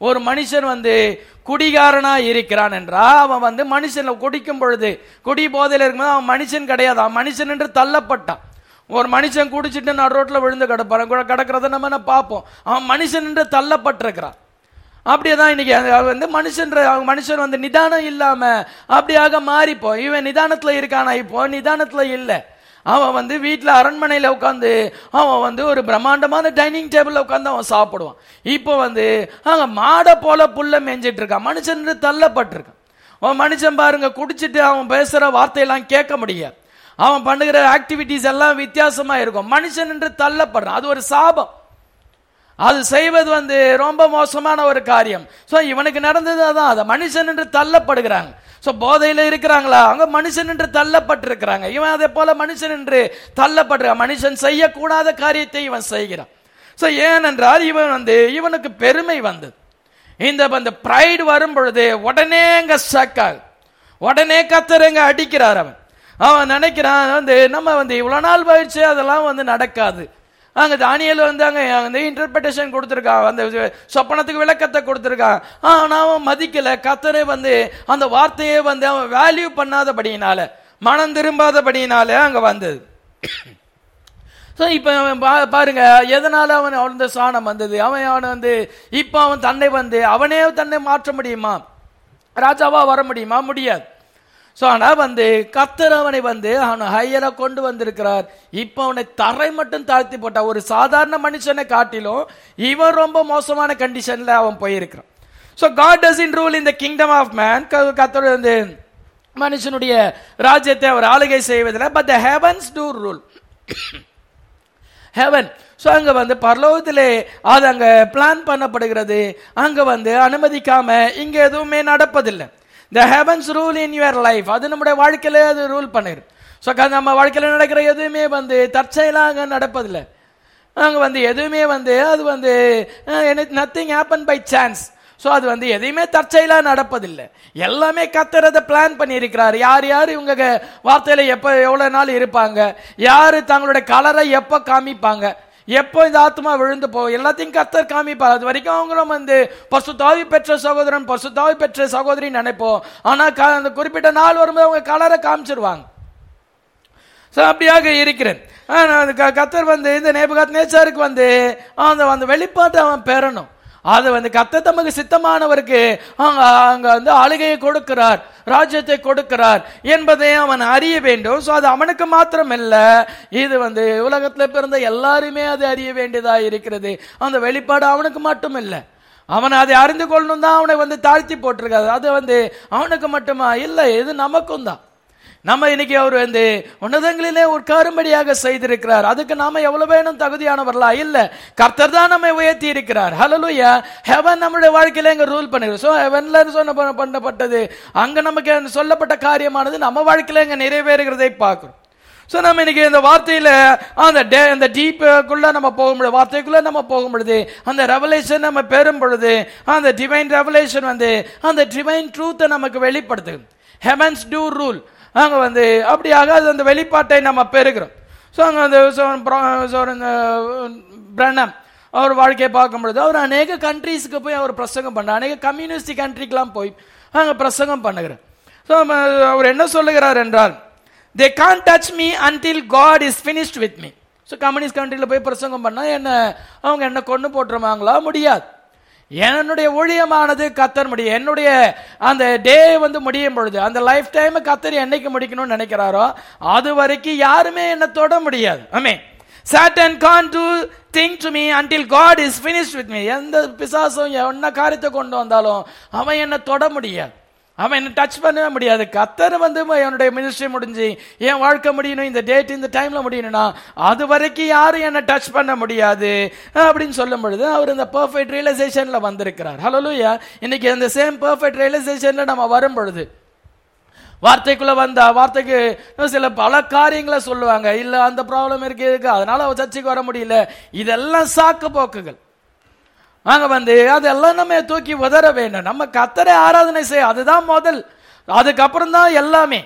ஒரு மனுஷன் வந்து குடிகாரனா இருக்கிறான் என்றா அவன் வந்து மனுஷன் குடிக்கும் பொழுது குடி போதையில இருக்கும்போது அவன் மனுஷன் கிடையாது அவன் மனுஷன் என்று தள்ளப்பட்டான் ஒரு மனுஷன் குடிச்சிட்டு நடு ரோட்ல விழுந்து கிடப்பான் கூட கிடக்கிறத நம்ம என்ன பார்ப்போம் அவன் மனுஷன் என்று தள்ளப்பட்டிருக்கிறான் அப்படியே தான் இன்னைக்கு அது அது வந்து மனுஷன்ற அவங்க மனுஷன் வந்து நிதானம் இல்லாம அப்படியாக மாறிப்போ இவன் நிதானத்துல இருக்கானா இப்போ நிதானத்துல இல்லை அவன் வந்து வீட்டில் அரண்மனையில் உட்காந்து அவன் வந்து ஒரு பிரம்மாண்டமான டைனிங் டேபிளில் உட்காந்து அவன் சாப்பிடுவான் இப்போ வந்து அங்கே மாடை போல புல்ல மேய்ஞ்சிட்டு இருக்கான் மனுஷன் தள்ளப்பட்டிருக்கான் அவன் மனுஷன் பாருங்க குடிச்சிட்டு அவன் பேசுற வார்த்தையெல்லாம் கேட்க முடியாது அவன் பண்ணுகிற ஆக்டிவிட்டிஸ் எல்லாம் வித்தியாசமா இருக்கும் மனுஷன் என்று தள்ளப்படுறான் அது ஒரு சாபம் அது செய்வது வந்து ரொம்ப மோசமான ஒரு காரியம் சோ இவனுக்கு நடந்தது அதான் அது மனுஷன் என்று தள்ளப்படுகிறாங்க சோ போதையில இருக்கிறாங்களா அவங்க மனுஷன் என்று தள்ளப்பட்டிருக்கிறாங்க இவன் அதே போல மனுஷன் என்று தள்ளப்படுறான் மனுஷன் செய்யக்கூடாத காரியத்தை இவன் செய்கிறான் சோ ஏனென்றால் இவன் வந்து இவனுக்கு பெருமை வந்தது இந்த அந்த பிரைடு வரும் பொழுது உடனே அங்க சக்காது உடனே கத்தரங்க அடிக்கிறார் அவன் அவன் நினைக்கிறான் வந்து நம்ம வந்து இவ்வளவு நாள் போயிடுச்சு அதெல்லாம் வந்து நடக்காது அங்க தானியல் வந்து அங்க அந்த இன்டர்பிரேஷன் கொடுத்துருக்கான் அந்த சொப்பனத்துக்கு விளக்கத்தை கொடுத்துருக்கான் ஆனா அவன் மதிக்கல கத்தரை வந்து அந்த வார்த்தையை வந்து அவன் வேல்யூ பண்ணாதபடியினால மனம் திரும்பாதபடியினால அங்க வந்தது ஸோ இப்போ அவன் பா- பாருங்க எதனால அவன் அவன் சாணம் வந்தது அவன் அவன் வந்து இப்போ அவன் தன்னை வந்து அவனே தன்னை மாற்ற முடியுமா ராஜாவா வர முடியுமா முடியாது ஸோ ஆனால் வந்து கத்தர் அவனை வந்து அவனை ஹையரா கொண்டு வந்திருக்கிறார் இப்போ அவனை தரை மட்டும் தாழ்த்தி போட்டா ஒரு சாதாரண மனுஷனை காட்டிலும் இவன் ரொம்ப மோசமான கண்டிஷன்ல அவன் போயிருக்கிறான் so God does in rule in the kingdom of man கத்தர் வந்து மனுஷனுடைய ராஜ்யத்தை அவர் ஆளுகை செய்வதில்லை but the heavens do rule heaven so அங்க வந்து பரலோகத்திலே அது அங்க பிளான் பண்ணப்படுகிறது அங்க வந்து அனுமதிக்காம இங்க எதுவுமே நடப்பதில்லை the heavens rule in your life அது நம்முடைய வாழ்க்கையில அது ரூல் பண்ணிடும் ஸோ நம்ம வாழ்க்கையில நடக்கிற எதுவுமே வந்து தற்செயலாக அங்க நடப்பதில்லை அங்க வந்து எதுவுமே வந்து அது வந்து nothing happen by chance so அது வந்து எதையுமே தற்செயலா நடப்பதில்லை எல்லாமே கத்துறத பிளான் பண்ணியிருக்கிறார் யார் யார் இவங்க க- வார்த்தையில எப்போ எவ்வளவு நாள் இருப்பாங்க யாரு தங்களுடைய கலரை எப்போ காமிப்பாங்க எப்போ இந்த ஆத்மா விழுந்து போகும் எல்லாத்தையும் கத்தர் காமிப்பார் அது வரைக்கும் அவங்களும் வந்து பசுத்தாவி பெற்ற சகோதரன் பசுத்தாவி பெற்ற சகோதரி நினைப்போம் ஆனா க- அந்த குறிப்பிட்ட நாள் வரும்போது அவங்க கலரை காமிச்சிருவாங்க ஸோ அப்படியாக இருக்கிறேன் ஆனா, அது க- கத்தர் வந்து இந்த நேபுகாத் நேச்சாருக்கு வந்து அந்த அந்த வெளிப்பாட்டை அவன் பெறணும் அது வந்து கத்தர் தமக்கு சித்தமானவருக்கு அங்க அங்க வந்து ஆளுகையை கொடுக்கிறார் ராஜ்யத்தை கொடுக்கிறார் என்பதை அவன் அறிய வேண்டும் ஸோ அது அவனுக்கு மாத்திரம் இல்ல இது வந்து உலகத்துல பிறந்த எல்லாருமே அது அறிய வேண்டியதா இருக்கிறது அந்த வெளிப்பாடு அவனுக்கு மட்டும் இல்லை அவன் அதை அறிந்து கொள்ளணும் தான் அவனை வந்து தாழ்த்தி போட்டிருக்காது அது வந்து அவனுக்கு மட்டுமா இல்லை இது நமக்கும் தான் நம்ம இன்னைக்கு அவர் வந்து உன்னதங்களிலே உட்காரும்படியாக செய்திருக்கிறார் அதுக்கு நாம எவ்வளவு வேணும் தகுதியானவர்களா இல்ல கர்த்தர் தான் நம்மை உயர்த்தி இருக்கிறார் ஹalleluya ஹெவன் நம்முடைய வாழ்க்கையில எங்க ரூல் பண்ணிருக்கு சோ ஹெவன்ல சொன்ன பண்ண- பண்ணப்பட்டது அங்க நமக்கு அந்த சொல்லப்பட்ட காரியமானது நம்ம வாழ்க்கையில எங்க நிறைவேறுகிறதை பார்க்கிறோம் சோ நம்ம இன்னைக்கு இந்த வார்த்தையில அந்த டே- அந்த டீப்புக்குள்ள நம்ம போகும் பொழுது வார்த்தைக்குள்ள நம்ம போகும் பொழுது அந்த ரெவலேஷன் நம்ம பெறும் பொழுது அந்த டிவைன் ரெவலேஷன் வந்து அந்த டிவைன் ட்ரூத்தை நமக்கு வெளிப்படுத்துது ஹெவன்ஸ் டூ ரூல் அங்க வந்து அப்படியாக அது அந்த வெளிப்பாட்டை நம்ம பெறுகிறோம் ஸோ அங்கே அந்த சோரன் பிரா- சோரன், அஹ், பிரணம் அவர் வாழ்க்கையை பார்க்கும் பொழுது அவர் அநேக கண்ட்ரீஸ்க்கு போய் அவர் பிரசங்கம் பண்ண அநேக கம்யூனிஸ்ட் கண்ட்ரிக்கெலாம் போய் அங்கே பிரசங்கம் பண்ணுகிறார் ஸோ அவர் என்ன சொல்லுகிறார் என்றால் they can't touch me until God is finished with me so communist கண்ட்ரியில் போய் பிரசங்கம் பண்ணா என்ன அவங்க என்ன கொண்டு போட்டுருவாங்களா முடியாது என்னுடைய ஊழியமானது கத்தர் முடியும் என்னுடைய அந்த டே வந்து முடியும் பொழுது அந்த லைஃப் டைம் கத்தர் என்னைக்கு முடிக்கணும்னு நினைக்கிறாரோ அது வரைக்கும் யாருமே என்ன தொட முடியாது ஆமே Satan can't do thing to me until God is finished with me எந்த பிசாசும் என்ன காரியத்தை கொண்டு வந்தாலும் அவன் என்ன தொட முடியாது அவன் என்ன டச் பண்ணவே முடியாது கத்தர் வந்து என்னுடைய மினிஸ்ட்ரி முடிஞ்சு என் வாழ்க்கை முடியணும் இந்த டேட் இந்த டைம்ல முடியணும்னா அது வரைக்கும் யாரும் என்ன டச் பண்ண முடியாது அப்படின்னு சொல்லும் பொழுது அவர் இந்த பர்ஃபெக்ட் ரியலைசேஷன்ல வந்திருக்கிறார் ஹலோலூயா இன்னைக்கு அந்த சேம் பர்ஃபெக்ட் ரியலைசேஷன்ல நம்ம வரும் பொழுது வார்த்தைக்குள்ள வந்தா வார்த்தைக்கு சில பல காரியங்களை சொல்லுவாங்க இல்ல அந்த ப்ராப்ளம் இருக்கு இருக்கு அதனால அவ சர்ச்சைக்கு வர முடியல இதெல்லாம் சாக்கு போக்குகள் அங்க வந்து அதெல்லாம் நம்ம தூக்கி உதற வேண்டும் நம்ம கத்தரை ஆராதனை செய்ய அதுதான் முதல் அதுக்கப்புறம் தான் எல்லாமே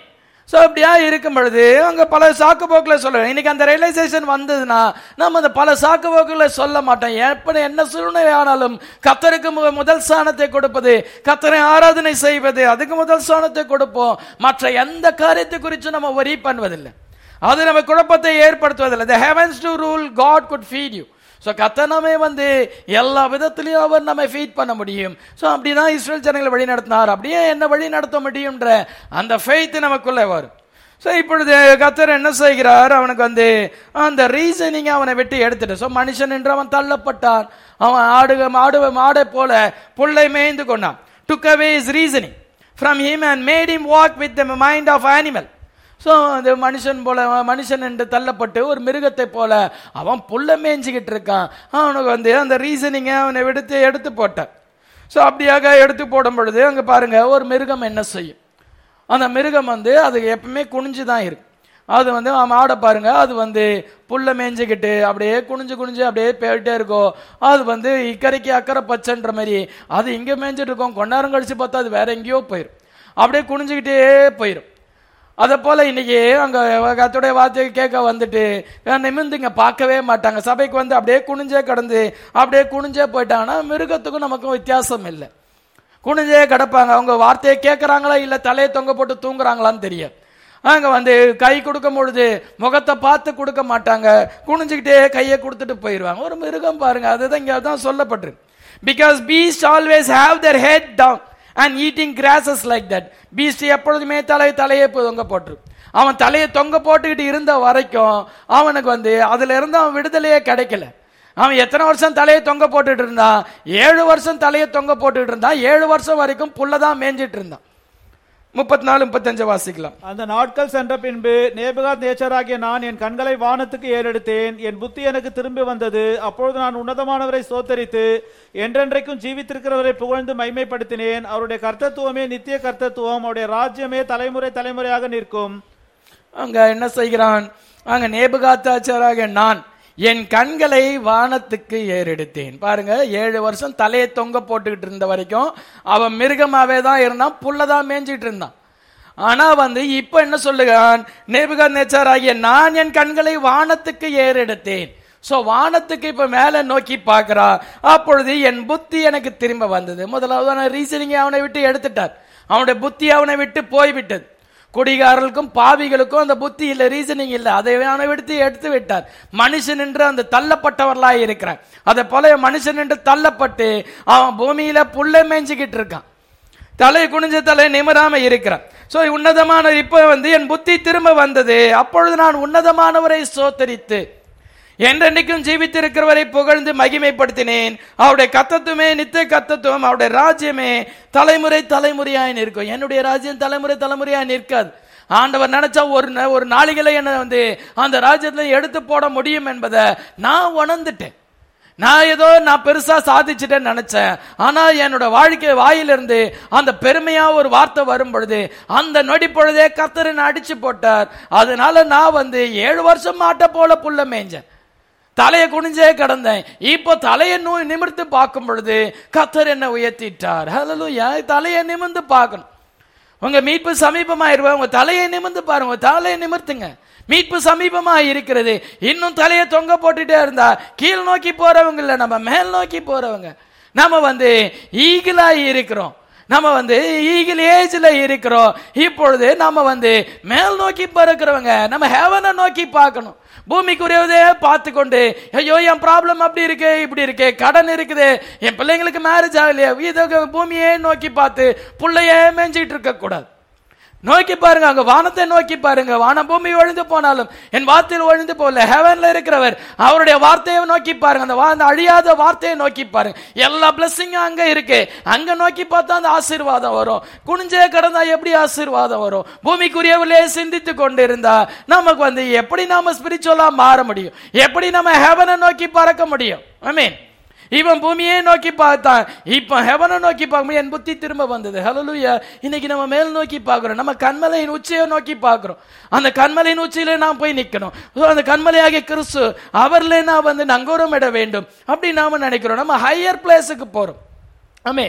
ஸோ அப்படியா இருக்கும் பொழுது அங்க பல சாக்கு போக்குல சொல்லுவேன் இன்னைக்கு அந்த ரியலைசேஷன் வந்ததுன்னா நம்ம அந்த பல சாக்கு போக்குல சொல்ல மாட்டோம் எப்படி என்ன சூழ்நிலை ஆனாலும் கத்தருக்கு மு- முதல் ஸ்தானத்தை கொடுப்பது கத்தரை ஆராதனை செய்வது அதுக்கு முதல் ஸ்தானத்தை கொடுப்போம் மற்ற எந்த காரியத்தை குறித்து நம்ம ஒரி பண்ணுவதில்லை அது நம்ம குழப்பத்தை ஏற்படுத்துவதில்லை the heavens to rule god could feed you so கத்தனமே வந்து எல்லா விதத்திலையும் அவர் நம்ம ஃபீட் பண்ண முடியும் ஸோ அப்படிதான் இஸ்ரேல் ஜனங்களை வழி நடத்தினார் அப்படியே என்ன வழி நடத்த முடியும்ன்ற அந்த ஃபெய்த் நமக்குள்ளே வரும் ஸோ இப்பொழுது கத்தர் என்ன செய்கிறார் அவனுக்கு வந்து அந்த ரீசனிங் அவனை விட்டு எடுத்துட்டு ஸோ மனுஷன் என்று அவன் தள்ளப்பட்டான் அவன் ஆடு மாடு மாடை போல புல்லை மேய்ந்து கொண்டான் took away his reasoning from him and made him walk with the mind of animal so அந்த மனுஷன் போல மனுஷன் என்று தள்ளப்பட்டு ஒரு மிருகத்தை போல அவன் புல்ல மேய்ஞ்சிக்கிட்டு இருக்கான் அவனுக்கு வந்து அந்த ரீசனிங்கை அவனை எடுத்து எடுத்து போட்டான் ஸோ அப்படியாக எடுத்து போடும் பொழுது அங்கே பாருங்க ஒரு மிருகம் என்ன செய்யும் அந்த மிருகம் வந்து அது எப்பவுமே குனிஞ்சு தான் இருக்கு அது வந்து அவன் ஆட பாருங்க அது வந்து புல்ல மேய்ஞ்சிக்கிட்டு அப்படியே குனிஞ்சு குனிஞ்சு அப்படியே போயிட்டே இருக்கும் அது வந்து இக்கரைக்கு அக்கறை பச்சைன்ற மாதிரி அது இங்கே மேய்ஞ்சிட்டு இருக்கும் கொண்டாரம் கழிச்சு பார்த்தா அது வேற எங்கேயோ போயிடும் அப்படியே குனிஞ்சுக்கிட்டே போயிடும் அதை போல இன்னைக்கு அங்க கத்துடைய வார்த்தையை கேட்க வந்துட்டு நிமிந்துங்க பார்க்கவே மாட்டாங்க சபைக்கு வந்து அப்படியே குனிஞ்சே கடந்து அப்படியே குனிஞ்சே போயிட்டாங்கன்னா மிருகத்துக்கும் நமக்கும் வித்தியாசம் இல்லை குனிஞ்சே கிடப்பாங்க அவங்க வார்த்தையை கேட்கறாங்களா இல்ல தலையை தொங்க போட்டு தூங்குறாங்களான்னு தெரியாது அங்க வந்து கை கொடுக்கும் பொழுது முகத்தை பார்த்து கொடுக்க மாட்டாங்க குனிஞ்சுக்கிட்டே கையை கொடுத்துட்டு போயிடுவாங்க ஒரு மிருகம் பாருங்க அதுதான் இங்க தான் சொல்லப்பட்டிருக்கு because beast always have their head down and eating grasses like that beast எப்பொழுதுமே தலை தலையை தொங்க போட்டு அவன் தலையை தொங்க போட்டுக்கிட்டு இருந்த வரைக்கும் அவனுக்கு வந்து அதுல இருந்து அவன் விடுதலையே கிடைக்கல அவன் எத்தனை வருஷம் தலையை தொங்க போட்டுட்டு இருந்தான் ஏழு வருஷம் தலையை தொங்க போட்டுட்டு இருந்தான் ஏழு வருஷம் வரைக்கும் புல்லதான் மேய்ஞ்சிட்டு இருந்தான் முப்பத்தி நாலு முப்பத்தஞ்சு வாசிக்கலாம் அந்த நாட்கள் சென்ற பின்பு நேபுகாத் நேச்சராகிய நான் என் கண்களை வானத்துக்கு ஏறெடுத்தேன் என் புத்தி எனக்கு திரும்பி வந்தது அப்பொழுது நான் உன்னதமானவரை சோத்தரித்து என்றென்றைக்கும் ஜீவித்திருக்கிறவரை புகழ்ந்து மைமைப்படுத்தினேன் அவருடைய கர்த்தத்துவமே நித்திய கர்த்தத்துவம் அவருடைய ராஜ்யமே தலைமுறை தலைமுறையாக நிற்கும் அங்க என்ன செய்கிறான் அங்க நேபுகாத்தாச்சராக நான் என் கண்களை வானத்துக்கு ஏறெடுத்தேன் பாருங்க ஏழு வருஷம் தலையை தொங்க போட்டுக்கிட்டு இருந்த வரைக்கும் அவன் மிருகமாவே தான் இருந்தான் புல்லதான் மேய்ஞ்சிட்டு இருந்தான் ஆனா வந்து இப்ப என்ன சொல்லுகிறான் நேபுகா நேச்சார் ஆகிய நான் என் கண்களை வானத்துக்கு ஏறெடுத்தேன் சோ வானத்துக்கு இப்ப மேல நோக்கி பார்க்கிறா அப்பொழுது என் புத்தி எனக்கு திரும்ப வந்தது முதலாவது ரீசனிங் அவனை விட்டு எடுத்துட்டார் அவனுடைய புத்தி அவனை விட்டு போய்விட்டது குடிகாரர்களுக்கும் பாவிகளுக்கும் அந்த புத்தி இல்ல ரீசனிங் இல்ல அதை அவனை விடுத்து எடுத்து விட்டார் மனுஷன் என்று அந்த தள்ளப்பட்டவர்களாய் இருக்கிறான் அதை போல மனுஷன் என்று தள்ளப்பட்டு அவன் பூமியில புல்லை மேய்ஞ்சிக்கிட்டு இருக்கான் தலை குனிஞ்ச தலை நிமிராம இருக்கிறான் சோ உன்னதமான இப்ப வந்து என் புத்தி திரும்ப வந்தது அப்பொழுது நான் உன்னதமானவரை சோத்தரித்து என்றென்றைக்கும் ஜீவித்திருக்கிறவரை புகழ்ந்து மகிமைப்படுத்தினேன் அவருடைய கத்தத்துவமே நித்திய கத்தத்துவம் அவருடைய ராஜ்யமே தலைமுறை தலைமுறையாய் நிற்கும் என்னுடைய ராஜ்யம் தலைமுறை தலைமுறையாய் நிற்காது ஆண்டவர் நினைச்சா ஒரு நா- ஒரு நாளிகளை என்ன வந்து அந்த ராஜ்யத்துல எடுத்து போட முடியும் என்பதை நான் உணர்ந்துட்டேன் நான் ஏதோ நான் பெருசா சாதிச்சுட்டேன்னு நினைச்சேன் ஆனா என்னோட வாழ்க்கை வாயிலிருந்து அந்த பெருமையா ஒரு வார்த்தை வரும் பொழுது அந்த நொடி பொழுதே கத்தரன் அடிச்சு போட்டார் அதனால நான் வந்து ஏழு வருஷம் மாட்ட போல புள்ள மேய்ஞ்சேன் தலையை குனிஞ்சே கிடந்தேன் இப்போ தலையை நூ நிமிர்ந்து பார்க்கும் பொழுது கத்தர் என்ன உயர்த்திட்டார் ஹalleluya தலையை நிமிர்ந்து பார்க்கணும் உங்க மீட்பு சமீபமா இருவா உங்க தலையை நிமிர்ந்து பாருங்க உங்க தலையை நிமிர்த்துங்க மீட்பு சமீபமா இருக்கிறது இன்னும் தலையை தொங்க போட்டுட்டே இருந்தா கீழ் நோக்கி போறவங்க இல்ல நம்ம மேல் நோக்கி போறவங்க நம்ம வந்து ஈகிளா இருக்கிறோம் நம்ம வந்து ஈகிள் ஏஜ்ல இருக்கிறோம் இப்பொழுது நம்ம வந்து மேல் நோக்கி பறக்கிறவங்க நம்ம ஹெவனை நோக்கி பார்க்கணும் பூமிக்குரியவதே பார்த்து கொண்டு ஐயோ என் ப்ராப்ளம் அப்படி இருக்கு இப்படி இருக்கு கடன் இருக்குது என் பிள்ளைங்களுக்கு மேரேஜ் ஆகலையா இதை பூமியே நோக்கி பார்த்து புள்ளையே மேய்ஞ்சிட்டு இருக்க கூடாது நோக்கி பாருங்க அங்க வானத்தை நோக்கி பாருங்க வானம் பூமி ஒழிந்து போனாலும் என் வார்த்தையில் ஒழிந்து போகல ஹெவன்ல இருக்கிறவர் அவருடைய வார்த்தையை நோக்கி பாருங்க அந்த வா- அந்த அழியாத வார்த்தையை நோக்கி பாருங்க எல்லா பிளஸ்ஸிங்கும் அங்க இருக்கு அங்க நோக்கி பார்த்தா அந்த ஆசீர்வாதம் வரும் குனிஞ்சே கிடந்தா எப்படி ஆசீர்வாதம் வரும் பூமிக்குரியவர்களே சிந்தித்து கொண்டு இருந்தா நமக்கு வந்து எப்படி நாம ஸ்பிரிச்சுவலா மாற முடியும் எப்படி நம்ம ஹெவனை நோக்கி பறக்க முடியும் ஐ மீன் இவன் பூமியே நோக்கி பார்த்தான் இப்ப ஹெவனை நோக்கி பார்க்கும்போது என் புத்தி திரும்ப வந்தது ஹalleluya இன்னைக்கு நம்ம மேல் நோக்கி பார்க்கிறோம் நம்ம கண்மலையின் உச்சியை நோக்கி பார்க்கிறோம் அந்த கண்மலையின் உச்சியில நாம் போய் நிக்கணும் So, அந்த கண்மலையாகிய கிறிஸ்து அவர்ல நான் வந்து நங்கூரம் இட வேண்டும் அப்படி நாம நினைக்கிறோம் நம்ம ஹையர் பிளேஸுக்கு போறோம் ஆமே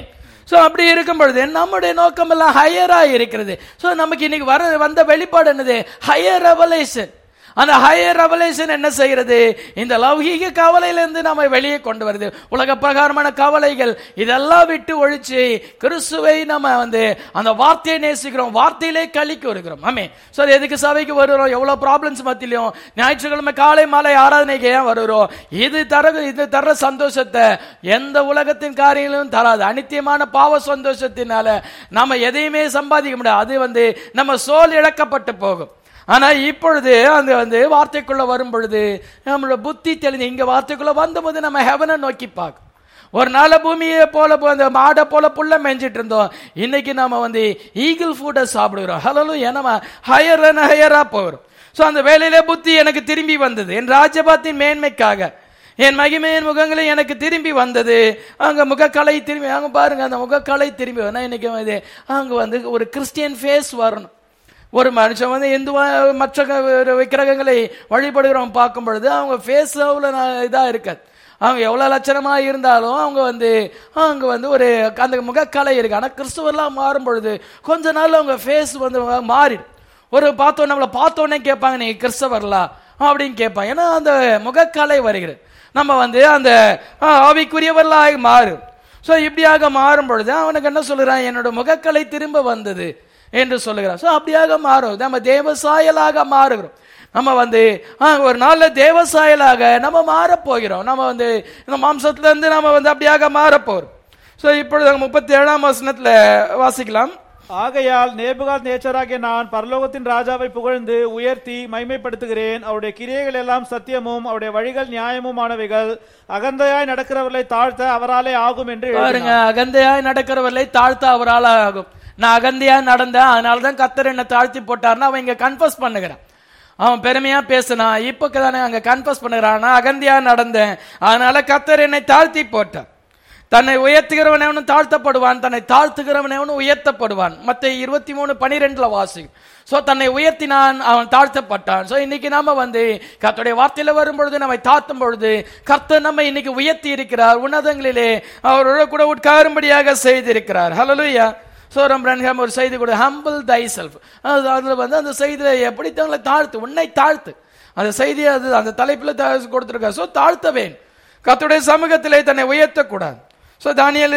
சோ அப்படி இருக்கும் பொழுது நம்முடைய நோக்கம் எல்லாம் ஹையரா இருக்கிறது சோ நமக்கு இன்னைக்கு வர வந்த வெளிப்பாடு என்னது ஹையர் ரெவலேஷன் அந்த ஹையர் ரெவலேஷன் என்ன செய்கிறது இந்த லௌகீக கவலையிலிருந்து நம்ம வெளியே கொண்டு வருது உலக பிரகாரமான கவலைகள் இதெல்லாம் விட்டு ஒழிச்சு கிறிஸ்துவை நம்ம வந்து அந்த வார்த்தையை நேசிக்கிறோம் வார்த்தையிலே கழிக்கு வருகிறோம் ஆமே சோ அது எதுக்கு சபைக்கு வருகிறோம் எவ்வளவு ப்ராப்ளம்ஸ் மத்தியிலும் ஞாயிற்றுக்கிழமை காலை மாலை ஆராதனைக்கு ஏன் வருகிறோம் இது தர இது தர்ற சந்தோஷத்தை எந்த உலகத்தின் காரியங்களும் தராது அனித்தியமான பாவ சந்தோஷத்தினால நம்ம எதையுமே சம்பாதிக்க முடியாது அது வந்து நம்ம சோல் இழக்கப்பட்டு போகும் ஆனா இப்பொழுது அந்த வந்து வார்த்தைக்குள்ள வரும் பொழுது நம்மளோட புத்தி தெளிஞ்சு இங்க வார்த்தைக்குள்ள வந்தபோது நம்ம ஹெவனை நோக்கி பார்க்கும் ஒரு நாள் பூமியை போல போ- அந்த மாடை போல புல்ல மேய்ஞ்சிட்டு இருந்தோம் இன்னைக்கு நாம வந்து ஈகிள் ஃபுட்டை சாப்பிடுகிறோம் ஹலோ ஏன்னா ஹையர் ஹையரா போகிறோம் ஸோ அந்த வேலையில புத்தி எனக்கு திரும்பி வந்தது என் ராஜபாத்தின் மேன்மைக்காக என் மகிமையின் முகங்களை எனக்கு திரும்பி வந்தது அங்க முகக்கலை திரும்பி அங்க பாருங்க அந்த முகக்கலை திரும்பி வரணும் இன்னைக்கு வந்து அங்க வந்து ஒரு கிறிஸ்டியன் ஃபேஸ் வரணும் ஒரு மனுஷன் வந்து இந்து மற்ற க- விக்கிரகங்களை வழிபடுகிறவன் பார்க்கும் பொழுது அவங்க ஃபேஸ் அவ்வளோ இதாக இருக்காது அவங்க எவ்வளோ லட்சணமாக இருந்தாலும் அவங்க வந்து அவங்க வந்து ஒரு அந்த முகக்கலை இருக்கு ஆனால் கிறிஸ்துவெல்லாம் மாறும் பொழுது கொஞ்ச நாள் அவங்க ஃபேஸ் வந்து மாறிடும் ஒரு பார்த்தோம் நம்மளை பார்த்தோன்னே கேட்பாங்க நீங்கள் கிறிஸ்தவர்களா அப்படின்னு கேட்பாங்க ஏன்னா அந்த முகக்கலை வருகிறது நம்ம வந்து அந்த ஆ, ஆவிக்குரியவர்களாக மாறும் ஸோ இப்படியாக மாறும் பொழுது அவனுக்கு என்ன சொல்லுறான் என்னோட முகக்கலை திரும்ப வந்தது என்று சொல்லுகிறான் ஸோ அப்படியாக மாறும் நம்ம தேவசாயலாக மாறுகிறோம் நம்ம வந்து ஆ, ஒரு நாள்ல தேவசாயலாக நம்ம மாறப் போகிறோம் நம்ம வந்து இந்த மாம்சத்துல இருந்து நம்ம வந்து அப்படியாக மாறப் போகிறோம் ஸோ இப்பொழுது முப்பத்தி ஏழாம் வசனத்துல வாசிக்கலாம் ஆகையால் நேபுகாத் நேச்சராகிய நான் பரலோகத்தின் ராஜாவை புகழ்ந்து உயர்த்தி மைமைப்படுத்துகிறேன் அவருடைய கிரியைகள் எல்லாம் சத்தியமும் அவருடைய வழிகள் நியாயமுமானவைகள் அகந்தையாய் நடக்கிறவர்களை தாழ்த்த அவராலே ஆகும் என்று எழுதினார். பாருங்க அகந்தையாய் நடக்கிறவர்களை தாழ்த்த அவரால் ஆகும் நான் அகந்தையா நடந்தேன் அதனால தான் கத்தர் என்னை தாழ்த்தி போட்டார்னு அவன் இங்க கன்ஃபஸ் பண்ணுகிறான் அவன் பெருமையா பேசினான் இப்ப தானே அங்க கன்ஃபஸ் பண்ணுகிறான் நான் அகந்தியா நடந்தேன் அதனால கத்தர் என்னை தாழ்த்தி போட்டார் தன்னை உயர்த்துகிறவன் எவனும் தாழ்த்தப்படுவான் தன்னை தாழ்த்துகிறவன் எவனும் உயர்த்தப்படுவான் மத்த இருபத்தி மூணு பனிரெண்டுல வாசி சோ தன்னை உயர்த்தினான் அவன் தாழ்த்தப்பட்டான் சோ இன்னைக்கு நாம வந்து கர்த்தருடைய வார்த்தையில வரும் பொழுது நம்மை தாழ்த்தும் பொழுது கர்த்தர் நம்ம இன்னைக்கு உயர்த்தி இருக்கிறார் உன்னதங்களிலே அவரோட கூட உட்காரும்படியாக செய்திருக்கிறார் ஹalleluya சோரம் பிரன்ஹாம் ஒரு செய்தி கூட ஹம்பிள் தை செல்ஃப் அதுல வந்து அந்த செய்தியில எப்படி தங்களை தாழ்த்து உன்னை தாழ்த்து அந்த செய்தி அது அந்த தலைப்புல தா- கொடுத்திருக்கார் சோ தாழ்த்தவேன் கர்த்தருடைய சமூகத்திலே தன்னை உயர்த்தக்கூடாது சோ தானியேல்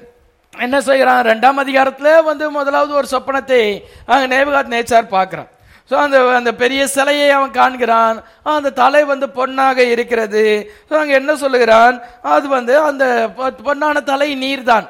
என்ன செய்கிறான் ரெண்டாம் அதிகாரத்துல வந்து முதலாவது ஒரு சொப்பனத்தை அங்க நேபுகாத் நேச்சார் பார்க்கிறான் ஸோ அந்த அந்த பெரிய சிலையை அவன் காண்கிறான் அந்த தலை வந்து பொன்னாக இருக்கிறது ஸோ அங்க என்ன சொல்லுகிறான் அது வந்து அந்த பொ- பொன்னான தலை நீர்தான்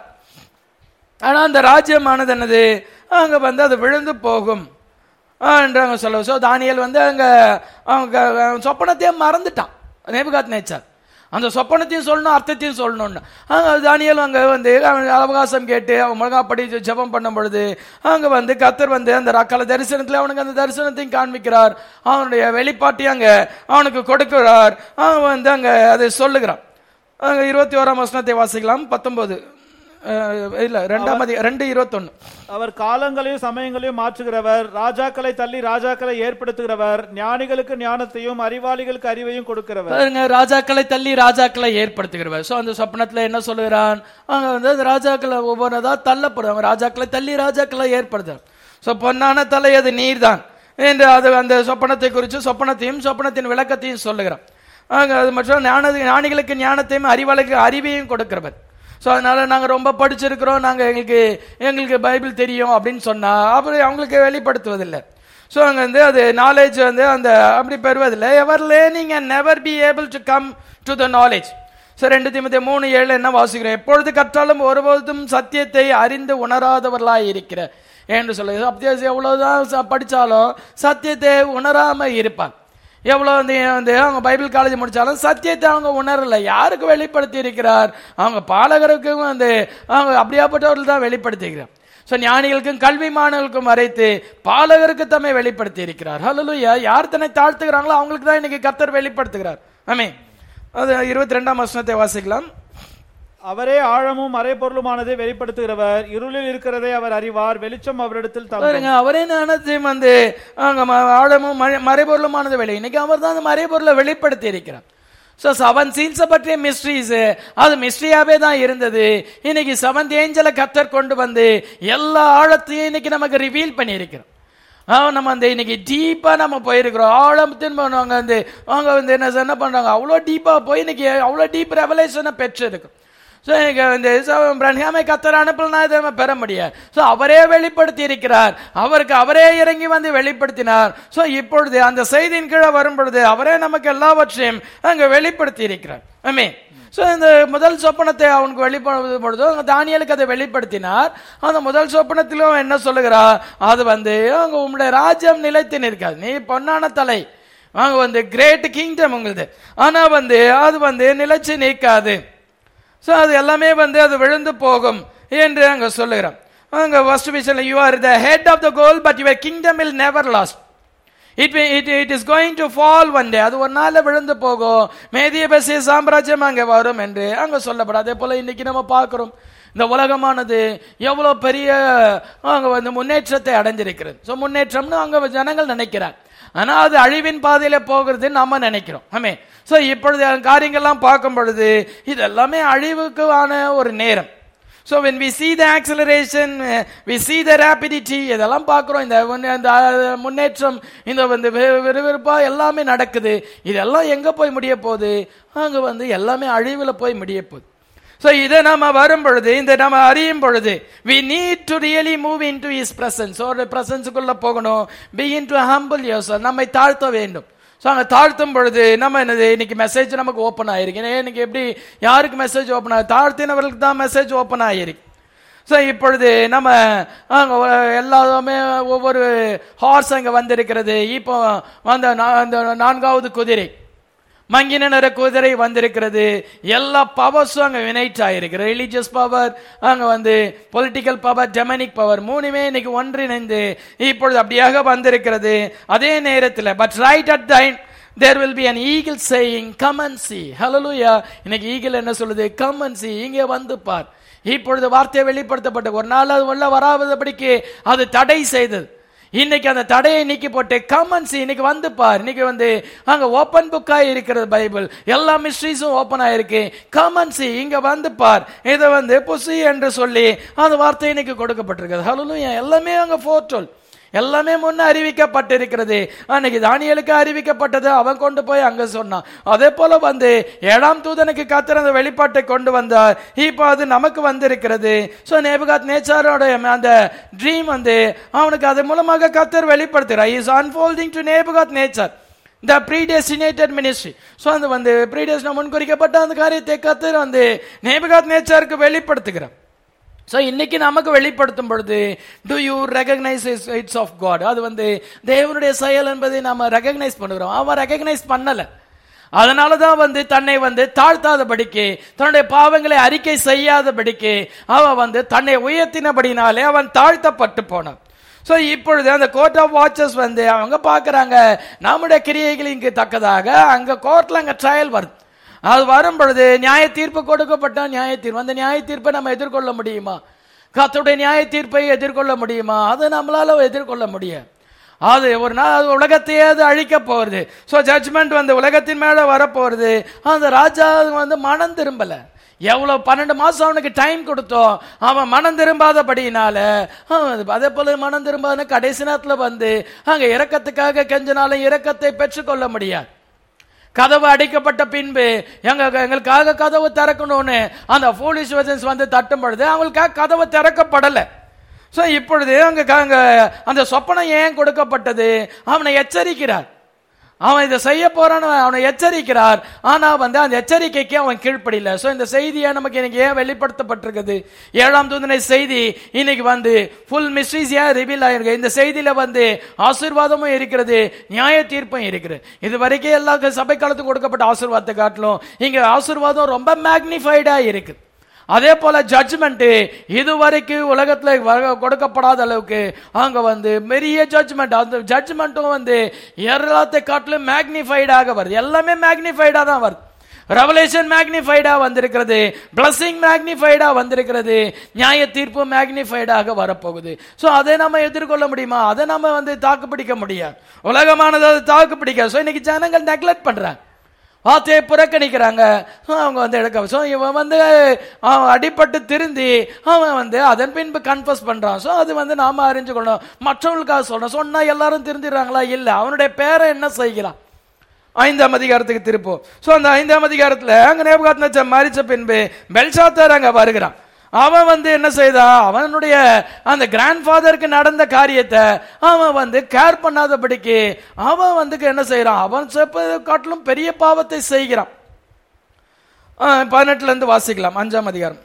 ஆனா அந்த ராஜ்யமானது என்னது அங்க வந்து அது விழுந்து போகும் ஆ, என்று அவங்க சொல்ல ஸோ தானியல் வந்து அங்க அவங்க அவன் சொப்பனத்தையே மறந்துட்டான் நேபுகாத் நேச்சார் அந்த சொப்பனத்தையும் சொல்லணும் அர்த்தத்தையும் சொல்லணும்னு அங்க தானியல் அங்க வந்து அவன் அவகாசம் கேட்டு அவன் முழங்காப்படி ஜெபம் பண்ணும் பொழுது அங்க வந்து கத்தர் வந்து அந்த ரக்கால தரிசனத்துல அவனுக்கு அந்த தரிசனத்தையும் காண்பிக்கிறார் அவனுடைய வெளிப்பாட்டையும் அங்க அவனுக்கு கொடுக்கிறார் அவன் வந்து அங்க அதை சொல்லுகிறான் அங்க இருபத்தி ஓராம் வசனத்தை வாசிக்கலாம் பத்தொன்பது அஹ், இல்ல ரெண்டாம் அதி ரெண்டு இருபத்தொன்னு அவர் காலங்களையும் சமயங்களையும் மாற்றுகிறவர் ராஜாக்களை தள்ளி ராஜாக்களை ஏற்படுத்துகிறவர் ஞானிகளுக்கு ஞானத்தையும் அறிவாளிகளுக்கு அறிவையும் கொடுக்கிறவர் பாருங்க ராஜாக்களை தள்ளி ராஜாக்களை ஏற்படுத்துகிறவர் சோ அந்த சொப்பனத்துல என்ன சொல்லுகிறான் அங்க வந்து அந்த ராஜாக்களை ஒவ்வொருதா தள்ளப்படுவாங்க ராஜாக்களை தள்ளி ராஜாக்களை ஏற்படுத்துறார் சோ பொன்னான தலை அது நீர்தான் என்று அது அந்த சொப்பனத்தை குறித்து சொப்பனத்தையும் சொப்பனத்தின் விளக்கத்தையும் சொல்லுகிறான் அங்க அது மட்டும் ஞான ஞானிகளுக்கு ஞானத்தையும் அறிவாளுக்கு அறிவையும் கொடுக்கிறவர் ஸோ அதனால நாங்கள் ரொம்ப படிச்சிருக்கிறோம் நாங்கள் எங்களுக்கு எங்களுக்கு பைபிள் தெரியும் அப்படின்னு சொன்னா அப்புறம் அவங்களுக்கு வெளிப்படுத்துவதில்லை ஸோ அங்கே வந்து அது நாலேஜ் வந்து அந்த அப்படி பெறுவதில்லை ever learning and never be able to come to the knowledge so ரெண்டு திமுத்தி மூணு ஏழு என்ன வாசிக்கிறோம் எப்பொழுது கற்றாலும் ஒருபோதும் சத்தியத்தை அறிந்து உணராதவர்களாய் இருக்கிற என்று சொல்லுது அத்தியாவசியம் எவ்வளவுதான் ச- படிச்சாலும் சத்தியத்தை உணராம இருப்பான் எவ்வளவு வந்து வந்து அவங்க பைபிள் காலேஜ் முடிச்சாலும் சத்தியத்தை அவங்க உணரல யாருக்கு வெளிப்படுத்தி இருக்கிறார் அவங்க பாலகருக்கும் வந்து அவங்க அப்படியாப்பட்டவர்கள் தான் வெளிப்படுத்திக்கிறார் ஸோ ஞானிகளுக்கும் கல்விமானங்களுக்கும் மறைத்து பாலகருக்கு தம்மை வெளிப்படுத்தி இருக்கிறார் ஹalleluya யார் தன்னை தாழ்த்துகிறாங்களோ அவங்களுக்கு தான் இன்னைக்கு கர்த்தர் வெளிப்படுத்துகிறார் ஆமே அது இருபத்தி ரெண்டாம் வசனத்தை வாசிக்கலாம் அவரே ஆழமும் மறைபொருளுமானதை வெளிப்படுத்துகிறவர் இருளில் இருக்கிறதை அவர் அறிவார் வெளிச்சம் அவரிடத்தில் தங்கும் பாருங்க அவரே ஞானத்தையும் வந்து அங்க ம- ஆழமும் மறை- மறைபொருளுமானது வெளி இன்னைக்கு அவர் தான் அந்த மறைபொருளை வெளிப்படுத்தி இருக்கிறார் ஸோ செவன் சீல்ஸை பற்றிய மிஸ்ட்ரிஸ் அது மிஸ்ட்ரியாவே தான் இருந்தது இன்னைக்கு செவன்த் ஏஞ்சலை கத்தர் கொண்டு வந்து எல்லா ஆழத்தையும் இன்னைக்கு நமக்கு ரிவீல் பண்ணியிருக்கிறோம் ஆ, நம்ம அந்த இன்னைக்கு டீப்பா நம்ம போயிருக்கிறோம் ஆழத்தின் அவங்க வந்து அவங்க வந்து என்ன என்ன பண்றாங்க அவ்வளோ டீப்பா போய் இன்னைக்கு அவ்வளோ டீப் ரெவலேஷனை பெற்றிருக்கும் ஸோ இங்க வந்து பிரன்ஹாமை கத்தர் அனுப்பலனா இதை நம்ம பெற முடியாது ஸோ அவரே வெளிப்படுத்தி இருக்கிறார் அவருக்கு அவரே இறங்கி வந்து வெளிப்படுத்தினார் ஸோ இப்பொழுது அந்த செய்தியின் கீழே வரும் பொழுது அவரே நமக்கு எல்லாவற்றையும் அங்க வெளிப்படுத்தி இருக்கிறார் ஆமே ஸோ இந்த முதல் சொப்பனத்தை அவனுக்கு வெளிப்படுத்தும் பொழுது அங்க தானியலுக்கு அதை வெளிப்படுத்தினார் அந்த முதல் சொப்பனத்திலும் அவன் என்ன சொல்லுகிறார் அது வந்து அங்க உங்களுடைய ராஜ்யம் நிலைத்து நிற்காது நீ பொன்னான தலை அங்க வந்து கிரேட் கிங்டம் உங்களுது ஆனா வந்து அது வந்து நிலைச்சு நிற்காது ஸோ அது எல்லாமே வந்து அது விழுந்து போகும் என்று அங்க சொல்லுகிறான் அங்க ஃபர்ஸ்ட் விஷயம் you are the head of the gold but your kingdom will never last it it it is going to fall one day அது ஒரு நாள்ல விழுந்து போகும் மேதிய பேசிய சாம்ராஜ்யம் அங்கே வரும் என்று அங்க சொல்லப்படும் அதே போல இன்னைக்கு நம்ம பார்க்கிறோம் இந்த உலகமானது எவ்வளவு பெரிய அங்க வந்து முன்னேற்றத்தை அடைஞ்சிருக்கிறது ஸோ முன்னேற்றம்னு அங்க ஜனங்கள் நினைக்கிறாங்க ஆனா அது அழிவின் பாதையில போகிறது நம்ம நினைக்கிறோம் ஆமே ஸோ இப்பொழுது அந்த காரியங்கள்லாம் பார்க்கும் பொழுது இது எல்லாமே அழிவுக்கு ஆன ஒரு நேரம் so when we see the acceleration uh, we see the rapidity இதெல்லாம் பார்க்குறோம் இந்த முன்னே- இந்த அஹ், முன்னேற்றம் இந்த வந்து வி- விறுவிறுப்பா எல்லாமே நடக்குது இதெல்லாம் எங்க போய் முடிய போகுது அங்க வந்து எல்லாமே அழிவுல போய் முடிய போகுது ஸோ இதை நம்ம வரும் பொழுது இந்த நம்ம அறியும் பொழுது we need to really move into his presence ஒரு பிரசன்ஸுக்குள்ள போகணும் begin to humble yourself நம்மை தாழ்த்த வேண்டும் ஸோ அங்கே தாழ்த்தும் பொழுது நம்ம என்னது இன்னைக்கு மெசேஜ் நமக்கு ஓப்பன் ஆயிருக்கு ஏன்னா இன்னைக்கு எப்படி யாருக்கு மெசேஜ் ஓப்பன் ஆகுது தாழ்த்தினவர்களுக்கு தான் மெசேஜ் ஓப்பன் ஆகிருக்கு ஸோ இப்பொழுது நம்ம அங்கே எல்லாமே ஒவ்வொரு ஹார்ஸ் அங்கே வந்திருக்கிறது இப்போ வந்த நா- அந்த நான்காவது குதிரை மங்கின நிற குதிரை வந்திருக்கிறது எல்லா பவர்ஸும் அங்க யுனைட் ஆயிருக்கு ரிலீஜியஸ் பவர் அங்க வந்து பொலிட்டிக்கல் பவர் ஜெமனிக் பவர் மூணுமே இன்னைக்கு ஒன்றிணைந்து இப்பொழுது அப்படியாக வந்திருக்கிறது அதே நேரத்தில் but right at time there will be an eagle saying come and see hallelujah இன்னைக்கு ஈகிள் என்ன சொல்லுது come and see இங்கே வந்து பார் இப்பொழுது வார்த்தை வெளிப்படுத்தப்பட்ட ஒரு நாள் அது உள்ள வராதபடிக்கு அது தடை செய்தது இன்னைக்கு அந்த தடையை நீக்கி போட்டு கமன்ஸ் இன்னைக்கு வந்து பார் இன்னைக்கு வந்து அங்க ஓபன் புக்கா இருக்கிறது பைபிள் எல்லா மிஸ்ட்ரீஸும் ஓபன் ஆயிருக்கு கமன்ஸ் இங்க வந்து பார் இதை வந்து புசி என்று சொல்லி அந்த வார்த்தை இன்னைக்கு கொடுக்கப்பட்டிருக்கிறது ஹலோ எல்லாமே அங்க போர்ட்டோல் எல்லாமே முன்ன அறிவிக்கப்பட்டிருக்கிறது அன்னைக்கு தானியலுக்கு அறிவிக்கப்பட்டது அவன் கொண்டு போய் அங்க சொன்னான் அதே போல வந்து ஏழாம் தூதனுக்கு கத்தர் அந்த வெளிப்பாட்டை கொண்டு வந்தார் இப்போ அது நமக்கு வந்திருக்கிறது ஸோ நேபுகாத் நேச்சாரோட அந்த ட்ரீம் வந்து அவனுக்கு அது மூலமாக கத்தர் வெளிப்படுத்துகிறார் is unfolding to Nebuchadnezzar the predestinated ministry so அந்த வந்து ப்ரீடெஸ்ட் முன்குறிக்கப்பட்ட அந்த காரியத்தை கத்தர் வந்து நேபுகாத் நேச்சருக்கு வெளிப்படுத்துகிறார் ஸோ இன்னைக்கு நமக்கு வெளிப்படுத்தும் பொழுது to you recognise it's of God அது வந்து தேவனுடைய செயல் என்பதை நாம ரெகக்னைஸ் பண்ணுகிறோம் அவன் ரெகக்னைஸ் பண்ணல அதனால தான் வந்து தன்னை வந்து தாழ்த்தாதபடிக்கு தன்னுடைய பாவங்களை அறிக்கை செய்யாதபடிக்கு அவன் வந்து தன்னை உயர்த்தினபடினாலே அவன் தாழ்த்தப்பட்டு போனான் ஸோ இப்பொழுது அந்த கோர்ட் ஆஃப் வாட்சஸ் வந்து அவங்க பார்க்கறாங்க நம்முடைய கிரியைகளுக்கு தக்கதாக அங்க கோர்ட்ல அங்க ட்ரையல் வருது அது வரும் பொழுது நியாய தீர்ப்பு கொடுக்கப்பட்ட நியாய தீர்ப்பு அந்த நியாய தீர்ப்பை நம்ம எதிர்கொள்ள முடியுமா கர்த்தருடைய நியாய தீர்ப்பை எதிர்கொள்ள முடியுமா அதை நம்மளால எதிர்கொள்ள முடியாது அது ஒரு நாள் அது உலகத்தையே அது அழிக்க போகிறது ஸோ ஜட்ஜ்மெண்ட் வந்து உலகத்தின் மேல வரப்போகிறது அந்த ராஜா வந்து மனம் திரும்பல எவ்வளவு பன்னெண்டு மாசம் அவனுக்கு டைம் கொடுத்தோம் அவன் மனம் திரும்பாதபடியினால அவன் அதே போல மனம் திரும்பாத கடைசி நேரத்துல வந்து அங்க இரக்கத்துக்காக கெஞ்சனாலும் இரக்கத்தை பெற்றுக்கொள்ள முடியாது கதவு அடைக்கப்பட்ட பின்பு எங்க எங்களுக்காக கதவு திறக்கணும்னு அந்த போலீஸ் வெசன்ஸ் வந்து தட்டும் பொழுது அவங்களுக்காக கதவு திறக்கப்படல சோ இப்பொழுது அங்க க- அங்க அந்த சொப்பனம் ஏன் கொடுக்கப்பட்டது அவனை எச்சரிக்கிறார் அவன் இதை செய்ய போறான்னு அவனை எச்சரிக்கிறார் ஆனா வந்து அந்த எச்சரிக்கைக்கு அவன் கீழ்ப்படியில சோ இந்த செய்தியை நமக்கு இன்னைக்கு ஏன் வெளிப்படுத்தப்பட்டிருக்குது ஏழாம் தூதனை செய்தி இன்னைக்கு வந்து ஃபுல் மிஸ்ட்ரீஸ் ஏன் ரிவீல் ஆயிருக்கு இந்த செய்தியில வந்து ஆசீர்வாதமும் இருக்கிறது நியாய தீர்ப்பும் இருக்கிறது இது வரைக்கும் எல்லா சபை காலத்துக்கு கொடுக்கப்பட்ட ஆசீர்வாதத்தை காட்டிலும் இங்க ஆசீர்வாதம் ரொம்ப மேக்னிஃபைடா இருக்குது அதே போல ஜட்ஜ்மெண்ட் இதுவரைக்கும் உலகத்துல வர- கொடுக்கப்படாத அளவுக்கு அங்க வந்து பெரிய ஜட்ஜ்மெண்ட் அந்த ஜட்ஜ்மெண்ட்டும் வந்து எல்லாத்தை காட்டிலும் மேக்னிஃபைடாக வருது எல்லாமே மேக்னிஃபைடா தான் வருது ரெவலேஷன் மேக்னிஃபைடா வந்திருக்கிறது பிளஸிங் மேக்னிஃபைடா வந்திருக்கிறது நியாய தீர்ப்பு மேக்னிஃபைடாக வரப்போகுது சோ அதை நம்ம எதிர்கொள்ள முடியுமா அதை நம்ம வந்து தாக்கு பிடிக்க முடியாது உலகமானது அதை தாக்கு பிடிக்க சோ இன்னைக்கு ஜனங்கள் நெக்லெக்ட் பண்றாங்க வார்த்தையை புறக்கணிக்கிறாங்க அவங்க வந்து எடுக்க ஸோ இவன் வந்து அவன் அடிபட்டு திருந்தி அவன் வந்து அதன் பின்பு கன்ஃபஸ் பண்றான் ஸோ அது வந்து நாம அறிஞ்சு கொள்ளணும் மற்றவங்களுக்காக சொல்றோம் சொன்னா எல்லாரும் திருந்திடுறாங்களா இல்ல அவனுடைய பேரை என்ன செய்கிறான் ஐந்தாம் அதிகாரத்துக்கு திருப்போம் ஸோ அந்த ஐந்தாம் அதிகாரத்துல அங்க நேபுகாத் மறிச்ச பின்பு பெல்சாத்தார் அங்க வருகிறான் அவன் வந்து என்ன செய்தான் அவனுடைய அந்த கிராண்ட் ஃபாதருக்கு நடந்த காரியத்தை அவன் வந்து கேர் பண்ணாதபடிக்கு அவன் வந்து என்ன செய்யறான் அவன் செப்பதை காட்டிலும் பெரிய பாவத்தை செய்கிறான் பதினெட்டுல இருந்து வாசிக்கலாம் அஞ்சாம் அதிகாரம்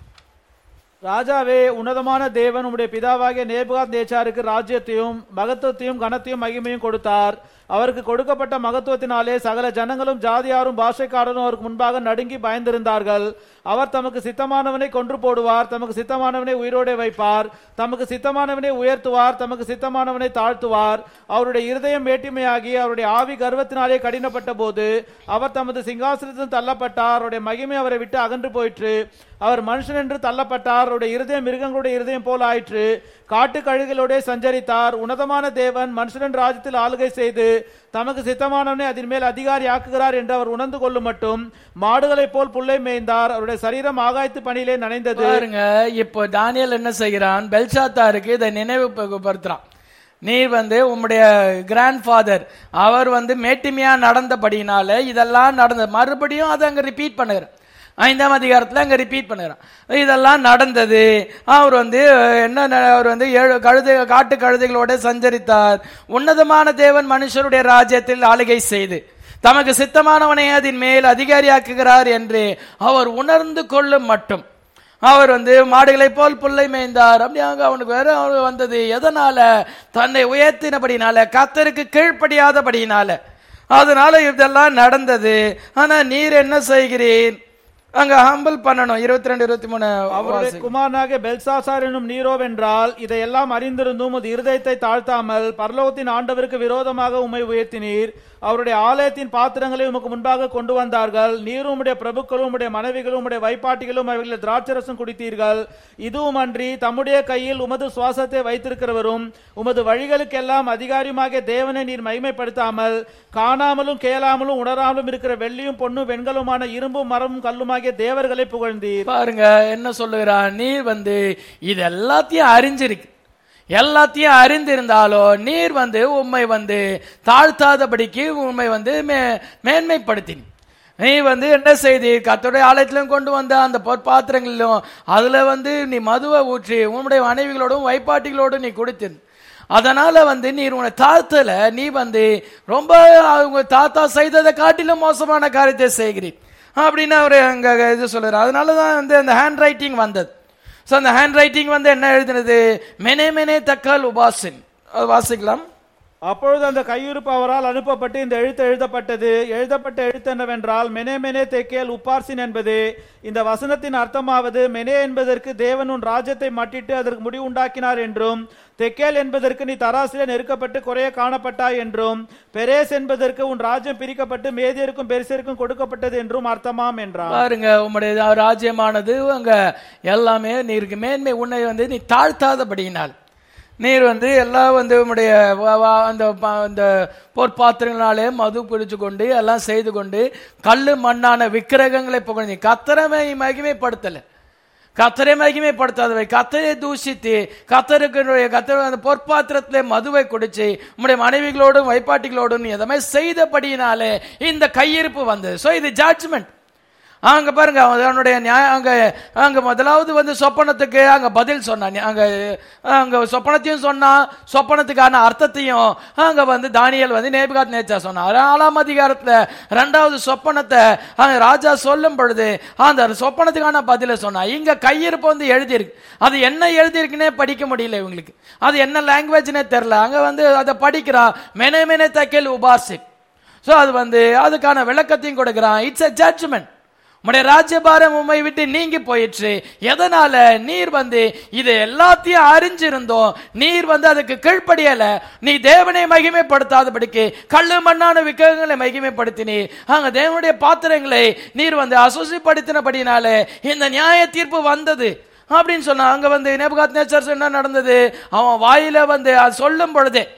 ராஜாவே உன்னதமான தேவன் உம்முடைய பிதாவாகிய நேபுகாத் நேச்சாருக்கு ராஜ்யத்தையும் மகத்துவத்தையும் கனத்தையும் மகிமையும் கொடுத்தார் அவருக்கு கொடுக்கப்பட்ட மகத்துவத்தினாலே சகல ஜனங்களும் ஜாதியாரும் பாஷைக்காரரும் அவருக்கு முன்பாக நடுங்கி பயந்திருந்தார்கள் அவர் தமக்கு சித்தமானவனை கொன்று போடுவார் தமக்கு சித்தமானவனை உயிரோடே வைப்பார் தமக்கு சித்தமானவனை உயர்த்துவார் தமக்கு சித்தமானவனை தாழ்த்துவார் அவருடைய இருதயம் மேட்டிமையாகி அவருடைய ஆவி கர்வத்தினாலே கடினப்பட்ட போது அவர் தமது சிங்காசனத்தில் தள்ளப்பட்டார் அவருடைய மகிமை அவரை விட்டு அகன்று போயிற்று அவர் மனுஷன் என்று தள்ளப்பட்டார் அவருடைய இருதயம் மிருகங்களுடைய இருதயம் போல் ஆயிற்று காட்டு கழுகளோட சஞ்சரித்தார் உன்னதமான தேவன் மனுஷனின் ராஜ்யத்தில் ஆளுகை செய்து தமக்கு சித்தமானவனை அதன் மேல் அதிகாரி ஆக்குகிறார் என்று அவர் உணர்ந்து கொள்ளும் மட்டும் மாடுகளைப் போல் புல்லை மேய்ந்தார் அவருடைய சரீரம் ஆகாயத்து பணியிலே நனைந்தது பாருங்க இப்போ தானியல் என்ன செய்கிறான் பெல்சாத்தாருக்கு இதை நினைவுபடுத்துறான் நீ வந்து உம்முடைய கிராண்ட் ஃபாதர் அவர் வந்து மேட்டிமையா நடந்தபடினால இதெல்லாம் நடந்தது மறுபடியும் அதை அங்க ரிப்பீட் பண்ணுகிறார் ஐந்தாம் அதிகாரத்துல அங்க ரிப்பீட் பண்ணுகிறான் இதெல்லாம் நடந்தது அவர் வந்து என்ன ந- அவர் வந்து ஏழு கழுதை காட்டு கழுதைகளோட சஞ்சரித்தார் உன்னதமான தேவன் மனுஷருடைய ராஜ்யத்தில் ஆளுகை செய்து தமக்கு சித்தமானவனை அதன் மேல் அதிகாரியாக்குகிறார் என்று அவர் உணர்ந்து கொள்ளும் மட்டும் அவர் வந்து மாடுகளை போல் புல்லை மேய்ந்தார் அப்படி அங்க அவனுக்கு வேற அவனுக்கு வந்தது எதனால தன்னை உயர்த்தினபடினால கத்தருக்கு கீழ்ப்படியாதபடினால அதனால இதெல்லாம் நடந்தது ஆனா நீர் என்ன செய்கிறீர் அங்க ஹம்பிள் பண்ணணும் இருபத்தி ரெண்டு இருபத்தி மூணு அவருடைய குமாரனாகிய பெல்சாசார் என்னும் நீரோ வென்றால் இதையெல்லாம் அறிந்திருந்தும் உமது இருதயத்தை தாழ்த்தாமல் பரலோகத்தின் ஆண்டவருக்கு விரோதமாக உம்மை உயர்த்தினீர் அவருடைய ஆலயத்தின் பாத்திரங்களை உமக்கு முன்பாக கொண்டு வந்தார்கள் நீரும் உம்முடைய பிரபுக்களும் உம்முடைய மனைவிகளும் உம்முடைய வைப்பாட்டிகளும் அவர்களை திராட்சரசம் குடித்தீர்கள் இதுவும் அன்றி தம்முடைய கையில் உமது சுவாசத்தை வைத்திருக்கிறவரும் உமது வழிகளுக்கெல்லாம் அதிகாரியுமாகிய தேவனை நீர் மகிமைப்படுத்தாமல் காணாமலும் கேளாமலும் உணராமலும் இருக்கிற வெள்ளியும் பொன்னும் வெண்கலுமான இரும்பும் மரமும் கல்லுமாகிய தேவர்களை புகழ்ந்தீர் பாருங்க என்ன சொல்லுகிறான் நீர் வந்து இது எல்லாத்தையும் அறிஞ்சிருக்கு எல்லாத்தையும் அறிந்திருந்தாலோ நீர் வந்து உம்மை வந்து தாழ்த்தாதபடிக்கு உம்மை வந்து மே- மேன்மைப்படுத்தினி நீ வந்து என்ன செய்தி கத்தோடைய ஆலயத்திலும் கொண்டு வந்த அந்த பொற்பாத்திரங்களிலும் அதுல வந்து நீ மதுவை ஊற்றி உன்னுடைய மனைவிகளோடும் வைப்பாட்டிகளோடும் நீ கொடுத்திரு அதனால வந்து நீர் உன்னை தாழ்த்தல நீ வந்து ரொம்ப அவங்க தாத்தா செய்ததை காட்டிலும் மோசமான காரியத்தை செய்கிறீர் அப்படின்னு அவர் அங்க இது சொல்றாரு அதனால தான் வந்து அந்த ஹேண்ட் ரைட்டிங் வந்தது ஸோ அந்த ஹேண்ட் ரைட்டிங் வந்து என்ன எழுதினது மெனே மெனே தக்கால் உபாசின் அது வாசிக்கலாம் அப்பொழுது அந்த கையிருப்பு அவரால் அனுப்பப்பட்டு இந்த எழுத்து எழுதப்பட்டது எழுதப்பட்ட எழுத்து என்னவென்றால் மெனே மெனே தெக்கேல் உப்பார்சின் என்பது இந்த வசனத்தின் அர்த்தமாவது மெனே என்பதற்கு தேவன் உன் ராஜ்யத்தை மட்டிட்டு அதற்கு முடிவு உண்டாக்கினார் என்றும் தெக்கேல் என்பதற்கு நீ தராசிலே நெருக்கப்பட்டு குறைய காணப்பட்டாய் என்றும் பெரேஸ் என்பதற்கு உன் ராஜ்யம் பிரிக்கப்பட்டு மேதியருக்கும் பெரிசருக்கும் கொடுக்கப்பட்டது என்றும் அர்த்தமாம் என்றார் பாருங்க உம்முடைய ராஜ்யமானது அங்க எல்லாமே நீருக்கு மேன்மை உன்னை வந்து நீ தாழ்த்தாதபடியினால் நீர் வந்து எல்லாம் வந்து உம்முடைய வ- வ- அந்த ப- அந்த பொற்பாத்திரங்களாலே மது குடிச்சு கொண்டு எல்லாம் செய்து கொண்டு கல்லு மண்ணான விக்கிரகங்களை புகழ்ந்து கத்தரமை மகிமைப்படுத்தல கத்தரை மகிமைப்படுத்தாதவை கத்தரை தூஷித்து கத்தருக்கு கத்தர் அந்த பொற்பாத்திரத்திலே மதுவை குடிச்சு உம்முடைய மனைவிகளோடும் வைப்பாட்டிகளோடும் நீ எதமே செய்தபடியினாலே இந்த கையிருப்பு வந்தது சோ இது ஜட்ஜ்மெண்ட் அங்க பாருங்க அவன் அவனுடைய நியாய அங்க அங்க முதலாவது வந்து சொப்பனத்துக்கு அங்க பதில் சொன்னான் அங்க அங்க சொப்பனத்தையும் சொன்னான் சொப்பனத்துக்கான அர்த்தத்தையும் அங்க வந்து தானியல் வந்து நேபுகாத் நேச்சா சொன்னான் நாலாம் அதிகாரத்துல ரெண்டாவது சொப்பனத்தை அங்க ராஜா சொல்லும் பொழுது அந்த சொப்பனத்துக்கான பதில சொன்னான் இங்க கையிருப்பு வந்து எழுதியிருக்கு அது என்ன எழுதியிருக்குன்னே படிக்க முடியல இவங்களுக்கு அது என்ன லாங்குவேஜ்னே தெரியல அங்க வந்து அதை படிக்கிறா மெனே மெனே தக்கேல் உபாசிக் சோ அது வந்து அதுக்கான விளக்கத்தையும் கொடுக்கிறான் இட்ஸ் a ஜட்ஜ்மெண்ட் உம்முடைய ராஜ்யபாரம் உம்மை விட்டு நீங்கி போயிற்று எதனால நீர் வந்து இது எல்லாத்தையும் அறிஞ்சிருந்தோம் நீர் வந்து அதுக்கு கீழ்ப்படியல நீ தேவனை மகிமைப்படுத்தாதபடிக்கு கல்லு மண்ணான விக்கிரகங்களை மகிமைப்படுத்தினீர் அங்க தேவனுடைய பாத்திரங்களை நீர் வந்து அசுசிப்படுத்தினபடினாலே இந்த நியாய தீர்ப்பு வந்தது அப்படின்னு சொன்னா அங்க வந்து நேபுகாத் நேச்சர் என்ன நடந்தது அவன் வாயில வந்து அது சொல்லும் பொழுதே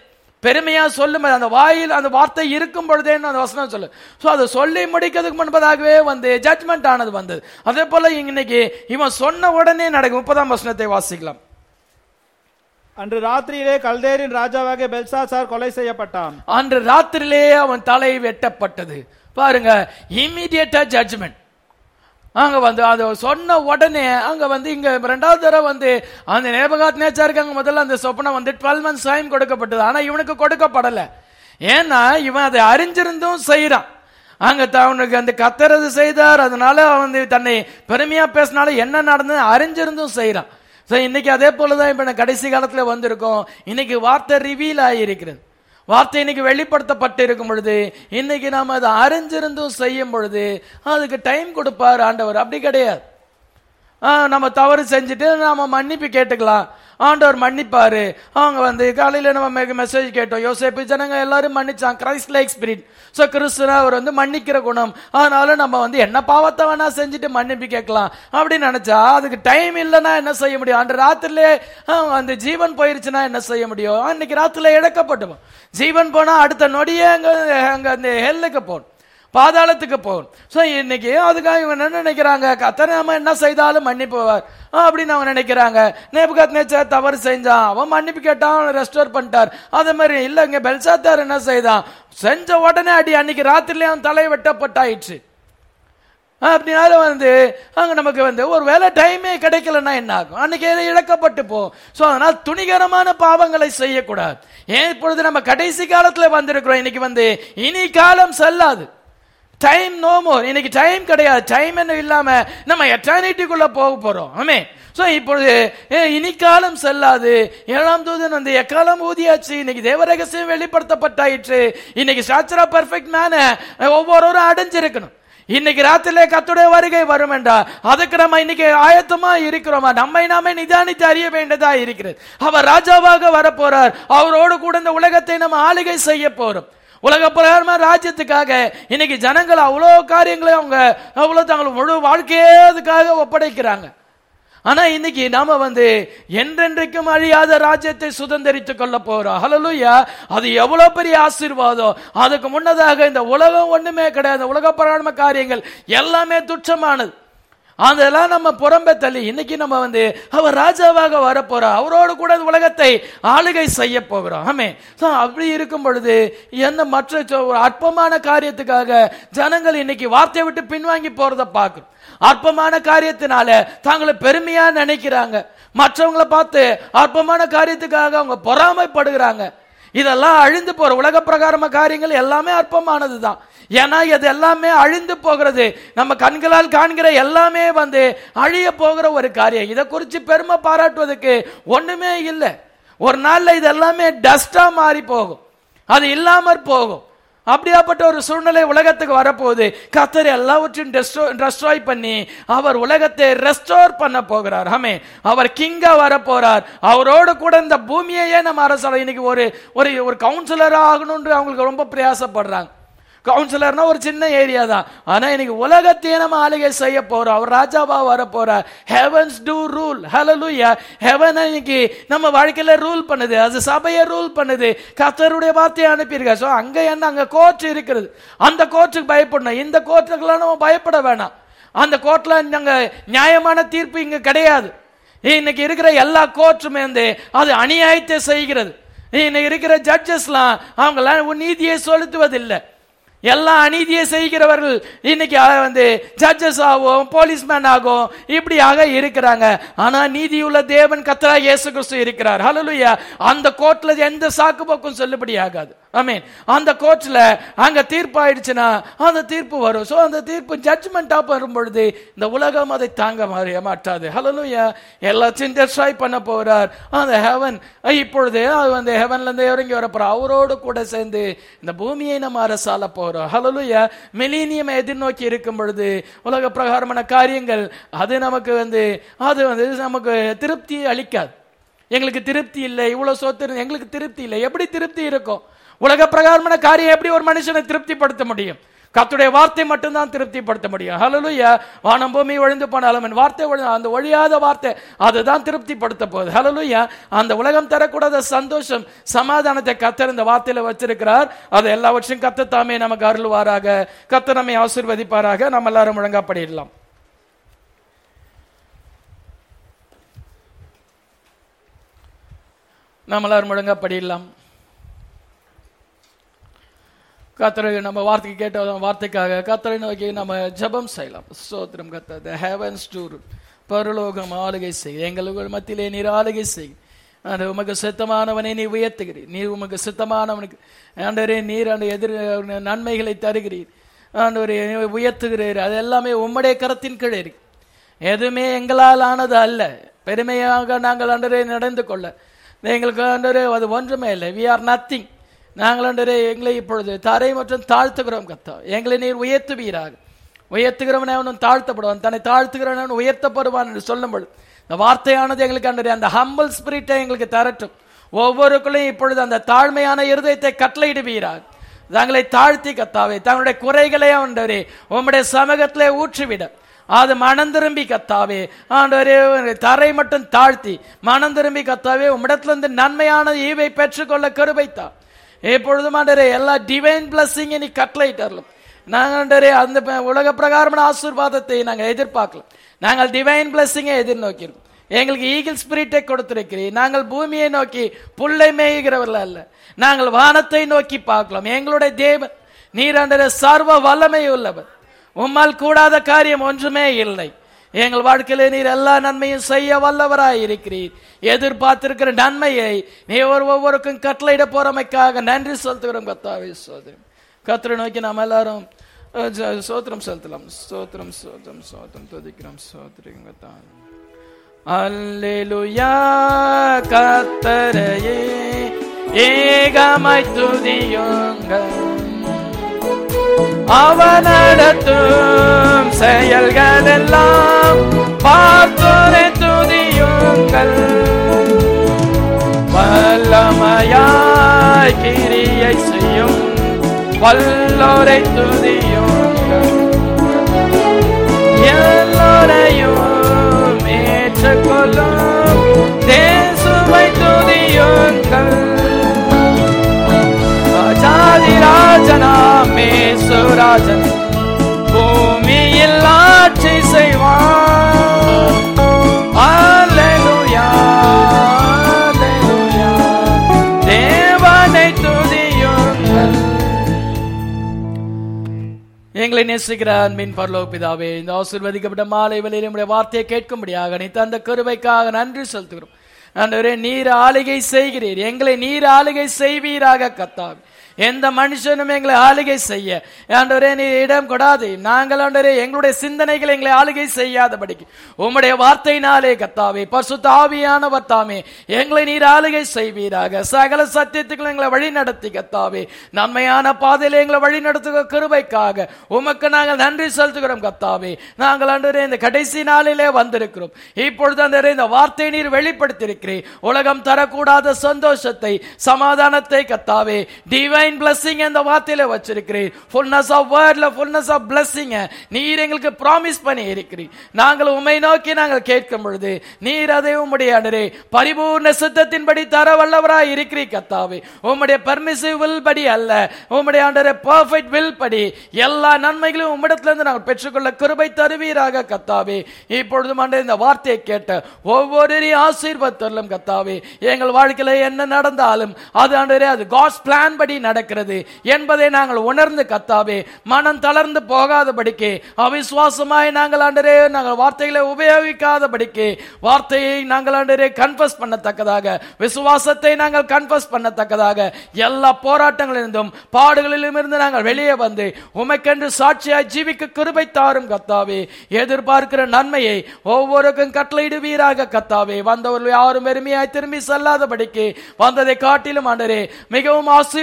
பெருமையா சொல்லும் அந்த வாயில் அந்த வார்த்தை இருக்கும் பொழுதேன்னு அந்த வசனம் சொல்லு சோ அதை சொல்லி முடிக்கிறதுக்கு முன்பதாகவே வந்து ஜட்மெண்ட் ஆனது வந்தது அதே போல இன்னைக்கு இவன் சொன்ன உடனே நடக்கும் முப்பதாம் வசனத்தை வாசிக்கலாம் அன்று ராத்திரியிலே கல்தேரின் ராஜாவாகிய பெல்சாசார் கொலை செய்யப்பட்டான் அன்று ராத்திரியிலே அவன் தலை வெட்டப்பட்டது பாருங்க இம்மிடியட்டா ஜட்ஜ்மெண்ட் அங்க வந்து அது சொன்ன உடனே அங்க வந்து இங்க ரெண்டாவது தடவை வந்து அந்த நேபகாத் நேச்சாருக்கு அங்க முதல்ல அந்த சொப்பனம் வந்து டுவெல் மந்த்ஸ் டைம் கொடுக்கப்பட்டது ஆனா இவனுக்கு கொடுக்கப்படல ஏன்னா இவன் அதை அறிஞ்சிருந்தும் செய்யறான் அங்க த- அவனுக்கு அந்த கத்துறது செய்தார் அதனால அவன் வந்து தன்னை பெருமையா பேசினாலும் என்ன நடந்தது அறிஞ்சிருந்தும் செய்யறான் சோ இன்னைக்கு அதே போலதான் இப்ப நான் கடைசி காலத்துல வந்திருக்கோம் இன்னைக்கு வார்த்தை ரிவீல் ஆகியிருக்கிறது வார்த்தை இன்னைக்கு வெளிப்படுத்தப்பட்டு இருக்கும் பொழுது இன்னைக்கு நாம அதை அறிஞ்சிருந்தும் செய்யும் பொழுது அதுக்கு டைம் கொடுப்பார் ஆண்டவர் அப்படி கிடையாது ஆ, நம்ம தவறு செஞ்சுட்டு நாம மன்னிப்பு கேட்டுக்கலாம் ஆண்டவர் மன்னிப்பாரு அவங்க வந்து காலையில நம்ம மெசேஜ் கேட்டோம் யோசேப்பு ஜனங்க எல்லாரும் மன்னிச்சான் கிரைஸ்ட் லைக் ஸ்பிரிட் ஸோ கிறிஸ்துனா அவர் வந்து மன்னிக்கிற குணம் அதனால நம்ம வந்து என்ன பாவத்தை வேணா செஞ்சுட்டு மன்னிப்பு கேட்கலாம் அப்படின்னு நினைச்சா அதுக்கு டைம் இல்லைன்னா என்ன செய்ய முடியும் அன்று ராத்திரிலே அவங்க அந்த ஜீவன் போயிருச்சுன்னா என்ன செய்ய முடியும் அன்னைக்கு ராத்திரில இழக்கப்பட்டுவோம் ஜீவன் போனா அடுத்த நொடியே அங்க அங்க அந்த ஹெல்லுக்கு போகணும் பாதாளத்துக்கு போகும் ஸோ இன்னைக்கு அதுக்காக இவங்க என்ன நினைக்கிறாங்க கத்தர் நாம என்ன செய்தாலும் மன்னிப்புவார் அப்படின்னு அவங்க நினைக்கிறாங்க நேபுகாத் நேச்சர் தவறு செஞ்சான் அவன் மன்னிப்பு கேட்டான் அவன் ரெஸ்டோர் பண்ணிட்டார் அதே மாதிரி இல்ல இங்க பெல்சாத்தார் என்ன செய்தான் செஞ்ச உடனே அடி அன்னைக்கு ராத்திரிலே அவன் தலை வெட்டப்பட்டாயிடுச்சு அப்படினால வந்து அங்க நமக்கு வந்து ஒரு வேலை டைமே கிடைக்கலன்னா என்ன ஆகும் அன்னைக்கு எது இழக்கப்பட்டு போகும் சோ அதனால துணிகரமான பாவங்களை செய்யக்கூடாது ஏன் இப்பொழுது நம்ம கடைசி காலத்துல வந்திருக்கிறோம் இன்னைக்கு வந்து இனி காலம் செல்லாது டைம் நோ மோர் இன்னைக்கு டைம் கிடையாது டைம் என்ன இல்லாம நம்ம எட்டர்னிட்டிக்குள்ள போக போறோம் ஆமே சோ இப்பொழுது ஏ, இனி காலம் செல்லாது ஏழாம் தூதன் வந்து எக்காலம் ஊதியாச்சு இன்னைக்கு தேவ ரகசியம் வெளிப்படுத்தப்பட்டாயிற்று இன்னைக்கு சாச்சரா பர்ஃபெக்ட் மேன ஒவ்வொருவரும் அடைஞ்சிருக்கணும் இன்னைக்கு ராத்திரிலே கத்துடைய வருகை வரும் என்றா அதுக்கு நம்ம இன்னைக்கு ஆயத்தமா இருக்கிறோமா நம்மை நாமே நிதானித்து அறிய வேண்டியதா இருக்கிறது அவர் ராஜாவாக வரப்போறார் அவரோடு கூட இந்த உலகத்தை நம்ம ஆளுகை செய்ய போறோம் உலக பிரகாரமா ராஜ்யத்துக்காக இன்னைக்கு ஜனங்கள் அவ்வளோ காரியங்களை அவங்க அவ்வளோ தங்கள் முழு வாழ்க்கையே அதுக்காக ஒப்படைக்கிறாங்க ஆனா இன்னைக்கு நாம வந்து என்றென்றைக்கும் அழியாத ராஜ்யத்தை சுதந்திரித்துக் கொள்ள போறோம் ஹalleluya அது எவ்வளவு பெரிய ஆசீர்வாதம் அதுக்கு முன்னதாக இந்த உலகம் ஒண்ணுமே கிடையாது உலக பராம காரியங்கள் எல்லாமே துச்சமானது அதெல்லாம் நம்ம புறம்பே தள்ளி இன்னைக்கு நம்ம வந்து அவர் ராஜாவாக வரப்போறோம் அவரோடு கூட இந்த உலகத்தை ஆளுகை செய்ய போகிறோம் ஆமே So, அப்படி இருக்கும் பொழுது என்ன மற்ற சொ- ஒரு அற்பமான காரியத்துக்காக ஜனங்கள் இன்னைக்கு வார்த்தையை விட்டு பின்வாங்கி போறத பார்க்கிறோம் அற்பமான காரியத்தினால தாங்களை பெருமையா நினைக்கிறாங்க மற்றவங்களை பார்த்து அற்பமான காரியத்துக்காக அவங்க பொறாமைப்படுகிறாங்க இதெல்லாம் அழிந்து போற உலக பிரகாரம காரியங்கள் எல்லாமே அற்பமானதுதான் ஏன்னா இது எல்லாமே அழிந்து போகிறது நம்ம கண்களால் காண்கிற எல்லாமே வந்து அழிய போகிற ஒரு காரியம் இதை குறித்து பெருமை பாராட்டுவதற்கு ஒண்ணுமே இல்லை ஒரு நாள்ல இது எல்லாமே டஸ்டா மாறி போகும் அது இல்லாமற் போகும் அப்படியாப்பட்ட ஒரு சூழ்நிலை உலகத்துக்கு வரப்போகுது கத்தர் எல்லாவற்றையும் டெஸ்ட்ராய் பண்ணி அவர் உலகத்தை ரெஸ்டோர் பண்ண போகிறார் ஆமே அவர் கிங்கா வர போறார் அவரோடு கூட இந்த பூமியையே நம்ம அரசால இன்னைக்கு ஒரு ஒரு ஒரு கவுன்சிலர் ஆகணும்னு அவங்களுக்கு ரொம்ப பிரயாசப்படுறாங்க கவுன்சிலர்னா ஒரு சின்ன ஏரியா தான் ஆனா இன்னைக்கு உலகத்தையே நம்ம ஆளுகை செய்ய போறோம் அவர் ராஜாவா வர போறார் heavens do rule hallelujah heaven இன்னைக்கு நம்ம வாழ்க்கையில ரூல் பண்ணுது அது சபையை ரூல் பண்ணுது கர்த்தருடைய வார்த்தையை அனுப்பியிருக்க சோ அங்க என்ன அங்க கோர்ட் இருக்கிறது அந்த கோர்ட்டுக்கு பயப்படணும் இந்த கோர்ட்டுக்கெல்லாம் நம்ம பயப்பட வேணாம் அந்த கோர்ட்ல அங்க நியாயமான தீர்ப்பு இங்க கிடையாது இன்னைக்கு இருக்கிற எல்லா கோர்ட்டுமே வந்து அது அநியாயத்தை செய்கிறது இன்னைக்கு இருக்கிற ஜட்ஜஸ்லாம் அவங்களாம் நீதியை செலுத்துவதில்லை எல்லா அநீதியை செய்கிறவர்கள் இன்னைக்கு அஹ், வந்து ஜட்ஜஸ் ஆகும் போலீஸ்மேன் ஆகும் இப்படியாக இருக்கிறாங்க ஆனா நீதியுள்ள தேவன் கத்தரா இயேசு கிறிஸ்து இருக்கிறார் ஹalleluya அந்த கோர்ட்ல எந்த சாக்கு போக்கும் செல்லுபடி ஆகாது ஆமீன் அந்த கோர்ட்ல அங்க தீர்ப்பு ஆயிடுச்சுன்னா அந்த தீர்ப்பு வரும் சோ அந்த தீர்ப்பு ஜட்ஜ்மெண்டா வரும் பொழுது இந்த உலகம் அதை தாங்க மாறிய மாட்டாது ஹalleluya எல்லாத்தையும் டெஸ்ட்ராய் பண்ண போறார் அந்த ஹெவன் இப்பொழுது அது வந்து ஹெவன்ல இருந்து இறங்கி வர போறோம் அவரோடு கூட சேர்ந்து இந்த பூமியை நம்ம அரசால போறோம் ஹalleluya மிலீனியம் எதிர்நோக்கி இருக்கும் பொழுது உலக பிரகாரமான காரியங்கள் அது நமக்கு வந்து அது வந்து நமக்கு திருப்தி அளிக்காது எங்களுக்கு திருப்தி இல்லை இவ்வளவு சொத்து இருந்து எங்களுக்கு திருப்தி இல்லை எப்படி திருப்தி இருக்கும் உலக பிரகாரமான காரியம் எப்படி ஒரு மனுஷனை திருப்திப்படுத்த முடியும் கர்த்தருடைய வார்த்தை மட்டும்தான் திருப்திப்படுத்த முடியும் ஹalleluya வானம் பூமி ஒழிந்து போனாலும் என் வார்த்தை ஒழி- அந்த ஒழியாத வார்த்தை அதுதான் திருப்திப்படுத்த போகுது ஹalleluya அந்த உலகம் தரக்கூடாத சந்தோஷம் சமாதானத்தை கர்த்தர் இந்த வார்த்தையில வச்சிருக்கிறார் அது எல்லாவற்றையும் கர்த்தர் தாமே நமக்கு அருள்வாராக கர்த்தர் நம்மை ஆசீர்வதிப்பாராக நம்ம எல்லாரும் முழங்காப்படிடலாம் நம்ம எல்லாரும் முழங்காப்படிடலாம் கத்தரை நம்ம வார்த்தைக்கு கேட்ட வார்த்தைக்காக கத்தரை நோக்கி நம்ம ஜெபம் செய்யலாம் ஸ்தோத்திரம் கத்த த ஹெவன்ஸ் டூர் பரலோகம் ஆளுகை செய் எங்களுக்கு மத்தியிலே நீர் ஆளுகை செய் அந்த உமக்கு சித்தமானவனை நீ உயர்த்துகிறீர் நீர் உமக்கு சித்தமானவனுக்கு ஆண்டவரே நீர் அந்த எதிர் நன்மைகளை தருகிறீர் ஆண்டவரே உயர்த்துகிறீர் அது எல்லாமே உம்முடைய கரத்தின் கீழே இருக்கு எதுவுமே எங்களால் ஆனது அல்ல பெருமையாக நாங்கள் அன்றரே நடந்து கொள்ள எங்களுக்கு அன்றரே அது ஒன்றுமே இல்லை வி ஆர் நத்திங் நாங்கள் அன்றரே எங்களை இப்பொழுது தரை மற்றும் தாழ்த்துகிறோம் கத்தா எங்களை நீர் உயர்த்துவீராக உயர்த்துகிறவன் அவனும் தாழ்த்தப்படுவான் தன்னை தாழ்த்துகிறவன் உயர்த்தப்படுவான் என்று சொல்லும்பொழுது இந்த வார்த்தையானது எங்களுக்கு அன்றரே அந்த ஹம்பிள் ஸ்பிரிட்டை எங்களுக்கு தரட்டும் ஒவ்வொருக்குள்ளையும் இப்பொழுது அந்த தாழ்மையான இருதயத்தை கட்டளையிடுவீராக தங்களை தாழ்த்தி கத்தாவே தங்களுடைய குறைகளை ஆண்டவரே உம்முடைய சமூகத்திலே ஊற்றிவிட அது மனம் திரும்பி கத்தாவே ஆண்டவரே தரை மட்டும் தாழ்த்தி மனம் திரும்பி கத்தாவே உம்மிடத்துல இருந்து நன்மையான ஈவை பெற்றுக்கொள்ள கருவைத்தா எப்பொழுதும் ஆண்டவரே எல்லா டிவைன் பிளஸ்ஸிங் நீ கட்டளையிட்டரலாம் நாங்கள் ஆண்டவரே அந்த ப- உலக பிரகாரமான ஆசீர்வாதத்தை நாங்கள் எதிர்பார்க்கலாம் நாங்கள் டிவைன் பிளஸ்ஸிங்கை எதிர்நோக்கிறோம் எங்களுக்கு ஈகிள் ஸ்பிரிட்டை கொடுத்திருக்கிறீர் நாங்கள் பூமியை நோக்கி புல்லை மேய்கிறவர்கள் அல்ல நாங்கள் வானத்தை நோக்கி பார்க்கலாம் எங்களுடைய தேவன் நீராண்டர சர்வ வல்லமை உள்ளவர் உம்மால் கூடாத காரியம் ஒன்றுமே இல்லை எங்கள் வாழ்க்கையில நீர் எல்லா நன்மையும் செய்ய வல்லவராய் இருக்கிறீர் எதிர்பார்த்திருக்கிற நன்மையை நீ ஒரு ஒவ்வொருக்கும் கட்டளையிட போறமைக்காக நன்றி செலுத்துகிறோம் கத்தாவே சோதரம் கத்தரை நோக்கி நாம் எல்லாரும் அஹ், ஜ- சோத்திரம் செலுத்தலாம் சோத்திரம் சோத்திரம் சோத்திரம் துதிக்கிறோம் சோத்திரம் கத்தாவே அல்லேலுயா கத்தரையே ஏகமாய் துதியுங்கள் அவன் நடத்தும் செயல்கள் எல்லாம் பார்த்தோரை துதியுங்கள் வல்லமையாய் கிரியை செய்யும் வல்லோரை துதியுங்கள் எல்லோரையும் ஏற்றுக்கொள்ளும் தேசுவை துதியுங்கள் ராஜாதிராஜனாமே சுராஜன் பூமியில் ஆட்சி செய்வான் அல்லேலூயா, அல்லேலூயா. தேவனை துதியுங்கள் எங்களை நேசிக்கிற அன்பின் பரலோக பிதாவே இந்த ஆசீர்வதிக்கப்பட்ட மாலை வேளையில் நம்முடைய வார்த்தையை கேட்கும்படியாக நீ தந்த கருவைக்காக நன்றி செலுத்துகிறோம் ஆண்டவரே நீர் ஆளுகை செய்கிறீர் எங்களை நீர் ஆளுகை செய்வீராக கத்தாவே எந்த மனுஷனும் எங்களை ஆளுகை செய்ய ஆண்டவரே நீ இடம் கொடாதே நாங்கள் ஆண்டவரே எங்களுடைய சிந்தனைகளை எங்களை ஆளுகை செய்யாதபடிக்கு உம்முடைய வார்த்தையினாலே கத்தாவே பரிசுத்த ஆவியானவர் தாமே எங்களை நீர் ஆளுகை செய்வீராக சகல சத்தியத்துக்களை எங்களை வழி நடத்தி கத்தாவே நன்மையான பாதையில எங்களை வழி நடத்துக கிருபைக்காக உமக்கு நாங்கள் நன்றி செலுத்துகிறோம் கத்தாவே நாங்கள் ஆண்டவரே இந்த கடைசி நாளிலே வந்திருக்கிறோம் இப்பொழுது ஆண்டவரே இந்த வார்த்தை நீர் வெளிப்படுத்தியிருக்கிறீர் உலகம் தரக்கூடாத சந்தோஷத்தை சமாதானத்தை கத்தாவே டிவைன் blessing இந்த வார்த்தையில வச்சிருக்கிறீர் ஃபுல்னஸ் ஆஃப் வேர்ட்ல ஃபுல்னஸ் ஆஃப் blessing நீர் எங்களுக்கு ப்ராமிஸ் பண்ணி இருக்கிறீர் நாங்கள் உம்மை நோக்கி நாங்கள் கேட்கும் பொழுது நீர் அதை உம்முடைய ஆண்டரே பரிபூர்ண சித்தத்தின்படி தர வல்லவராய் இருக்கிறீர் கத்தாவே உம்முடைய பர்மிசிவ் வில் படி அல்ல உம்முடைய ஆண்டரே பர்ஃபெக்ட் வில் படி எல்லா நன்மைகளையும் உம்மிடத்துல இருந்து நாங்கள் பெற்றுக்கொள்ள கிருபை தருவீராக கத்தாவே இப்பொழுதும் ஆண்டே இந்த வார்த்தையை கேட்ட ஒவ்வொரு ஆசீர்வத்தரலும் கத்தாவே எங்கள் வாழ்க்கையில என்ன நடந்தாலும் அது ஆண்டரே அது காட்ஸ் பிளான் படி நடக்கிறது என்பதை நாங்கள் உணர்ந்து கத்தாவே மனம் தளர்ந்து போகாதபடிக்கு அவிசுவாசமாய் நாங்கள் ஆண்டரே நாங்கள் வார்த்தைகளை உபயோகிக்காதபடிக்கு வார்த்தையை நாங்கள் ஆண்டரே கன்ஃபஸ் பண்ணத்தக்கதாக விசுவாசத்தை நாங்கள் கன்ஃபஸ் பண்ணத்தக்கதாக எல்லா போராட்டங்களிலிருந்தும் பாடுகளிலும் இருந்து நாங்கள் வெளியே வந்து உமைக்கென்று சாட்சியாய் ஜீவிக்க கிருபை தாரும் கத்தாவே எதிர்பார்க்கிற நன்மையை ஒவ்வொருக்கும் கட்டளையிடுவீராக கத்தாவே வந்தவர்கள் யாரும் வெறுமையாய் திரும்பி செல்லாதபடிக்கு வந்ததை காட்டிலும் ஆண்டரே மிகவும் ஆசீர்வதிக்கப்பட்ட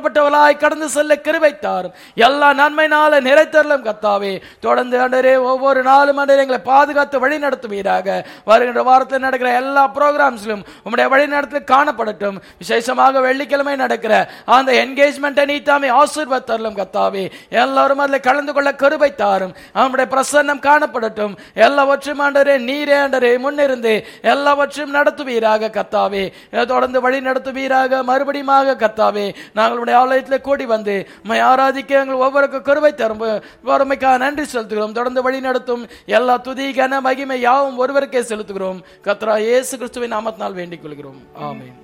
ஆசீர்வதிக்கப்பட்டவளாய் கடந்து செல்ல கிருபைத்தாரும் எல்லா நன்மைனால நிறைத்தரலும் கத்தாவே தொடர்ந்து ஆண்டரே ஒவ்வொரு நாளும் ஆண்டரே எங்களை பாதுகாத்து வழி நடத்துவீராக வருகின்ற வாரத்தில் நடக்கிற எல்லா ப்ரோக்ராம்ஸ்லும் உம்முடைய வழி நடத்தில் காணப்படட்டும் விசேஷமாக வெள்ளிக்கிழமை நடக்கிற அந்த என்கேஜ்மெண்ட்டை நீ தாமே ஆசீர்வத்தரலும் கத்தாவே எல்லாரும் அதில் கலந்து கொள்ள கருபை தாரும் அவனுடைய பிரசன்னம் காணப்படட்டும் எல்லாவற்றையும் ஆண்டரே நீரே ஆண்டரே முன்னிருந்து எல்லாவற்றையும் நடத்துவீராக கத்தாவே தொடர்ந்து வழி நடத்துவீராக மறுபடியுமாக கத்தாவே நாங்கள் உடைய ஆலயத்தில் கூடி வந்து உம்மை ஆராதிக்க எங்கள் ஒவ்வொருக்கும் கருவை தரும் பொறுமைக்காக நன்றி செலுத்துகிறோம் தொடர்ந்து வழி நடத்தும் எல்லா துதி கன மகிமை யாவும் ஒருவருக்கே செலுத்துகிறோம் கத்ரா இயேசு கிறிஸ்துவின் நாமத்தினால் வேண்டிக் கொள்கிறோம் ஆமென்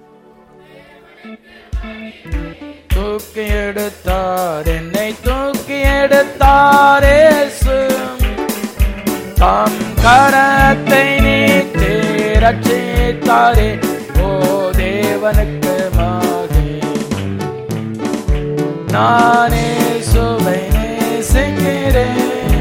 தூக்கி எடுத்தார் என்னை தூக்கி எடுத்தார் இயேசு தாம் கரத்தை நீட்டி ரட்சித்தாரே ஓ தேவனுக்கு மாகே நானே சுவை நேசிக்கிறேன்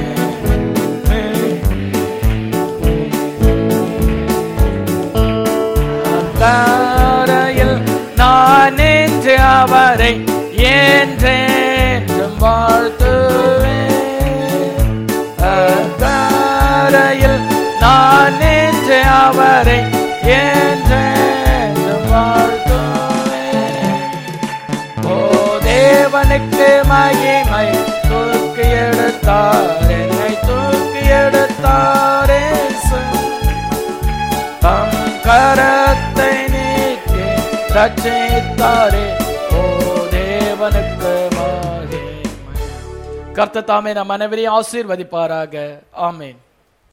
தாரையில் நான் என்று அவரை என்றென்றும் வாழ்த்துவேன் தாரையில் நான் என்று அவரை என்றென்றும் வாழ்த்துவேன் ஓ தேவனுக்கு மகிமை தூக்கி எடுத்தார் என்னை தூக்கி எடுத்தார் இயேசு. தம் கரத்தை நீட்டி ரட்சித்தாரே ஓ தேவனுக்கு மகிமை கர்த்தர் தாமே நம் அனைவரையும் ஆசீர்வதிப்பாராக ஆமென்